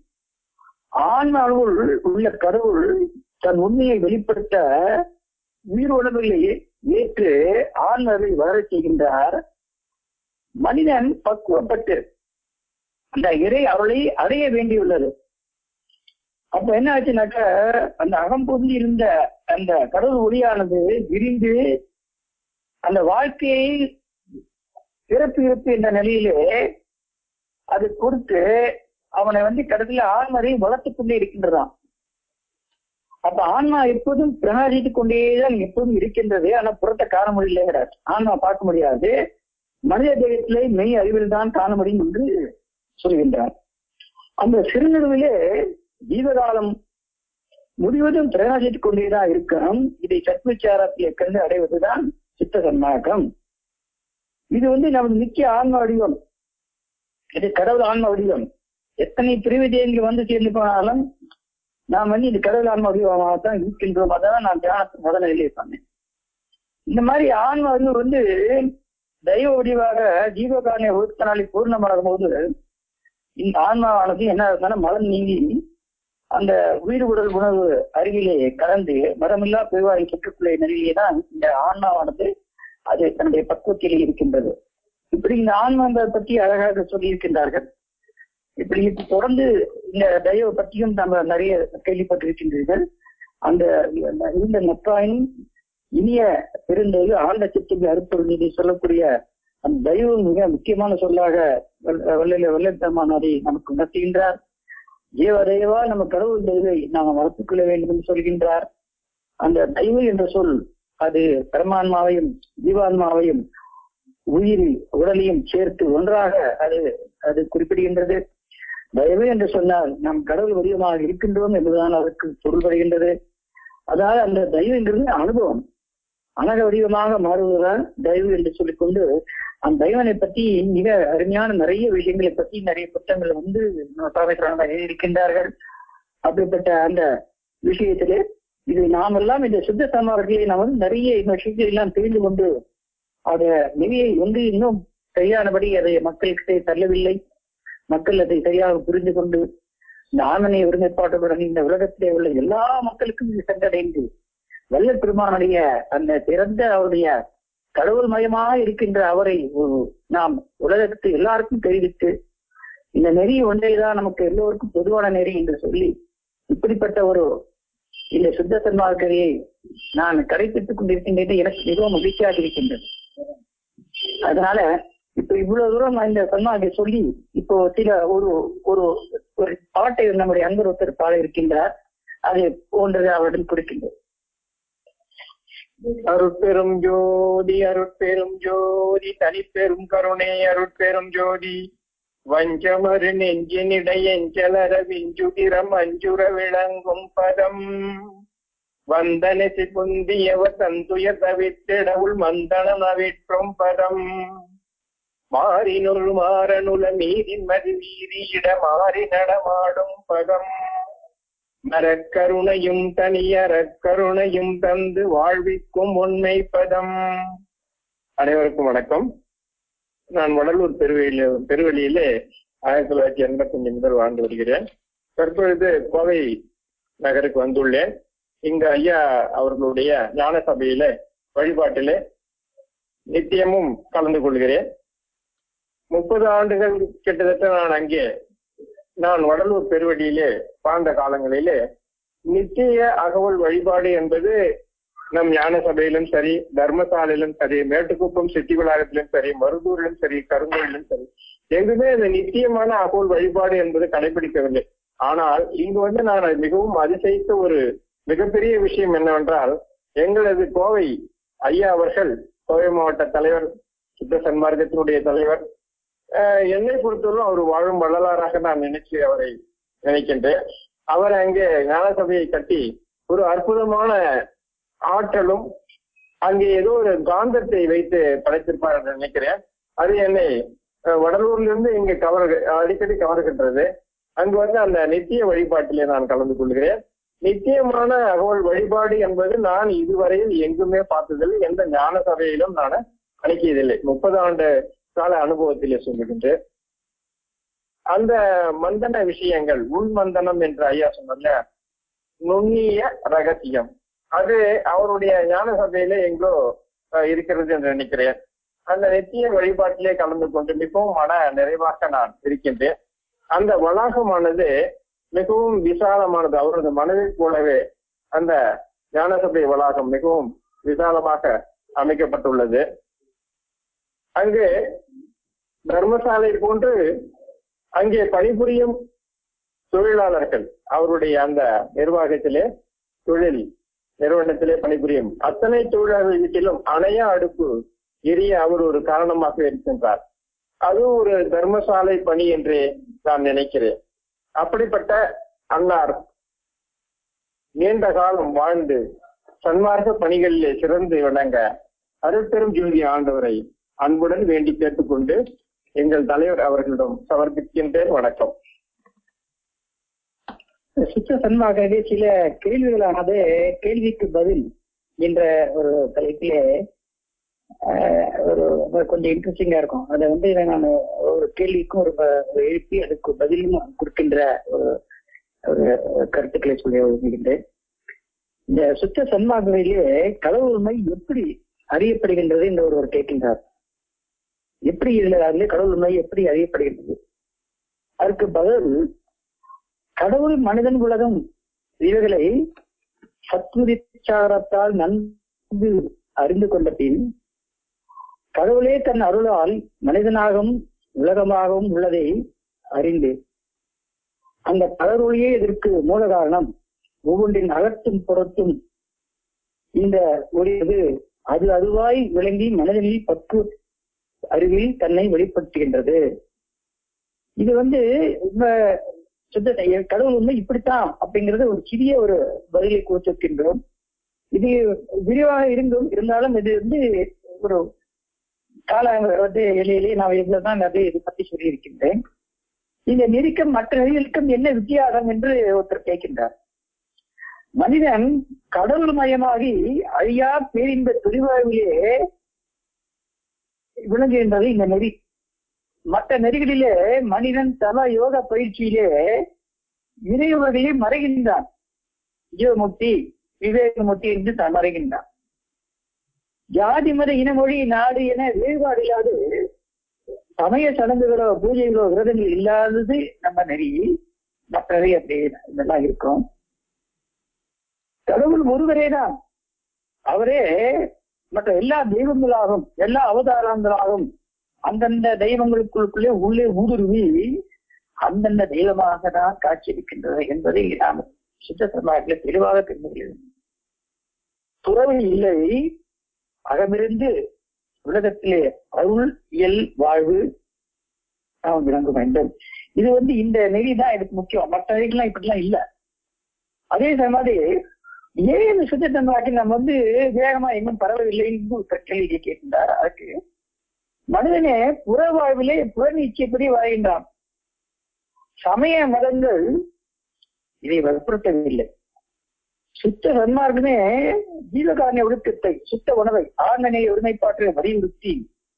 ஆன்மாவுள் உள்ள கடவுள் தன் உண்மையை வெளிப்படுத்த உயிர் உணர்வுகளை ஏற்று ஆன்மாவை வளரச் செய்கின்றார் மனிதன் பக்குவப்பட்டு அந்த இறை அருளை அடைய வேண்டியுள்ளது அப்ப என்ன ஆச்சுனாக்க அந்த அகம்பொருள் இருந்த அந்த கடவுள் ஒளியானது விரிந்து அந்த வாழ்க்கையை பிறப்பு இருப்பு என்ற நிலையிலே அது கொடுத்து அவனை வந்து கடைசியில ஆன்மரை வளர்த்துக் கொண்டே இருக்கின்றதாம் அப்ப ஆன்மா எப்போதும் பிரகாசித்துக் கொண்டேதான் எப்போதும் இருக்கின்றது ஆனா புறத்தை காண முடியலங்கிறார் ஆன்மா பார்க்க முடியாது மனித தேகத்திலே மெய் அறிவில் தான் காண முடியும் என்று சொல்கின்றார் அந்த சிறுநடுவிலே ஜீவகாலம் முழுவதும் பிரகாசித்துக் கொண்டேதான் இருக்கணும் இதை சத்விச்சாரத்திலே கண்டு அடைவதுதான் சித்த சன்மார்க்கம் இது வந்து நமது முக்கிய ஆன்ம வடிவம் இது கடவுள் ஆன்ம வடிவம் எத்தனை பிரிவு தேங்கி வந்து சேர்ந்து போனாலும் நாம் வந்து இது கடவுள் ஆன்ம வடிவமாக தான் இருக்கின்றோம் அதான் நான் தியானத்துக்கு முதல் நிலையை சொன்னேன் இந்த மாதிரி ஆன்ம வடிவம் வந்து தெய்வ வடிவாக ஜீவகாரணிய ஒழுக்க நாளை பூர்ணமாகும் போது இந்த ஆன்மாவானது என்ன இருந்தாலும் மலம் நீங்கி அந்த உயிர் உடல் உணவு அருகிலே கலந்து மரமில்லா பெருவாரி சுற்றுக்குள்ளே நிலையிலே தான் இந்த ஆன்மாவானது அது தன்னுடைய பக்குவத்திலே இருக்கின்றது இப்படி இந்த ஆன்மாவை பற்றி அழகாக சொல்லி இருக்கின்றார்கள் இப்படி இப்ப தொடர்ந்து இந்த தயவை பற்றியும் நம்ம நிறைய கேள்விப்பட்டிருக்கின்றீர்கள் அந்த இந்த நற்றாயின் இனிய பெருந்தது ஆழ்ந்த சித்துக்கு அறுப்பொருள் சொல்லக்கூடிய அந்த தெய்வம் மிக முக்கியமான சொல்லாக வல்ல வல்லத்தமானதை நமக்கு உணர்த்துகின்றார் ஜீவ தெய்வா நம்ம கடவுள் தெய்வை நாம் வளர்த்துக் கொள்ள வேண்டும் என்று சொல்கின்றார் அந்த தெய்வ என்ற சொல் அது பரமான்மாவையும் ஜீவான்மாவையும் உயிரில் உடலையும் சேர்த்து ஒன்றாக அது அது குறிப்பிடுகின்றது தயவு என்று சொன்னால் நாம் கடவுள் வடிவமாக இருக்கின்றோம் என்பதுதான் அதற்கு பொருள் வருகின்றது அதாவது அந்த தயவுங்கிறது அனுபவம் அனக வடிவமாக மாறுவதுதான் தயவு என்று சொல்லிக்கொண்டு அந்த தெய்வனை பற்றி மிக அருமையான நிறைய விஷயங்களை பற்றி நிறைய புத்தகங்கள் வந்து சாமித்திரான இருக்கின்றார்கள் அப்படிப்பட்ட அந்த விஷயத்திலே இது நாம் எல்லாம் இந்த சுத்த சமார்களை நாம் வந்து நிறைய இந்த விஷயங்களை எல்லாம் தெரிந்து கொண்டு அத நெறியை வந்து இன்னும் சரியானபடி அதை மக்கள்கிட்ட தள்ளவில்லை மக்கள் அதை சரியாக புரிந்து கொண்டு இந்த ஆமனை ஒருமைப்பாட்டுடன் இந்த உலகத்திலே உள்ள எல்லா மக்களுக்கும் இது சென்றடைந்து வல்ல பெருமானுடைய அந்த சிறந்த அவருடைய கடவுள் மயமாக இருக்கின்ற அவரை ஒரு நாம் உலகத்துக்கு எல்லாருக்கும் தெரிவித்து இந்த நெறி ஒன்றைதான் நமக்கு எல்லோருக்கும் பொதுவான நெறி என்று சொல்லி இப்படிப்பட்ட ஒரு இந்த சுத்த சன்மார்க்கரையை நான் கடைபிடித்துக் கொண்டிருக்கின்றது எனக்கு மிகவும் மகிழ்ச்சியாக இருக்கின்றது அதனால இப்ப இவ்வளவு தூரம் நான் இந்த சன்மார்க்கை சொல்லி இப்போ சில ஒரு ஒரு ஒரு பாட்டை நம்முடைய அன்பர் ஒருத்தர் பாட இருக்கின்றார் அது போன்றது அவரிடம் கொடுக்கின்றது அருட்பெரும் ஜோதி அருட்பெரும் ஜோதி தனிப்பெரும் கருணை அருட்பெரும் ஜோதி வஞ்சமரு நெஞ்சினிடையஞ்சலர விஞ்சுதிரம் அஞ்சுர விளங்கும் பதம் வந்தனசி புந்தியவ தந்துய தவித்திடவுள் மந்தன நவிற்றும் பதம் மாறினுள் மாறனுல மீறின் மதி வீதியிட மாறி நடமாடும் பதம் மரக்கருணையும் தனியறக்கருணையும் தந்து வாழ்விக்கும் உண்மை பதம் அனைவருக்கும் வணக்கம் நான் வடலூர் பெருவெளியில பெருவெளியிலே ஆயிரத்தி தொள்ளாயிரத்தி எண்பத்தி அஞ்சு முதல் வாழ்ந்து வருகிறேன் தற்பொழுது கோவை நகருக்கு வந்துள்ளேன் இங்க ஐயா அவர்களுடைய ஞான சபையில வழிபாட்டிலே நித்தியமும் கலந்து கொள்கிறேன் முப்பது ஆண்டுகள் கிட்டத்தட்ட நான் அங்கே நான் வடலூர் பெருவெளியிலே வாழ்ந்த காலங்களிலே நித்திய அகவல் வழிபாடு என்பது நம் ஞான சபையிலும் சரி தர்மசாலையிலும் சரி மேட்டுக்குப்பம் சிட்டி வளாகத்திலும் சரி மருதூரிலும் சரி கருங்கோயிலும் சரி எங்குமே இந்த நித்தியமான அகோல் வழிபாடு என்பது கடைபிடிக்கவில்லை ஆனால் இங்கு வந்து நான் மிகவும் அதிசயித்த ஒரு மிகப்பெரிய விஷயம் என்னவென்றால் எங்களது கோவை ஐயா அவர்கள் கோவை மாவட்ட தலைவர் சுத்த சன்மார்க்கத்தினுடைய தலைவர் என்னை பொறுத்தவரை அவர் வாழும் வள்ளலாராக நான் நினைச்சு அவரை நினைக்கின்றேன் அவர் அங்கே ஞான சபையை கட்டி ஒரு அற்புதமான ஆற்றலும் அங்கே ஏதோ ஒரு காந்தத்தை வைத்து படைத்திருப்பார் என்று நினைக்கிறேன் அது என்னை வடலூர்ல இருந்து இங்க கவர் அடிக்கடி கவர்கின்றது அங்கு வந்து அந்த நித்திய வழிபாட்டிலே நான் கலந்து கொள்கிறேன் நித்தியமான அகவல் வழிபாடு என்பது நான் இதுவரையில் எங்குமே பார்த்ததில்லை எந்த ஞான சபையிலும் நான் அணுக்கியதில்லை முப்பது ஆண்டு கால அனுபவத்திலே சொல்லுகின்றேன் அந்த மந்தன விஷயங்கள் உள் மந்தனம் என்று ஐயா சொன்னல நுண்ணிய ரகசியம் அது அவருடைய ஞான சபையில எங்கோ இருக்கிறது என்று நினைக்கிறேன் அந்த நித்திய வழிபாட்டிலே கலந்து கொண்டு மிகவும் மன நிறைவாக நான் இருக்கின்றேன் அந்த வளாகமானது மிகவும் விசாலமானது அவரது மனதை போலவே அந்த ஞானசபை வளாகம் மிகவும் விசாலமாக அமைக்கப்பட்டுள்ளது அங்கு தர்மசாலை போன்று அங்கே பணிபுரியும் தொழிலாளர்கள் அவருடைய அந்த நிர்வாகத்திலே தொழில் நிறுவனத்திலே பணிபுரியும் அத்தனை தொழிலாளர்கள் வீட்டிலும் அணைய அடுப்பு எரிய அவர் ஒரு காரணமாக இருக்கின்றார் அது ஒரு தர்மசாலை பணி என்றே நான் நினைக்கிறேன் அப்படிப்பட்ட அன்னார் நீண்ட காலம் வாழ்ந்து சன்மார்க்க பணிகளிலே சிறந்து விளங்க அருட்பெரும் ஜோதி ஆண்டவரை அன்புடன் வேண்டி கேட்டுக்கொண்டு எங்கள் தலைவர் அவர்களிடம் சமர்ப்பிக்கின்றேன் வணக்கம் சுத்த சன்மாகவே சில கேள்விகளானது கேள்விக்கு பதில் என்ற ஒரு தலைப்பிலே ஒரு கொஞ்சம் இன்ட்ரெஸ்டிங்கா இருக்கும் அதை வந்து நான் ஒரு கேள்விக்கும் ஒரு எழுப்பி அதுக்கு பதிலும் கொடுக்கின்ற ஒரு ஒரு கருத்துக்களை சொல்லி வருகின்றேன் இந்த சுத்த சன்மார்களிலே கடவுள்மை எப்படி அறியப்படுகின்றது என்று ஒருவர் கேட்கின்றார் எப்படி இதுல அதுல கடவுள்மை எப்படி அறியப்படுகின்றது அதற்கு பதில் கடவுள் மனிதன் உலகம் இவைகளை சத்விச்சாரத்தால் நன்கு அறிந்து கொண்ட பின் கடவுளே தன் அருளால் மனிதனாகவும் உலகமாகவும் உள்ளதை அறிந்து அந்த கடவுளையே இதற்கு மூல காரணம் ஒவ்வொன்றின் அகத்தும் புறத்தும் இந்த ஒளியது அது அதுவாய் விளங்கி மனிதனில் பக்கு அறிவில் தன்னை வெளிப்படுத்துகின்றது இது வந்து இப்ப சுத்த கடவுள் உண்மை இப்படித்தான் அப்படிங்கறது ஒரு சிறிய ஒரு பதிலை கொடுத்திருக்கின்றோம் இது விரிவாக இருந்தும் இருந்தாலும் இது வந்து ஒரு கால வந்து எளியிலே நான் இவ்வளவுதான் நிறைய இதை பத்தி சொல்லியிருக்கின்றேன் இந்த நெருக்கம் மற்ற நெறிகளுக்கும் என்ன வித்தியாசம் என்று ஒருத்தர் கேட்கின்றார் மனிதன் கடவுள் மயமாகி அழியா பேரின்ப துரிவாழ்விலே விளங்குகின்றது இந்த நெறி மற்ற நெறிகளிலே மனிதன் தவ யோக பயிற்சியிலே இறைவர்களே மறைகின்றான் ஜீவமுக்தி விவேகமுக்தி என்று தான் மறைகின்றான் ஜாதி மத இனமொழி நாடு என வேறுபாடு இல்லாது சமய சடங்குகளோ பூஜைகளோ விரதங்கள் இல்லாதது நம்ம நெறி மற்றவை அப்படி இதெல்லாம் இருக்கும் கடவுள் ஒருவரே தான் அவரே மற்ற எல்லா தெய்வங்களாகும் எல்லா அவதாரங்களாகும் அந்தந்த தெய்வங்களுக்குள்ளே உள்ளே ஊடுருவி அந்தந்த தெய்வமாக தான் காட்சியளிக்கின்றது என்பதை நாம் சித்த சமாஜத்தில் தெளிவாக தெரிந்து துறவு இல்லை அகமிருந்து உலகத்திலே அருள் இயல் வாழ்வு நாம் விளங்க வேண்டும் இது வந்து இந்த நெறி தான் இதுக்கு முக்கியம் மற்ற நெறிகள்லாம் இப்படிலாம் இல்லை அதே மாதிரி ஏன் இந்த சுத்தத்தன்மைக்கு நம்ம வந்து வேகமா இன்னும் பரவவில்லைன்னு ஒரு கேள்வி கேட்கின்றார் அதுக்கு மனிதனே புற வாழ்விலே புற நிச்சயப்படி வாழ்கின்றான் சமய மதங்கள் இதை வற்புறுத்தவில்லை சுத்த சன்மார்க்கமே ஜீவகாரணிய ஒழுக்கத்தை சுத்த உணவை ஆண்மனைய ஒருமைப்பாட்டை வலியுறுத்தி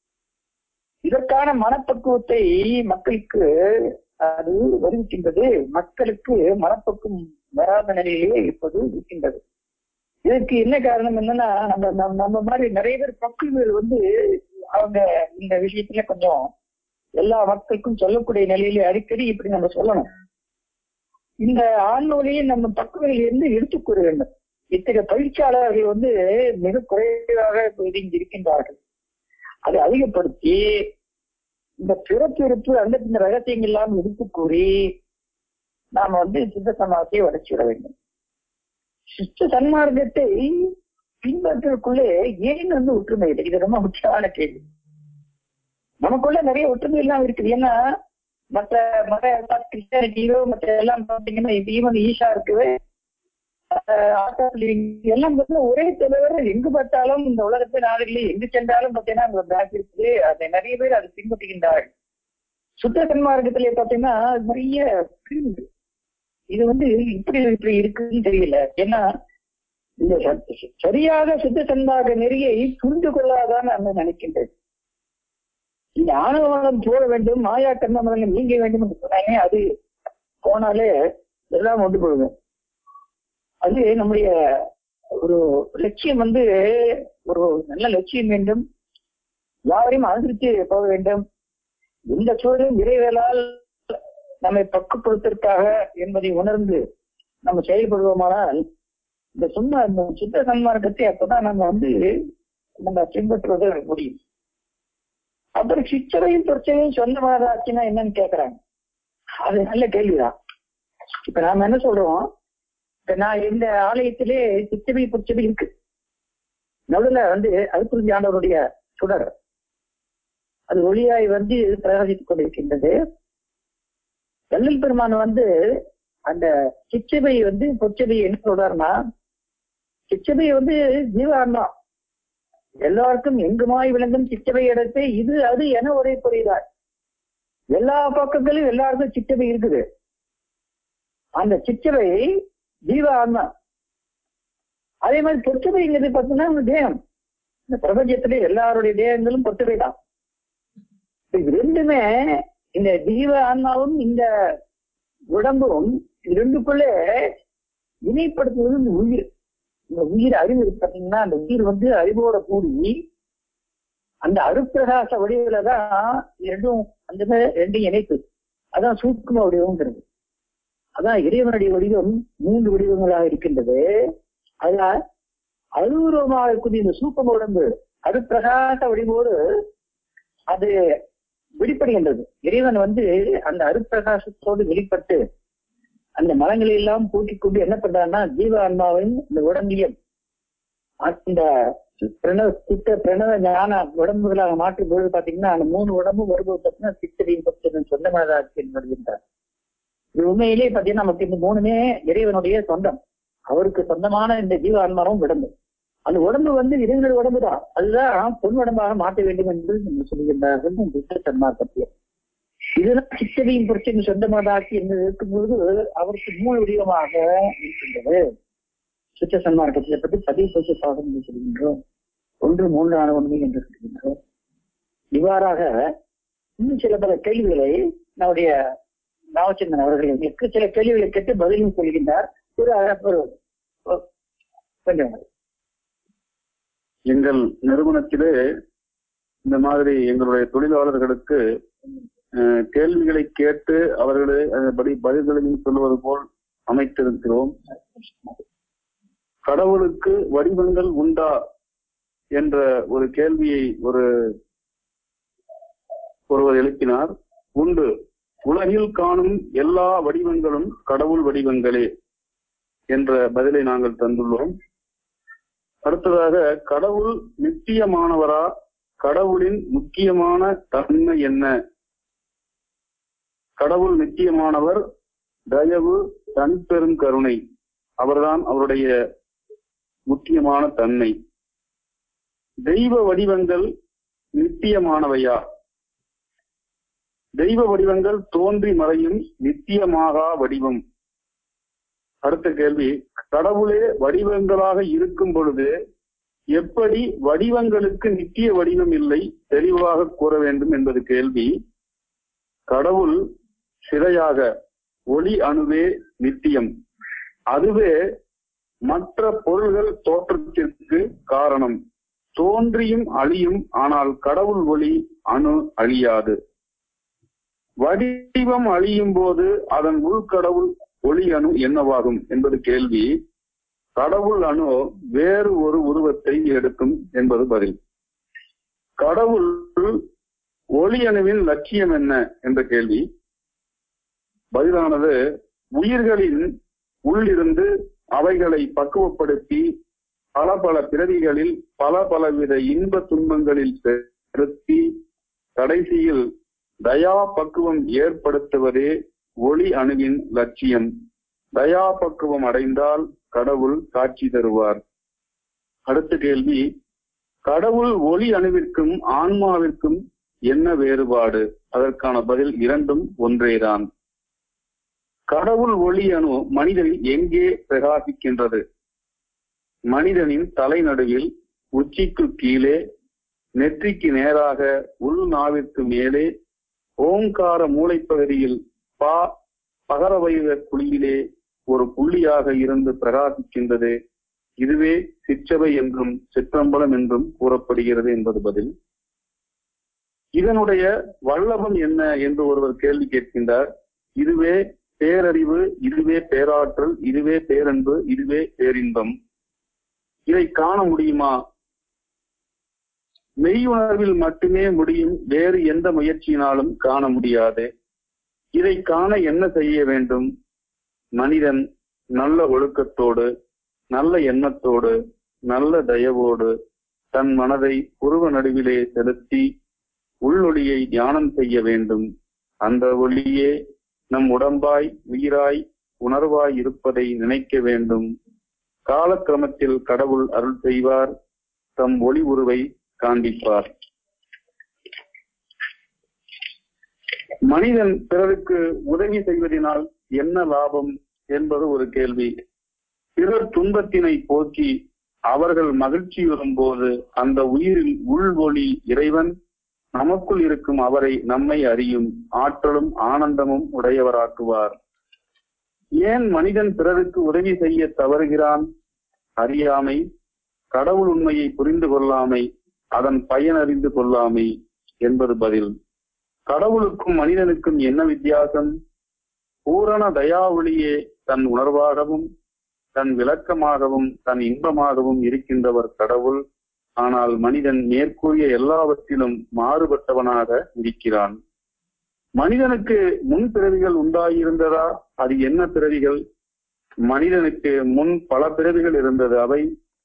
இதற்கான மனப்பக்குவத்தை மக்களுக்கு அது வருவிக்கின்றது மக்களுக்கு மனப்பக்குவம் வராத நிலையிலே இப்போது இருக்கின்றது இதற்கு என்ன காரணம் என்னன்னா நம்ம நம்ம நம்ம மாதிரி நிறைய பேர் பக்குவங்கள் வந்து அவங்க இந்த விஷயத்துல கொஞ்சம் எல்லா மக்களுக்கும் சொல்லக்கூடிய நிலையில அடிக்கடி இப்படி நம்ம சொல்லணும் இந்த ஆண்மொழியை நம்ம பக்குவங்களில் இருந்து எடுத்துக் கூற வேண்டும் இத்தகைய பயிற்சியாளர்கள் வந்து மிக குறைவாக இங்கு இருக்கின்றார்கள் அதை அதிகப்படுத்தி இந்த பிறப்பு இருப்பு அந்த இந்த ரகசியங்கள் எல்லாம் எடுத்து கூறி நாம வந்து சித்த சமாதத்தை வளர்ச்சிவிட வேண்டும் சித்த சன்மார்க்கத்தை பின்பற்றுவதற்குள்ளே ஏன் வந்து ஒற்றுமை இல்லை இது ரொம்ப முக்கியமான கேள்வி நமக்குள்ள நிறைய ஒற்றுமை எல்லாம் இருக்குது ஏன்னா மற்ற மத கிறிஸ்டியானிட்டியோ மற்ற எல்லாம் பாத்தீங்கன்னா ஈவன் ஈஷா இருக்குது எல்லாம் பார்த்தீங்கன்னா ஒரே தலைவர் எங்கு பார்த்தாலும் இந்த உலகத்து நாடுகளில் எங்கு சென்றாலும் பார்த்தீங்கன்னா அங்க பேக் இருக்குது அதை நிறைய பேர் அதை பின்பற்றுகின்றார்கள் சுத்த சன்மார்க்கத்திலே பார்த்தீங்கன்னா நிறைய பிரிவு இது வந்து இப்படி இப்படி இருக்குன்னு தெரியல ஏன்னா இந்த சரியாக சுத்த சன்மார்க்க நெறியை புரிந்து கொள்ளாதான் நான் நினைக்கின்றேன் இந்த ஆணவமலம் போட வேண்டும் மாயா கர்ம மதங்கள் நீங்க வேண்டும் என்று சொன்னாங்க அது போனாலே எல்லாம் கொண்டு போடுவேன் அது நம்முடைய ஒரு லட்சியம் வந்து ஒரு நல்ல லட்சியம் வேண்டும் யாரையும் அனுசரித்து போக வேண்டும் இந்த சூழலும் இறைவலால் நம்மை பக்குப்படுத்திற்காக என்பதை உணர்ந்து நம்ம செயல்படுவோமானால் இந்த சும்மா இந்த சுத்த சன்மார்க்கத்தை அப்பதான் நம்ம வந்து நம்ம பின்பற்றுவது முடியும் அப்புறம் சிச்சரையும் பிரச்சனையும் சொந்தமாக ஆச்சுன்னா என்னன்னு கேக்குறாங்க அது நல்ல கேள்விதான் இப்ப நாம என்ன சொல்றோம் இப்ப நான் இந்த ஆலயத்திலே சிச்சவை புச்சவை இருக்கு நடுவுல வந்து அருக்குருந்தி ஆண்டவருடைய சுடர் அது ஒளியாய் வந்து பிரகாசித்துக் கொண்டிருக்கின்றது வள்ளல் பெருமான் வந்து அந்த சிச்சபை வந்து பொச்சபை என்ன சொல்றாருன்னா சிச்சபை வந்து ஜீவான்மா எல்லாருக்கும் எங்குமாய் விளங்கும் சிச்சபை இடத்தை இது அது என உரை புரிகிறார் எல்லா பக்கங்களும் எல்லாருக்கும் சிச்சபை இருக்குது அந்த சிச்சபை ஜீவ ஆன்மா அதே மாதிரி பொறுத்தவைங்கிறது பார்த்தீங்கன்னா தேகம் இந்த பிரபஞ்சத்துல எல்லாருடைய தேகங்களும் பொறுத்தவை தான் இது ரெண்டுமே இந்த ஜீவ ஆன்மாவும் இந்த உடம்பும் இது ரெண்டுக்குள்ளே இணைப்படுத்துவது இந்த உயிர் இந்த உயிர் அறிவு இருக்கு பார்த்தீங்கன்னா அந்த உயிர் வந்து அறிவோட கூடி அந்த அருப்பிரகாச வடிவில தான் ரெண்டும் அந்த ரெண்டும் இணைப்பு அதான் சூக்கும வடிவம்ங்கிறது அதான் இறைவனுடைய வடிவம் மூன்று வடிவங்களாக இருக்கின்றது அதுல அருவரமாக இருக்கக்கூடிய இந்த சூப்பம உடம்பு அருப்பிரகாச வடிவோடு அது வெளிப்படுகின்றது இறைவன் வந்து அந்த அருப்பிரகாசத்தோடு வெளிப்பட்டு அந்த மலங்களை எல்லாம் கூட்டிக் கொண்டு என்ன பண்றான்னா ஜீவ ஆன்மாவின் இந்த உடம்பியம் அந்த பிரணவ சித்த பிரணவ ஞான உடம்புகளாக மாற்றும் பொழுது பாத்தீங்கன்னா அந்த மூணு உடம்பு வரும்போது பாத்தீங்கன்னா சித்தரையும் பக்தரின் சொந்தமானதாக வருகின்றார் இது உண்மையிலேயே பாத்தீங்கன்னா நமக்கு இந்த மூணுமே இறைவனுடைய சொந்தம் அவருக்கு சொந்தமான இந்த ஜீவ ஆன்மாவும் உடம்பு அந்த உடம்பு வந்து இறைவனுடைய உடம்பு தான் அதுதான் பொன் உடம்பாக மாற்ற வேண்டும் என்று நம்ம சொல்லுகின்றார்கள் இந்த புத்த சன்மார்க்கத்தில் இதுதான் சித்தரையும் புரட்சியின் சொந்தமாதாக்கி என்று இருக்கும்போது அவருக்கு மூணு வடிவமாக இருக்கின்றது சுத்த சன்மார்க்கத்தை பற்றி பதிவு பசு சாதம் என்று சொல்கின்றோம் ஒன்று மூன்றான உண்மை என்று சொல்கின்றோம் இவ்வாறாக இன்னும் சில பல கேள்விகளை நம்முடைய ராமச்சந்திரன் அவர்கள் எங்களுக்கு சில கேள்விகளை கேட்டு பதிலும் சொல்கின்றார் ஒரு ஒரு ஒரு- கொஞ்சம் எங்கள் நிறுவனத்திலே இந்த மாதிரி எங்களுடைய தொழிலாளர்களுக்கு அஹ், கேள்விகளை கேட்டு அவர்களை அதன்படி பதில்களையும் சொல்லுவது போல் அமைத்திருக்கிறோம் கடவுளுக்கு வடிவங்கள் உண்டா என்ற ஒரு கேள்வியை ஒரு ஒருவர் எழுப்பினார் உண்டு உலகில் காணும் எல்லா வடிவங்களும் கடவுள் வடிவங்களே என்ற பதிலை நாங்கள் தந்துள்ளோம் அடுத்ததாக கடவுள் நித்தியமானவரா கடவுளின் முக்கியமான தன்மை என்ன கடவுள் நித்தியமானவர் தயவு தனிப்பெரும் கருணை அவர்தான் அவருடைய முக்கியமான தன்மை தெய்வ வடிவங்கள் நித்தியமானவையா தெய்வ வடிவங்கள் தோன்றி மறையும் நித்தியமாகா வடிவம் அடுத்த கேள்வி கடவுளே வடிவங்களாக இருக்கும் பொழுது எப்படி வடிவங்களுக்கு நித்திய வடிவம் இல்லை தெளிவாக கூற வேண்டும் என்பது கேள்வி கடவுள் சிறையாக ஒளி அணுவே நித்தியம் அதுவே மற்ற பொருள்கள் தோற்றத்திற்கு காரணம் தோன்றியும் அழியும் ஆனால் கடவுள் ஒளி அணு அழியாது வடிவம் அழியும் போது அதன் உள்கடவுள் ஒளி அணு என்னவாகும் என்பது கேள்வி கடவுள் அணு வேறு ஒரு உருவத்தை எடுக்கும் என்பது பதில் கடவுள் ஒளி அணுவின் லட்சியம் என்ன என்ற கேள்வி பதிலானது உயிர்களின் உள்ளிருந்து அவைகளை பக்குவப்படுத்தி பல பல பிறவிகளில் பல பலவித இன்ப துன்பங்களில் செலுத்தி கடைசியில் தயா பக்குவம் ஏற்படுத்துவதே ஒளி அணுவின் லட்சியம் தயா பக்குவம் அடைந்தால் கடவுள் காட்சி தருவார் அடுத்த கேள்வி கடவுள் ஒளி அணுவிற்கும் ஆன்மாவிற்கும் என்ன வேறுபாடு அதற்கான பதில் இரண்டும் ஒன்றேதான் கடவுள் ஒளி அணு மனிதனில் எங்கே பிரகாசிக்கின்றது மனிதனின் தலைநடுவில் உச்சிக்கு கீழே நெற்றிக்கு நேராக உள் நாவிற்கு மேலே ஓங்கார மூளைப்பகுதியில் பா பகரவைத குழியிலே ஒரு புள்ளியாக இருந்து பிரகாசிக்கின்றது இதுவே சிற்றவை என்றும் சிற்றம்பலம் என்றும் கூறப்படுகிறது என்பது பதில் இதனுடைய வல்லபம் என்ன என்று ஒருவர் கேள்வி கேட்கின்றார் இதுவே பேரறிவு இதுவே பேராற்றல் இதுவே பேரன்பு இதுவே பேரின்பம் இதை காண முடியுமா மெய்யுணர்வில் மட்டுமே முடியும் வேறு எந்த முயற்சியினாலும் காண முடியாது இதை காண என்ன செய்ய வேண்டும் மனிதன் நல்ல ஒழுக்கத்தோடு நல்ல எண்ணத்தோடு நல்ல தயவோடு தன் மனதை உருவ நடுவிலே செலுத்தி உள்ளொளியை தியானம் செய்ய வேண்டும் அந்த ஒளியே நம் உடம்பாய் உயிராய் உணர்வாய் இருப்பதை நினைக்க வேண்டும் காலக்கிரமத்தில் கடவுள் அருள் செய்வார் தம் ஒளி உருவை காண்பிப்பார் மனிதன் பிறருக்கு உதவி செய்வதனால் என்ன லாபம் என்பது ஒரு கேள்வி பிறர் துன்பத்தினை போக்கி அவர்கள் மகிழ்ச்சியுறும் போது அந்த உயிரில் உள் ஒளி இறைவன் நமக்குள் இருக்கும் அவரை நம்மை அறியும் ஆற்றலும் ஆனந்தமும் உடையவராக்குவார் ஏன் மனிதன் பிறருக்கு உதவி செய்ய தவறுகிறான் அறியாமை கடவுள் உண்மையை புரிந்து கொள்ளாமை அதன் பயன் அறிந்து கொள்ளாமை என்பது பதில் கடவுளுக்கும் மனிதனுக்கும் என்ன வித்தியாசம் பூரண தயாவொளியே தன் உணர்வாகவும் தன் விளக்கமாகவும் தன் இன்பமாகவும் இருக்கின்றவர் கடவுள் ஆனால் மனிதன் மேற்கூறிய எல்லாவற்றிலும் மாறுபட்டவனாக இருக்கிறான் மனிதனுக்கு முன் பிறவிகள் உண்டாயிருந்ததா அது என்ன பிறவிகள் மனிதனுக்கு முன் பல பிறவிகள் இருந்தது அவை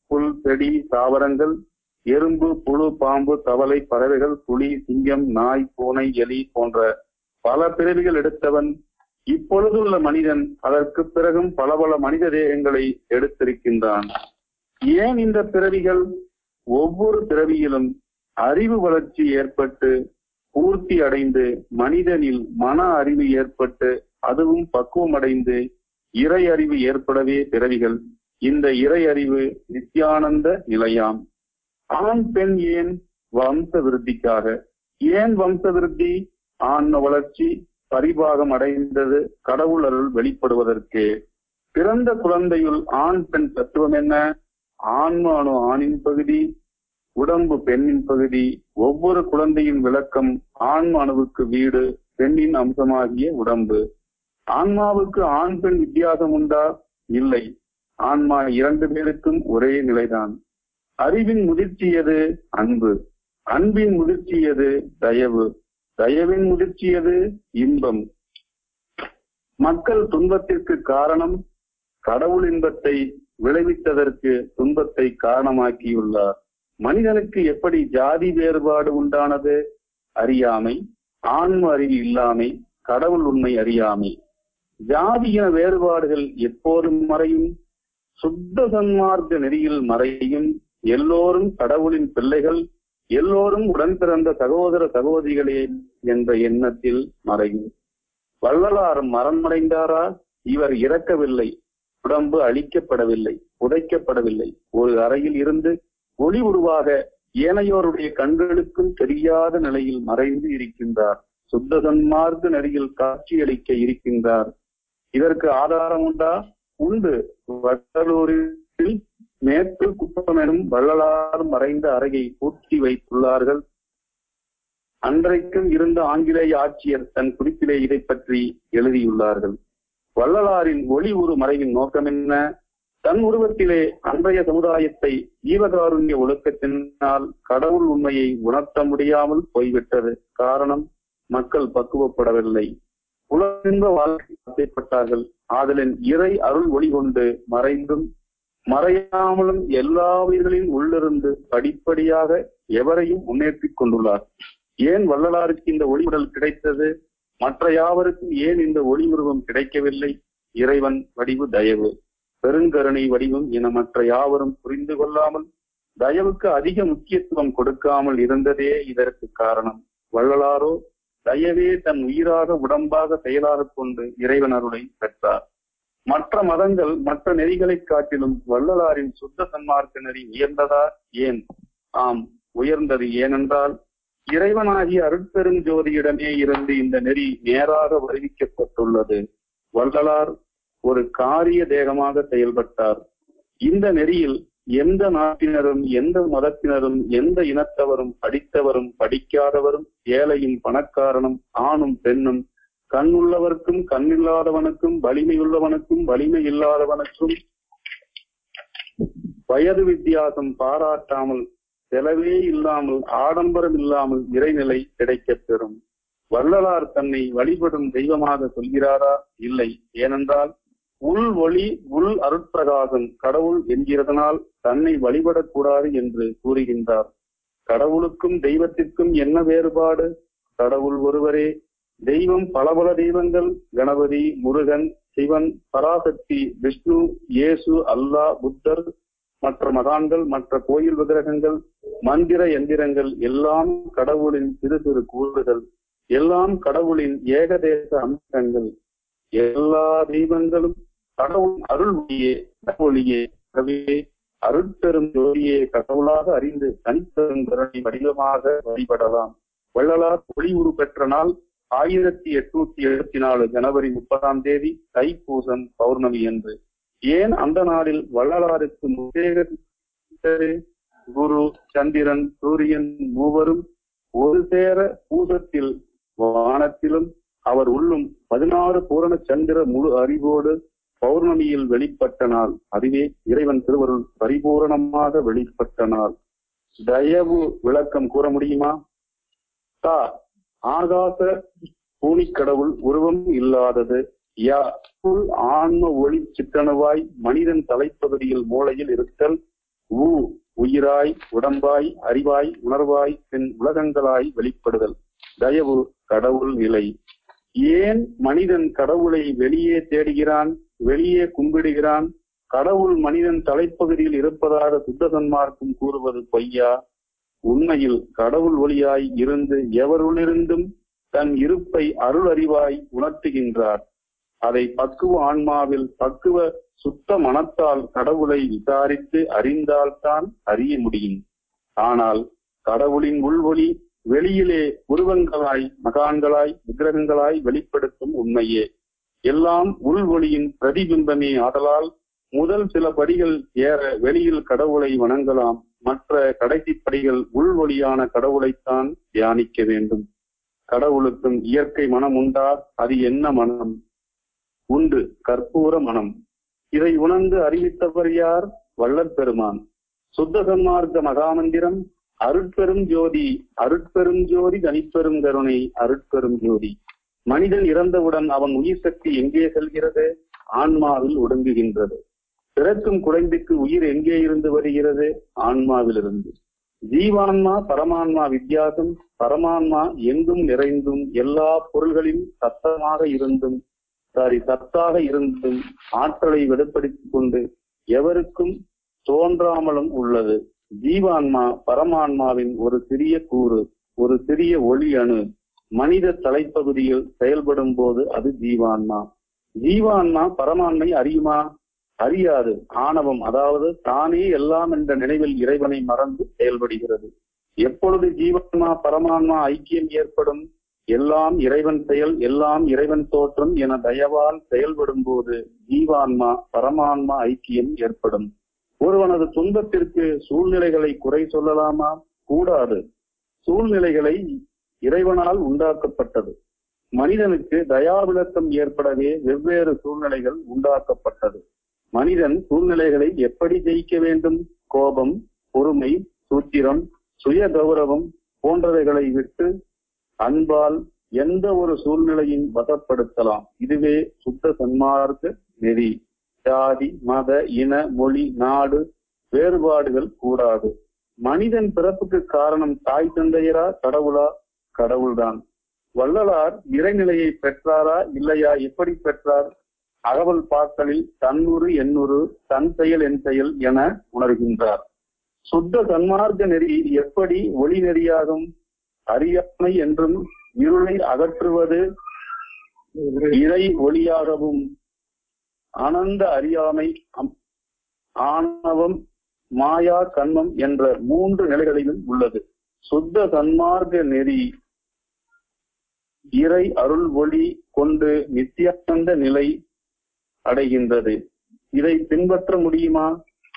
புல் செடி தாவரங்கள் எறும்பு புழு பாம்பு தவளை பறவைகள் புலி சிங்கம் நாய் பூனை எலி போன்ற பல பிறவிகள் எடுத்தவன் இப்பொழுதுள்ள மனிதன் அதற்கு பிறகும் பல பல மனித தேகங்களை எடுத்திருக்கின்றான் ஏன் இந்த பிறவிகள் ஒவ்வொரு பிறவியிலும் அறிவு வளர்ச்சி ஏற்பட்டு பூர்த்தி அடைந்து மனிதனில் மன அறிவு ஏற்பட்டு அதுவும் பக்குவம் அடைந்து இறை அறிவு ஏற்படவே பிறவிகள் இந்த இறை அறிவு நித்யானந்த நிலையாம் ஆண் பெண் ஏன் வம்ச விருத்திக்காக ஏன் வம்ச விருத்தி ஆன்ம வளர்ச்சி பரிபாகம் அடைந்தது கடவுள் அருள் வெளிப்படுவதற்கு பிறந்த குழந்தையுள் ஆண் பெண் தத்துவம் என்ன ஆன்ம அணு ஆணின் பகுதி உடம்பு பெண்ணின் பகுதி ஒவ்வொரு குழந்தையின் விளக்கம் ஆன்ம அணுவுக்கு வீடு பெண்ணின் அம்சமாகிய உடம்பு ஆன்மாவுக்கு ஆண் பெண் வித்தியாசம் உண்டா இல்லை ஆன்மா இரண்டு பேருக்கும் ஒரே நிலைதான் அறிவின் முதிர்ச்சி எது அன்பு அன்பின் முதிர்ச்சி எது தயவு தயவின் முதிர்ச்சி எது இன்பம் மக்கள் துன்பத்திற்கு காரணம் கடவுள் இன்பத்தை விளைவித்ததற்கு துன்பத்தை காரணமாக்கியுள்ளார் மனிதனுக்கு எப்படி ஜாதி வேறுபாடு உண்டானது அறியாமை ஆன்ம அறிவு இல்லாமை கடவுள் உண்மை அறியாமை ஜாதியின வேறுபாடுகள் எப்போதும் மறையும் சுத்த சன்மார்க்க நெறியில் மறையும் எல்லோரும் கடவுளின் பிள்ளைகள் எல்லோரும் உடன் பிறந்த சகோதர சகோதரிகளே என்ற எண்ணத்தில் மறையும் வள்ளலார் மரணமடைந்தாரா இவர் இறக்கவில்லை உடம்பு அழிக்கப்படவில்லை புதைக்கப்படவில்லை ஒரு அறையில் இருந்து ஒளி உருவாக ஏனையோருடைய கண்களுக்கும் தெரியாத நிலையில் மறைந்து இருக்கின்றார் சுத்த சன்மார்க்க நெறியில் காட்சியளிக்க இருக்கின்றார் இதற்கு ஆதாரம் உண்டா உண்டு வடலூரில் மேற்கு குப்பம் எனும் வள்ளலார் மறைந்த அறையை பூட்டி வைத்துள்ளார்கள் அன்றைக்கும் இருந்த ஆங்கிலேய ஆட்சியர் தன் குறிப்பிலே இதை பற்றி எழுதியுள்ளார்கள் வள்ளலாரின் ஒளி உரு மறைவின் நோக்கம் என்ன தன் உருவத்திலே அன்றைய சமுதாயத்தை ஜீவகாருண்ய ஒழுக்கத்தினால் கடவுள் உண்மையை உணர்த்த முடியாமல் போய்விட்டது காரணம் மக்கள் பக்குவப்படவில்லை உலகின்ப வாழ்க்கை ஆசைப்பட்டார்கள் ஆதலின் இறை அருள் ஒளி கொண்டு மறைந்தும் மறையாமலும் எல்லா உயிர்களின் உள்ளிருந்து படிப்படியாக எவரையும் முன்னேற்றிக் கொண்டுள்ளார் ஏன் வள்ளலாருக்கு இந்த ஒளிவுடல் கிடைத்தது மற்ற யாவருக்கும் ஏன் இந்த ஒளி உருவம் கிடைக்கவில்லை இறைவன் வடிவு தயவு பெருங்கருணை வடிவம் என மற்ற யாவரும் புரிந்து கொள்ளாமல் தயவுக்கு அதிக முக்கியத்துவம் கொடுக்காமல் இருந்ததே இதற்கு காரணம் வள்ளலாரோ தயவே தன் உயிராக உடம்பாக செயலாக கொண்டு இறைவன் அருளை பெற்றார் மற்ற மதங்கள் மற்ற நெறிகளை காட்டிலும் வள்ளலாரின் சுத்த சன்மார்க்க நெறி உயர்ந்ததா ஏன் ஆம் உயர்ந்தது ஏனென்றால் இறைவனாகிய அருட்பெரும் ஜோதியிடமே இருந்து இந்த நெறி நேராக வருவிக்கப்பட்டுள்ளது வள்ளலார் ஒரு காரிய தேகமாக செயல்பட்டார் இந்த நெறியில் எந்த நாட்டினரும் எந்த மதத்தினரும் எந்த இனத்தவரும் படித்தவரும் படிக்காதவரும் ஏழையும் பணக்காரனும் ஆணும் பெண்ணும் கண் உள்ளவர்க்கும் கண்ணில்லாதவனுக்கும் வலிமை உள்ளவனுக்கும் வலிமை இல்லாதவனுக்கும் வயது வித்தியாசம் பாராட்டாமல் செலவே இல்லாமல் ஆடம்பரம் இல்லாமல் இறைநிலை கிடைக்கப் பெறும் வள்ளலார் தன்னை வழிபடும் தெய்வமாக சொல்கிறாரா இல்லை ஏனென்றால் உள் ஒளி உள் அருட்பிரகாசம் கடவுள் என்கிறதனால் தன்னை வழிபடக்கூடாது என்று கூறுகின்றார் கடவுளுக்கும் தெய்வத்திற்கும் என்ன வேறுபாடு கடவுள் ஒருவரே தெய்வம் பல பல தெய்வங்கள் கணபதி முருகன் சிவன் பராசக்தி விஷ்ணு இயேசு அல்லாஹ் புத்தர் மற்ற மகான்கள் மற்ற கோயில் விக்கிரகங்கள் மந்திர எந்திரங்கள் எல்லாம் கடவுளின் சிறு சிறு கூறுகள் எல்லாம் கடவுளின் ஏகதேச அம்சங்கள் எல்லா தெய்வங்களும் கடவுள் அருள் ஒளியே ஒளியே ஆகவே அருட்பெரும் ஜோதியே கடவுளாக அறிந்து தனிப்பெரும் கருணை வடிவமாக வழிபடலாம் வள்ளலார் ஒளி உரு பெற்ற நாள் ஆயிரத்தி எட்நூத்தி எழுபத்தி நாலு ஜனவரி முப்பதாம் தேதி தைப்பூசம் பௌர்ணமி என்று ஏன் அந்த நாளில் வள்ளலாருக்கு முத்தேக குரு சந்திரன் சூரியன் மூவரும் ஒரு சேர பூசத்தில் வானத்திலும் அவர் உள்ளும் பதினாறு பூரண சந்திர முழு அறிவோடு பௌர்ணமியில் வெளிப்பட்ட நாள் அதுவே இறைவன் திருவருள் பரிபூரணமாக வெளிப்பட்ட நாள் தயவு விளக்கம் கூற முடியுமா தா ஆகாச பூனிக்கடவுள் உருவம் இல்லாதது யா புல் ஆன்ம ஒளி சிற்றணுவாய் மனிதன் தலைப்பகுதியில் மூளையில் இருத்தல் ஊ உயிராய் உடம்பாய் அறிவாய் உணர்வாய் பின் உலகங்களாய் வெளிப்படுதல் தயவு கடவுள் நிலை ஏன் மனிதன் கடவுளை வெளியே தேடுகிறான் வெளியே கும்பிடுகிறான் கடவுள் மனிதன் தலைப்பகுதியில் இருப்பதாக சுத்த சன்மார்க்கம் கூறுவது பொய்யா உண்மையில் கடவுள் ஒளியாய் இருந்து எவருளிருந்தும் தன் இருப்பை அருள் அறிவாய் உணர்த்துகின்றார் அதை பக்குவ ஆன்மாவில் பக்குவ சுத்த மனத்தால் கடவுளை விசாரித்து அறிந்தால்தான் அறிய முடியும் ஆனால் கடவுளின் உள்வொளி வெளியிலே உருவங்களாய் மகான்களாய் விக்கிரகங்களாய் வெளிப்படுத்தும் உண்மையே எல்லாம் உள்வொளியின் பிரதிபிம்பமே ஆதலால் முதல் சில படிகள் ஏற வெளியில் கடவுளை வணங்கலாம் மற்ற கடைசி படிகள் உள்வொளியான கடவுளைத்தான் தியானிக்க வேண்டும் கடவுளுக்கும் இயற்கை மனம் உண்டா அது என்ன மனம் உண்டு கற்பூர மனம் இதை உணர்ந்து அறிவித்தவர் யார் வள்ளற் பெருமான் சுத்த சன்மார்க்க மகாமந்திரம் அருட்பெரும் ஜோதி அருட்பெரும் ஜோதி தனிப்பெரும் கருணை அருட்பெரும் ஜோதி மனிதன் இறந்தவுடன் அவன் உயிர் சக்தி எங்கே செல்கிறது ஆன்மாவில் ஒடுங்குகின்றது பிறக்கும் குழந்தைக்கு உயிர் எங்கே இருந்து வருகிறது ஆன்மாவிலிருந்து ஜீவான்மா பரமான்மா வித்தியாசம் பரமான்மா எங்கும் நிறைந்தும் எல்லா பொருள்களிலும் சத்தமாக இருந்தும் சாரி சத்தாக இருந்தும் ஆற்றலை வெளிப்படுத்திக் கொண்டு எவருக்கும் தோன்றாமலும் உள்ளது ஜீவான்மா பரமான்மாவின் ஒரு சிறிய கூறு ஒரு சிறிய ஒளி அணு மனித தலைப்பகுதியில் செயல்படும் போது அது ஜீவான்மா ஜீவான்மா பரமான்மை அறியுமா அறியாது ஆணவம் அதாவது தானே எல்லாம் என்ற நினைவில் இறைவனை மறந்து செயல்படுகிறது எப்பொழுது ஜீவான்மா பரமான்மா ஐக்கியம் ஏற்படும் எல்லாம் இறைவன் செயல் எல்லாம் இறைவன் தோற்றம் என தயவால் செயல்படும் போது ஜீவான்மா பரமான்மா ஐக்கியம் ஏற்படும் ஒருவனது துன்பத்திற்கு சூழ்நிலைகளை குறை சொல்லலாமா கூடாது சூழ்நிலைகளை இறைவனால் உண்டாக்கப்பட்டது மனிதனுக்கு தயாவிலக்கம் ஏற்படவே வெவ்வேறு சூழ்நிலைகள் உண்டாக்கப்பட்டது மனிதன் சூழ்நிலைகளை எப்படி ஜெயிக்க வேண்டும் கோபம் பொறுமை சூத்திரம் சுய கௌரவம் போன்றவைகளை விட்டு அன்பால் எந்த ஒரு சூழ்நிலையும் வசப்படுத்தலாம் இதுவே சுத்த சன்மார்க்க நெறி ஜாதி மத இன மொழி நாடு வேறுபாடுகள் கூடாது மனிதன் பிறப்புக்கு காரணம் தாய் தந்தையரா கடவுளா கடவுள்தான் வள்ளலார் இறைநிலையை பெற்றாரா இல்லையா எப்படி பெற்றார் அகவல் பாக்களில் தன்னுரு எண்ணுரு தன் செயல் என் செயல் என உணர்கின்றார் சுத்த சன்மார்க்க நெறி எப்படி ஒளி நெறியாகும் அறியாமை என்றும் இருளை அகற்றுவது இறை ஒளியாகவும் ஆனந்த அறியாமை அம்- ஆணவம் மாயா கண்மம் என்ற மூன்று நிலைகளிலும் உள்ளது சுத்த சன்மார்க்க நெறி இறை அருள் ஒளி கொண்டு நித்தியானந்த நிலை அடைகின்றது இதை பின்பற்ற முடியுமா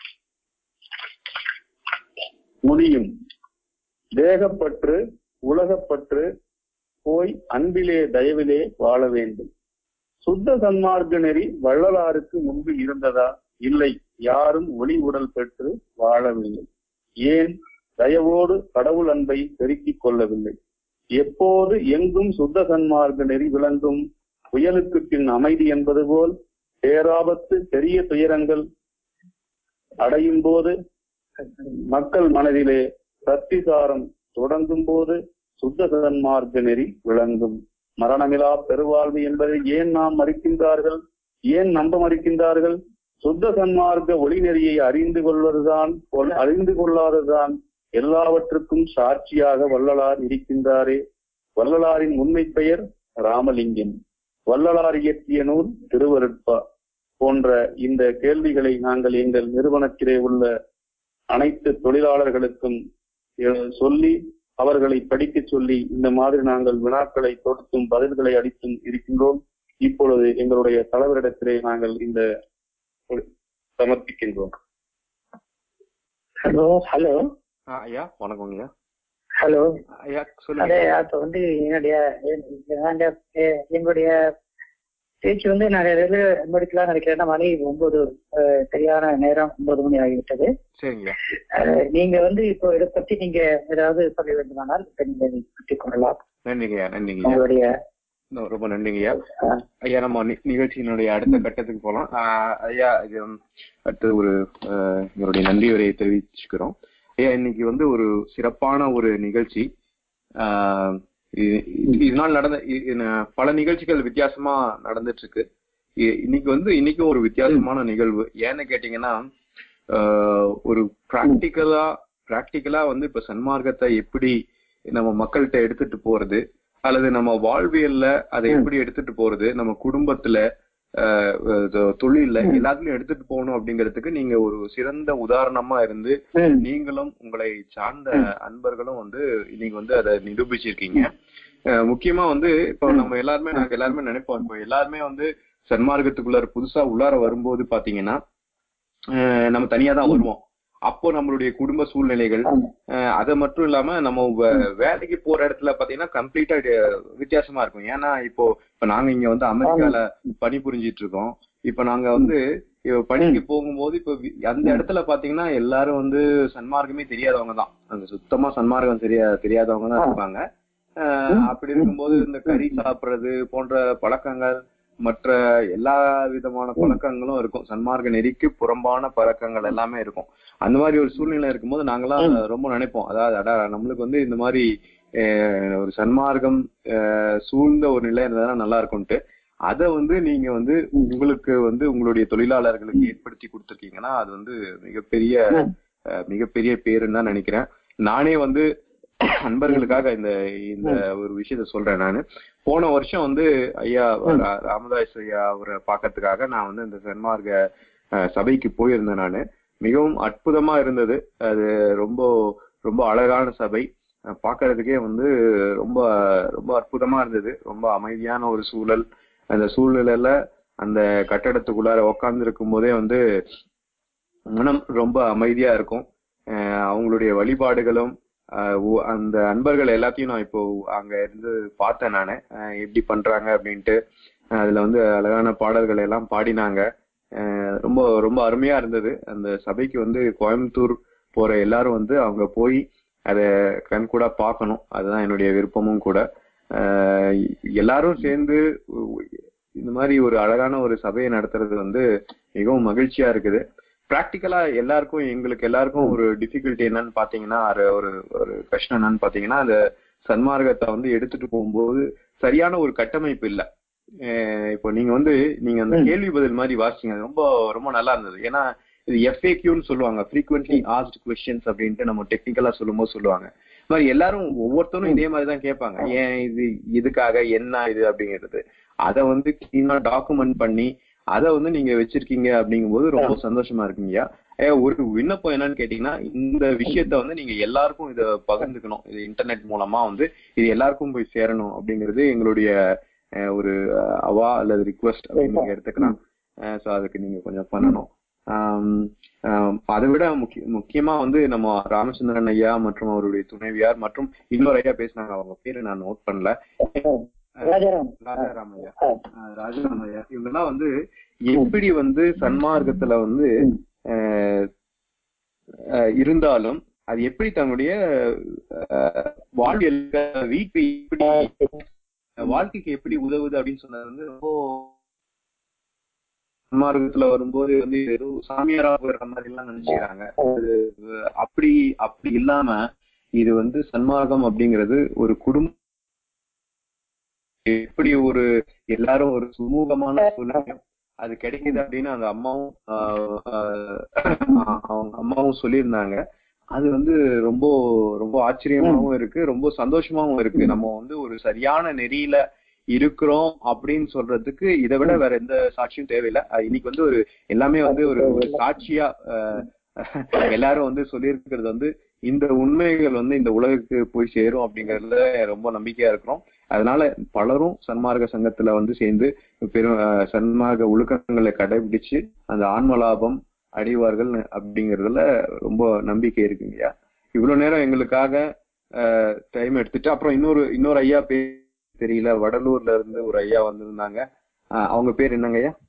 முடியும் தேகப்பற்று உலகப்பற்று போய் அன்பிலே தயவிலே வாழ வேண்டும் சுத்த சன்மார்க்க நெறி வள்ளலாருக்கு முன்பு இருந்ததா இல்லை யாரும் ஒளி உடல் பெற்று வாழவில்லை ஏன் தயவோடு கடவுள் அன்பை பெருக்கிக் கொள்ளவில்லை எப்போது எங்கும் சுத்த சன்மார்க்க நெறி விளங்கும் புயலுக்கு பின் அமைதி என்பது போல் பேராபத்து பெரிய துயரங்கள் அடையும் போது மக்கள் மனதிலே சக்திசாரம் தொடங்கும் போது சுத்த சன்மார்க்க நெறி விளங்கும் மரணமிலா பெருவாழ்வு என்பதை ஏன் நாம் மறுக்கின்றார்கள் ஏன் நம்ப மறுக்கின்றார்கள் சுத்த சன்மார்க்க ஒளி நெறியை அறிந்து கொள்வதுதான் கொள்- அறிந்து கொள்ளாததுதான் எல்லாவற்றுக்கும் சாட்சியாக வள்ளலார் இருக்கின்றாரே வள்ளலாரின் உண்மை பெயர் ராமலிங்கம் வள்ளலார் இயற்றிய நூல் திருவருட்பா போன்ற இந்த கேள்விகளை நாங்கள் எங்கள் நிறுவனத்திலே உள்ள அனைத்து தொழிலாளர்களுக்கும் எ- சொல்லி அவர்களை படிக்கச் சொல்லி இந்த மாதிரி நாங்கள் வினாக்களை தொடுத்தும் பதில்களை அளித்தும் இருக்கின்றோம் இப்பொழுது எங்களுடைய தலைவரிடத்திலே நாங்கள் இந்த சமர்ப்பிக்கின்றோம் ஹலோ ஹலோ ஆ, ஐயா வணக்கம் ஐயா ஹலோ ஐயா அதே சொல்லுங்க அது வந்து என்னுடைய என்னுடைய எங்களுடைய பேச்சு வந்து நான் எதில் முடிக்கலாம் நினைக்கிறேன்னா மணி ஒன்பது அஹ், சரியான நேரம் ஒன்பது மணி ஆகிவிட்டது சரிங்க அஹ், நீங்க வந்து இப்போ இதை பத்தி நீங்க ஏதாவது சொல்ல வேண்டுமானால் இப்ப நீங்க இதை பற்றி கொள்ளலாம் நன்றிங்க ஐயா நன்றிங்க ஐயா உங்களுடைய No, ரொம்ப நன்றிங்க ஐயா ஐயா நம்ம நி- நிகழ்ச்சியினுடைய அடுத்த கட்டத்துக்கு போலாம் ஆஹ் ஐயா இது ம், அடுத்து ஒரு ஆஹ், எங்களுடைய நன்றி உரையை தெரிவிச்சுக்கிறோம் ஐயா இன்னைக்கு வந்து ஒரு சிறப்பான ஒரு நிகழ்ச்சி ஆஹ், இ- இ- இதனால் நடந்த இ- இ- பல நிகழ்ச்சிகள் வித்தியாசமா நடந்துட்டு இருக்கு இ- இன்னைக்கு வந்து இன்னைக்கும் ஒரு வித்தியாசமான நிகழ்வு ஏன்னு கேட்டீங்கன்னா ஆஹ், ஒரு பிராக்டிக்கலா பிராக்டிக்கலா வந்து இப்ப சன்மார்க்கத்தை எப்படி நம்ம மக்கள்கிட்ட எடுத்துட்டு போறது அல்லது நம்ம வாழ்வியல்ல அதை எப்படி எடுத்துட்டு போறது நம்ம குடும்பத்துல ஆஹ், இது தொழில்ல எல்லாத்துலயும் எடுத்துட்டு போகணும் அப்படிங்கிறதுக்கு நீங்க ஒரு சிறந்த உதாரணமா இருந்து நீங்களும் உங்களை சார்ந்த அன்பர்களும் வந்து நீங்க வந்து அதை நிரூபிச்சிருக்கீங்க அஹ் முக்கியமா வந்து இப்போ நம்ம எல்லாருமே நாங்க எல்லாருமே நினைப்போம் இப்போ எல்லாருமே வந்து சன்மார்க்கத்துக்குள்ளார புதுசா உள்ளார வரும்போது பாத்தீங்கன்னா அஹ் நம்ம தனியா தான் வருவோம் அப்போ நம்மளுடைய குடும்ப சூழ்நிலைகள் அஹ் அது மட்டும் இல்லாம நம்ம வே- வேலைக்கு போற இடத்துல பாத்தீங்கன்னா கம்ப்ளீட்டா வித்தியாசமா இருக்கும் ஏன்னா இப்போ இப்ப நாங்க இங்க வந்து அமெரிக்கால பணி புரிஞ்சிட்டு இருக்கோம் இப்ப நாங்க வந்து இப்ப பணிக்கு போகும்போது இப்ப வி- அந்த இடத்துல பாத்தீங்கன்னா எல்லாரும் வந்து சன்மார்க்கமே தெரியாதவங்க தான் அங்க சுத்தமா சன்மார்க்கம் தெரியா தெரியாதவங்க தான் இருப்பாங்க அஹ் அப்படி இருக்கும்போது இந்த கறி சாப்பிடுறது போன்ற பழக்கங்கள் மற்ற எல்லா விதமான பழக்கங்களும் இருக்கும் சன்மார்க்க நெறிக்கு புறம்பான பழக்கங்கள் எல்லாமே இருக்கும் அந்த மாதிரி ஒரு சூழ்நிலை இருக்கும்போது நாங்கெல்லாம் ரொம்ப நினைப்போம் அதாவது அடா நம்மளுக்கு வந்து இந்த மாதிரி அஹ், ஒரு சன்மார்க்கம் அஹ், சூழ்ந்த ஒரு நிலை இருந்ததுன்னா நல்லா இருக்கும்ட்டு அதை வந்து நீங்க வந்து உங்களுக்கு வந்து உங்களுடைய தொழிலாளர்களுக்கு ஏற்படுத்தி கொடுத்துருக்கீங்கன்னா அது வந்து மிகப்பெரிய அஹ், மிகப்பெரிய பேருன்னு தான் நினைக்கிறேன் நானே வந்து அன்பர்களுக்காக இந்த இந்த ஒரு விஷயத்த சொல்றேன் நானு போன வருஷம் வந்து ஐயா ரா- ராமதாஸ் ஐயா அவரை பார்க்கறதுக்காக நான் வந்து இந்த சன்மார்க்க அஹ், சபைக்கு போயிருந்தேன் நானு மிகவும் அற்புதமா இருந்தது அது ரொம்ப ரொம்ப அழகான சபை அஹ், பார்க்கறதுக்கே வந்து ரொம்ப ரொம்ப அற்புதமா இருந்தது ரொம்ப அமைதியான ஒரு சூழல் அந்த சூழ்நிலையில அந்த கட்டடத்துக்குள்ளார உட்கார்ந்து இருக்கும் போதே வந்து மனம் ரொம்ப அமைதியா இருக்கும் அஹ் அவங்களுடைய வழிபாடுகளும் அஹ் ஒ- அந்த அன்பர்கள் எல்லாத்தையும் நான் இப்போ அங்க இருந்து பார்த்தேன் நானு அஹ் எப்படி பண்றாங்க அப்படின்ட்டு அஹ் அதுல வந்து அழகான பாடல்கள் எல்லாம் பாடினாங்க அஹ் ரொம்ப ரொம்ப அருமையா இருந்தது அந்த சபைக்கு வந்து கோயம்புத்தூர் போற எல்லாரும் வந்து அவங்க போய் அத கண்கூடா பார்க்கணும் அதுதான் என்னுடைய விருப்பமும் கூட அஹ் எல்லாரும் சேர்ந்து இந்த மாதிரி ஒரு அழகான ஒரு சபையை நடத்துறது வந்து மிகவும் மகிழ்ச்சியா இருக்குது பிராக்டிக்கலா எல்லாருக்கும் எங்களுக்கு எல்லாருக்கும் ஒரு டிஃபிகல்ட்டி என்னன்னு பாத்தீங்கன்னா ஒரு ஒரு ஒரு கஷ்டம் என்னன்னு பாத்தீங்கன்னா அந்த சன்மார்க்கத்தை வந்து எடுத்துட்டு போகும்போது சரியான ஒரு கட்டமைப்பு இல்ல அஹ் இப்போ நீங்க வந்து நீங்க அந்த கேள்வி பதில் மாதிரி வாசிச்சீங்க அது ரொம்ப ரொம்ப நல்லா இருந்தது ஏன்னா இது எஃப்ஏக்யூன்னு சொல்லுவாங்க frequently asked questions அப்படின்ட்டு நம்ம டெக்னிக்கலா சொல்லும்போது சொல்லுவாங்க இது மாதிரி எல்லாரும் ஒவ்வொருத்தரும் இதே மாதிரி தான் கேட்பாங்க ஏன் இது இதுக்காக என்ன இது அப்படிங்கிறது அதை வந்து கிளீனா டாக்குமெண்ட் பண்ணி அதை வந்து நீங்க வச்சிருக்கீங்க அப்படிங்கும்போது ரொம்ப சந்தோஷமா இருக்குங்கய்யா ஏ, ஒரு விண்ணப்பம் என்னன்னு கேட்டீங்கன்னா இந்த விஷயத்த வந்து நீங்க எல்லாருக்கும் இத பகிர்ந்துக்கணும் இது இன்டர்நெட் மூலமா வந்து இது எல்லாருக்கும் போய் சேரணும் அப்படிங்கிறது எங்களுடைய அஹ், ஒரு அஹ், அவா அல்லது ரிக்வெஸ்ட் அப்படின்னு நீங்க எடுத்துக்கலாம் சோ அதுக்கு நீங்க கொஞ்சம் பண்ணணும் ஆம், ஆம், அதை விட முக்கிய முக்கியமா வந்து நம்ம ராமச்சந்திரன் ஐயா மற்றும் அவருடைய துணைவியார் மற்றும் இன்னொரு ஐயா பேசினாங்க அவங்க பேரு நான் நோட் பண்ணல ராஜாராம் ராஜாராம் ஐயா அஹ் ராஜாராம் ஐயா இவங்கெல்லாம் வந்து எப்படி வந்து சன்மார்க்கத்துல வந்து அஹ், அஹ், இருந்தாலும் அது எப்படி தன்னுடைய அஹ், வாழ்வியல் வீட்டு எப்படி வாழ்க்கைக்கு எப்படி உதவுது அப்படின்னு சொன்னது வந்து ரொம்ப சன்மார்க்கத்துல வரும்போது வந்து இது ஏதோ சாமியாரா போயிடுற மாதிரி எல்லாம் நினைச்சுக்கிறாங்க அது அப்படி அப்படி இல்லாம இது வந்து சன்மார்க்கம் அப்படிங்கிறது ஒரு குடும்ப எப்படி ஒரு எல்லாரும் ஒரு சுமூகமான சூழ்நிலையும் அது கிடைக்குது அப்படின்னு அந்த அம்மாவும் ஆஹ் ஆஹ் அவங்க அம்மாவும் சொல்லியிருந்தாங்க அது வந்து ரொம்ப ரொம்ப ஆச்சரியமாவும் இருக்கு ரொம்ப சந்தோஷமாவும் இருக்கு நம்ம வந்து ஒரு சரியான நெறியில இருக்கிறோம் அப்படின்னு சொல்றதுக்கு இதை விட வேற எந்த சாட்சியும் தேவையில்லை அது இன்னைக்கு வந்து ஒரு எல்லாமே வந்து ஒரு ஒரு சாட்சியா ஆஹ் எல்லாரும் வந்து சொல்லியிருக்கிறது வந்து இந்த உண்மைகள் வந்து இந்த உலகுக்கு போய் சேரும் அப்படிங்கறதுல ரொம்ப நம்பிக்கையா இருக்கிறோம் அதனால பலரும் சன்மார்க்க சங்கத்துல வந்து சேர்ந்து பெரும் அஹ், சன்மார்க்க ஒழுக்கங்களை கடைபிடிச்சு அந்த ஆன்ம லாபம் அடைவார்கள் அப்படிங்கறதுல ரொம்ப நம்பிக்கை இருக்குங்கய்யா இவ்வளவு நேரம் எங்களுக்காக டைம் எடுத்துட்டு அப்புறம் இன்னொரு இன்னொரு ஐயா பேர் தெரியல வடலூர்ல இருந்து ஒரு ஐயா வந்திருந்தாங்க அஹ், அவங்க பேர் என்னங்க ஐயா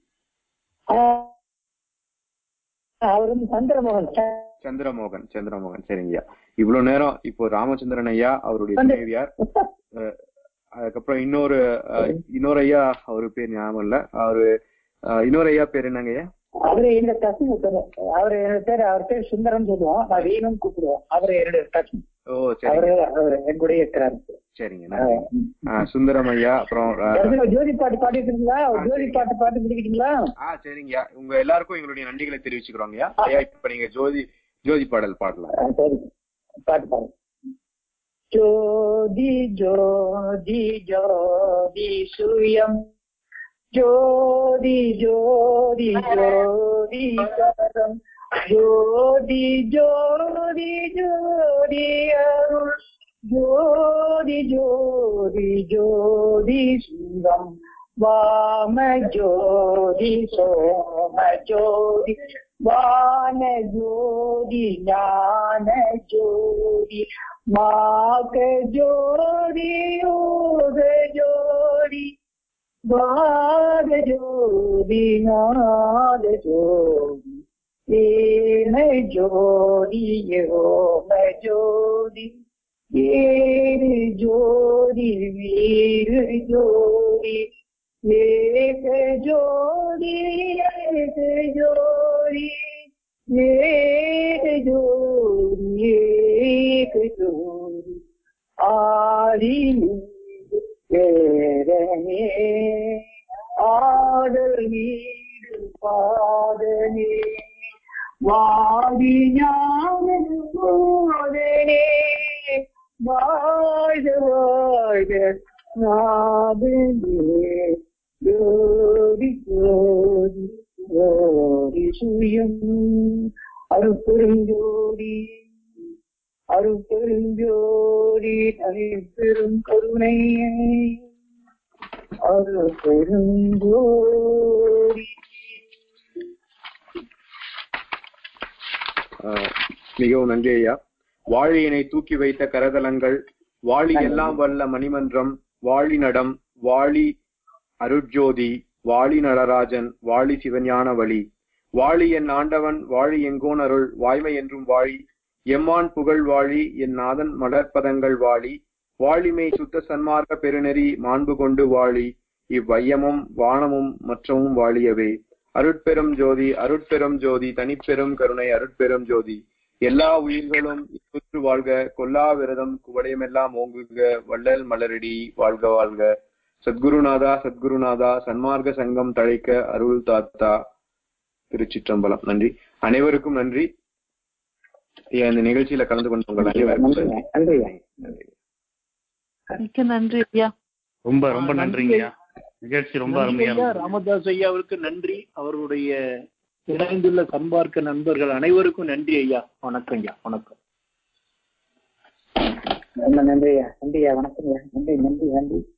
அவரும் சந்திரமோகன் சந்திரமோகன் சந்திரமோகன் சரிங்கய்யா இவ்வளவு நேரம் இப்போ ராமச்சந்திரன் ஐயா அவருடைய துணைவியார் அதுக்கப்புறம் இன்னொரு அஹ், இன்னொரு ஐயா அவரு பேர் ஞாபகம் இல்ல அவரு அஹ், இன்னொரு ஐயா பேர் என்னங்க ஐயா அவரு என்னோட கசின் அவரு என்னோட பேர் அவர் பேர் சுந்தரம் சொல்லுவோம் நான் வீணும் கூப்பிடுவோம் அவரு என்னோட கசின் ஓ அவரு சரிங்க அவரு என் கூட இருக்கிறாரு சரிங்க நன்றி ஆ, சுந்தரம் ஐயா அப்புறம் அஹ், கடைசியில ஜோதி பாட்டு பாடிட்டு இருக்கீங்களா ஜோதி பாட்டு பாட்டு பிடிக்கிறீங்களா ஆ சரிங்கய்யா உங்க எல்லாருக்கும் எங்களுடைய நன்றிகளை தெரிவிச்சுக்கிறோங்க ஐயா ஐயா இப்ப நீங்க ஜோதி ஜோதி பாடல் பாடலாம் ஆ, சரி பாட்டு பாடு ஜோதி ஜோதி ஜோதி சுயம் ஜோதி ஜோதி ஜோதி கரம் ஜோதி ஜோதி ஜோதி அருள் ஜோதி ஜோதி ஜோதி சுந்தம் வாம ஜோதி சோம ஜோதி வான ஜோதி ஞான ஜோதி மாக ஜோதி யோக ஜோதி வாத ஜோதி நாத ஜோதி ஏன ஜோதி யோக ஜோதி ஏறு ஜோதி வீரு ஜோதி ஏக ஜோதி ஏக ஜோதி ஏக ஜோதி ஏக ஜோதி ஆதி வேதனே ஆடல் வீடு பாதனே வாடி ஞான போதனே வாழ்க வாழ்க நாதனே ஜோதி ஜோதி ஜோதி சுயம் அருப்பெருஞ்சோதி அருப்பெருஞ்சோதி தனி பெரும் கருணை அருப்பெருஞ்சோதி அஹ், மிகவும் நன்றி ஐயா வாழியினை தூக்கி வைத்த கரதலங்கள் வாழி எல்லாம் வல்ல மணிமன்றம் வாழி நடம் வாழி அருட்ஜோதி வாழி நடராஜன் வாழி சிவஞான வழி வாழி என் ஆண்டவன் வாழி எங்கோன் அருள் வாய்மை என்றும் வாழி எம்மான் புகழ் வாழி என் நாதன் மலர்ப்பதங்கள் வாழி வாழிமை சுத்த சன்மார்க்க பெருநெறி மாண்பு கொண்டு வாழி இவ்வையமும் வானமும் மற்றமும் வாழியவே அருட்பெரும் ஜோதி அருட்பெரும் ஜோதி தனிப்பெரும் கருணை அருட்பெரும் ஜோதி எல்லா உயிர்களும் இன்புற்று வாழ்க கொல்லா விரதம் குவடையமெல்லாம் ஓங்குக வள்ளல் மலரடி வாழ்க வாழ்க சத்குருநாதா சத்குருநாதா சன்மார்க்க சங்கம் தழைக்க அருள் தாத்தா திருச்சிற்றம்பலம் நன்றி அனைவருக்கும் நன்றி ஐயா, இந்த நிகழ்ச்சியில கலந்து கொண்ட உங்கள் அனைவருக்கும் நன்றி நன்றியா நன்றி மிக்க நன்றி ஐயா ரொம்ப ரொம்ப ஆ, நன்றிங்க நன்றி. ஐயா நிகழ்ச்சி ரொம்ப நன்றி அருமையா ஐயா இருந்தது. ராமதாஸ் ஐயா அவருக்கு நன்றி அவருடைய இணைந்துள்ள சன்மார்க்க நண்பர்கள் அனைவருக்கும் நன்றி ஐயா வணக்கம் ஐயா வணக்கம் ரொம்ப நன்றியா நன்றியா வணக்கம்யா நன்றி நன்றி நன்றி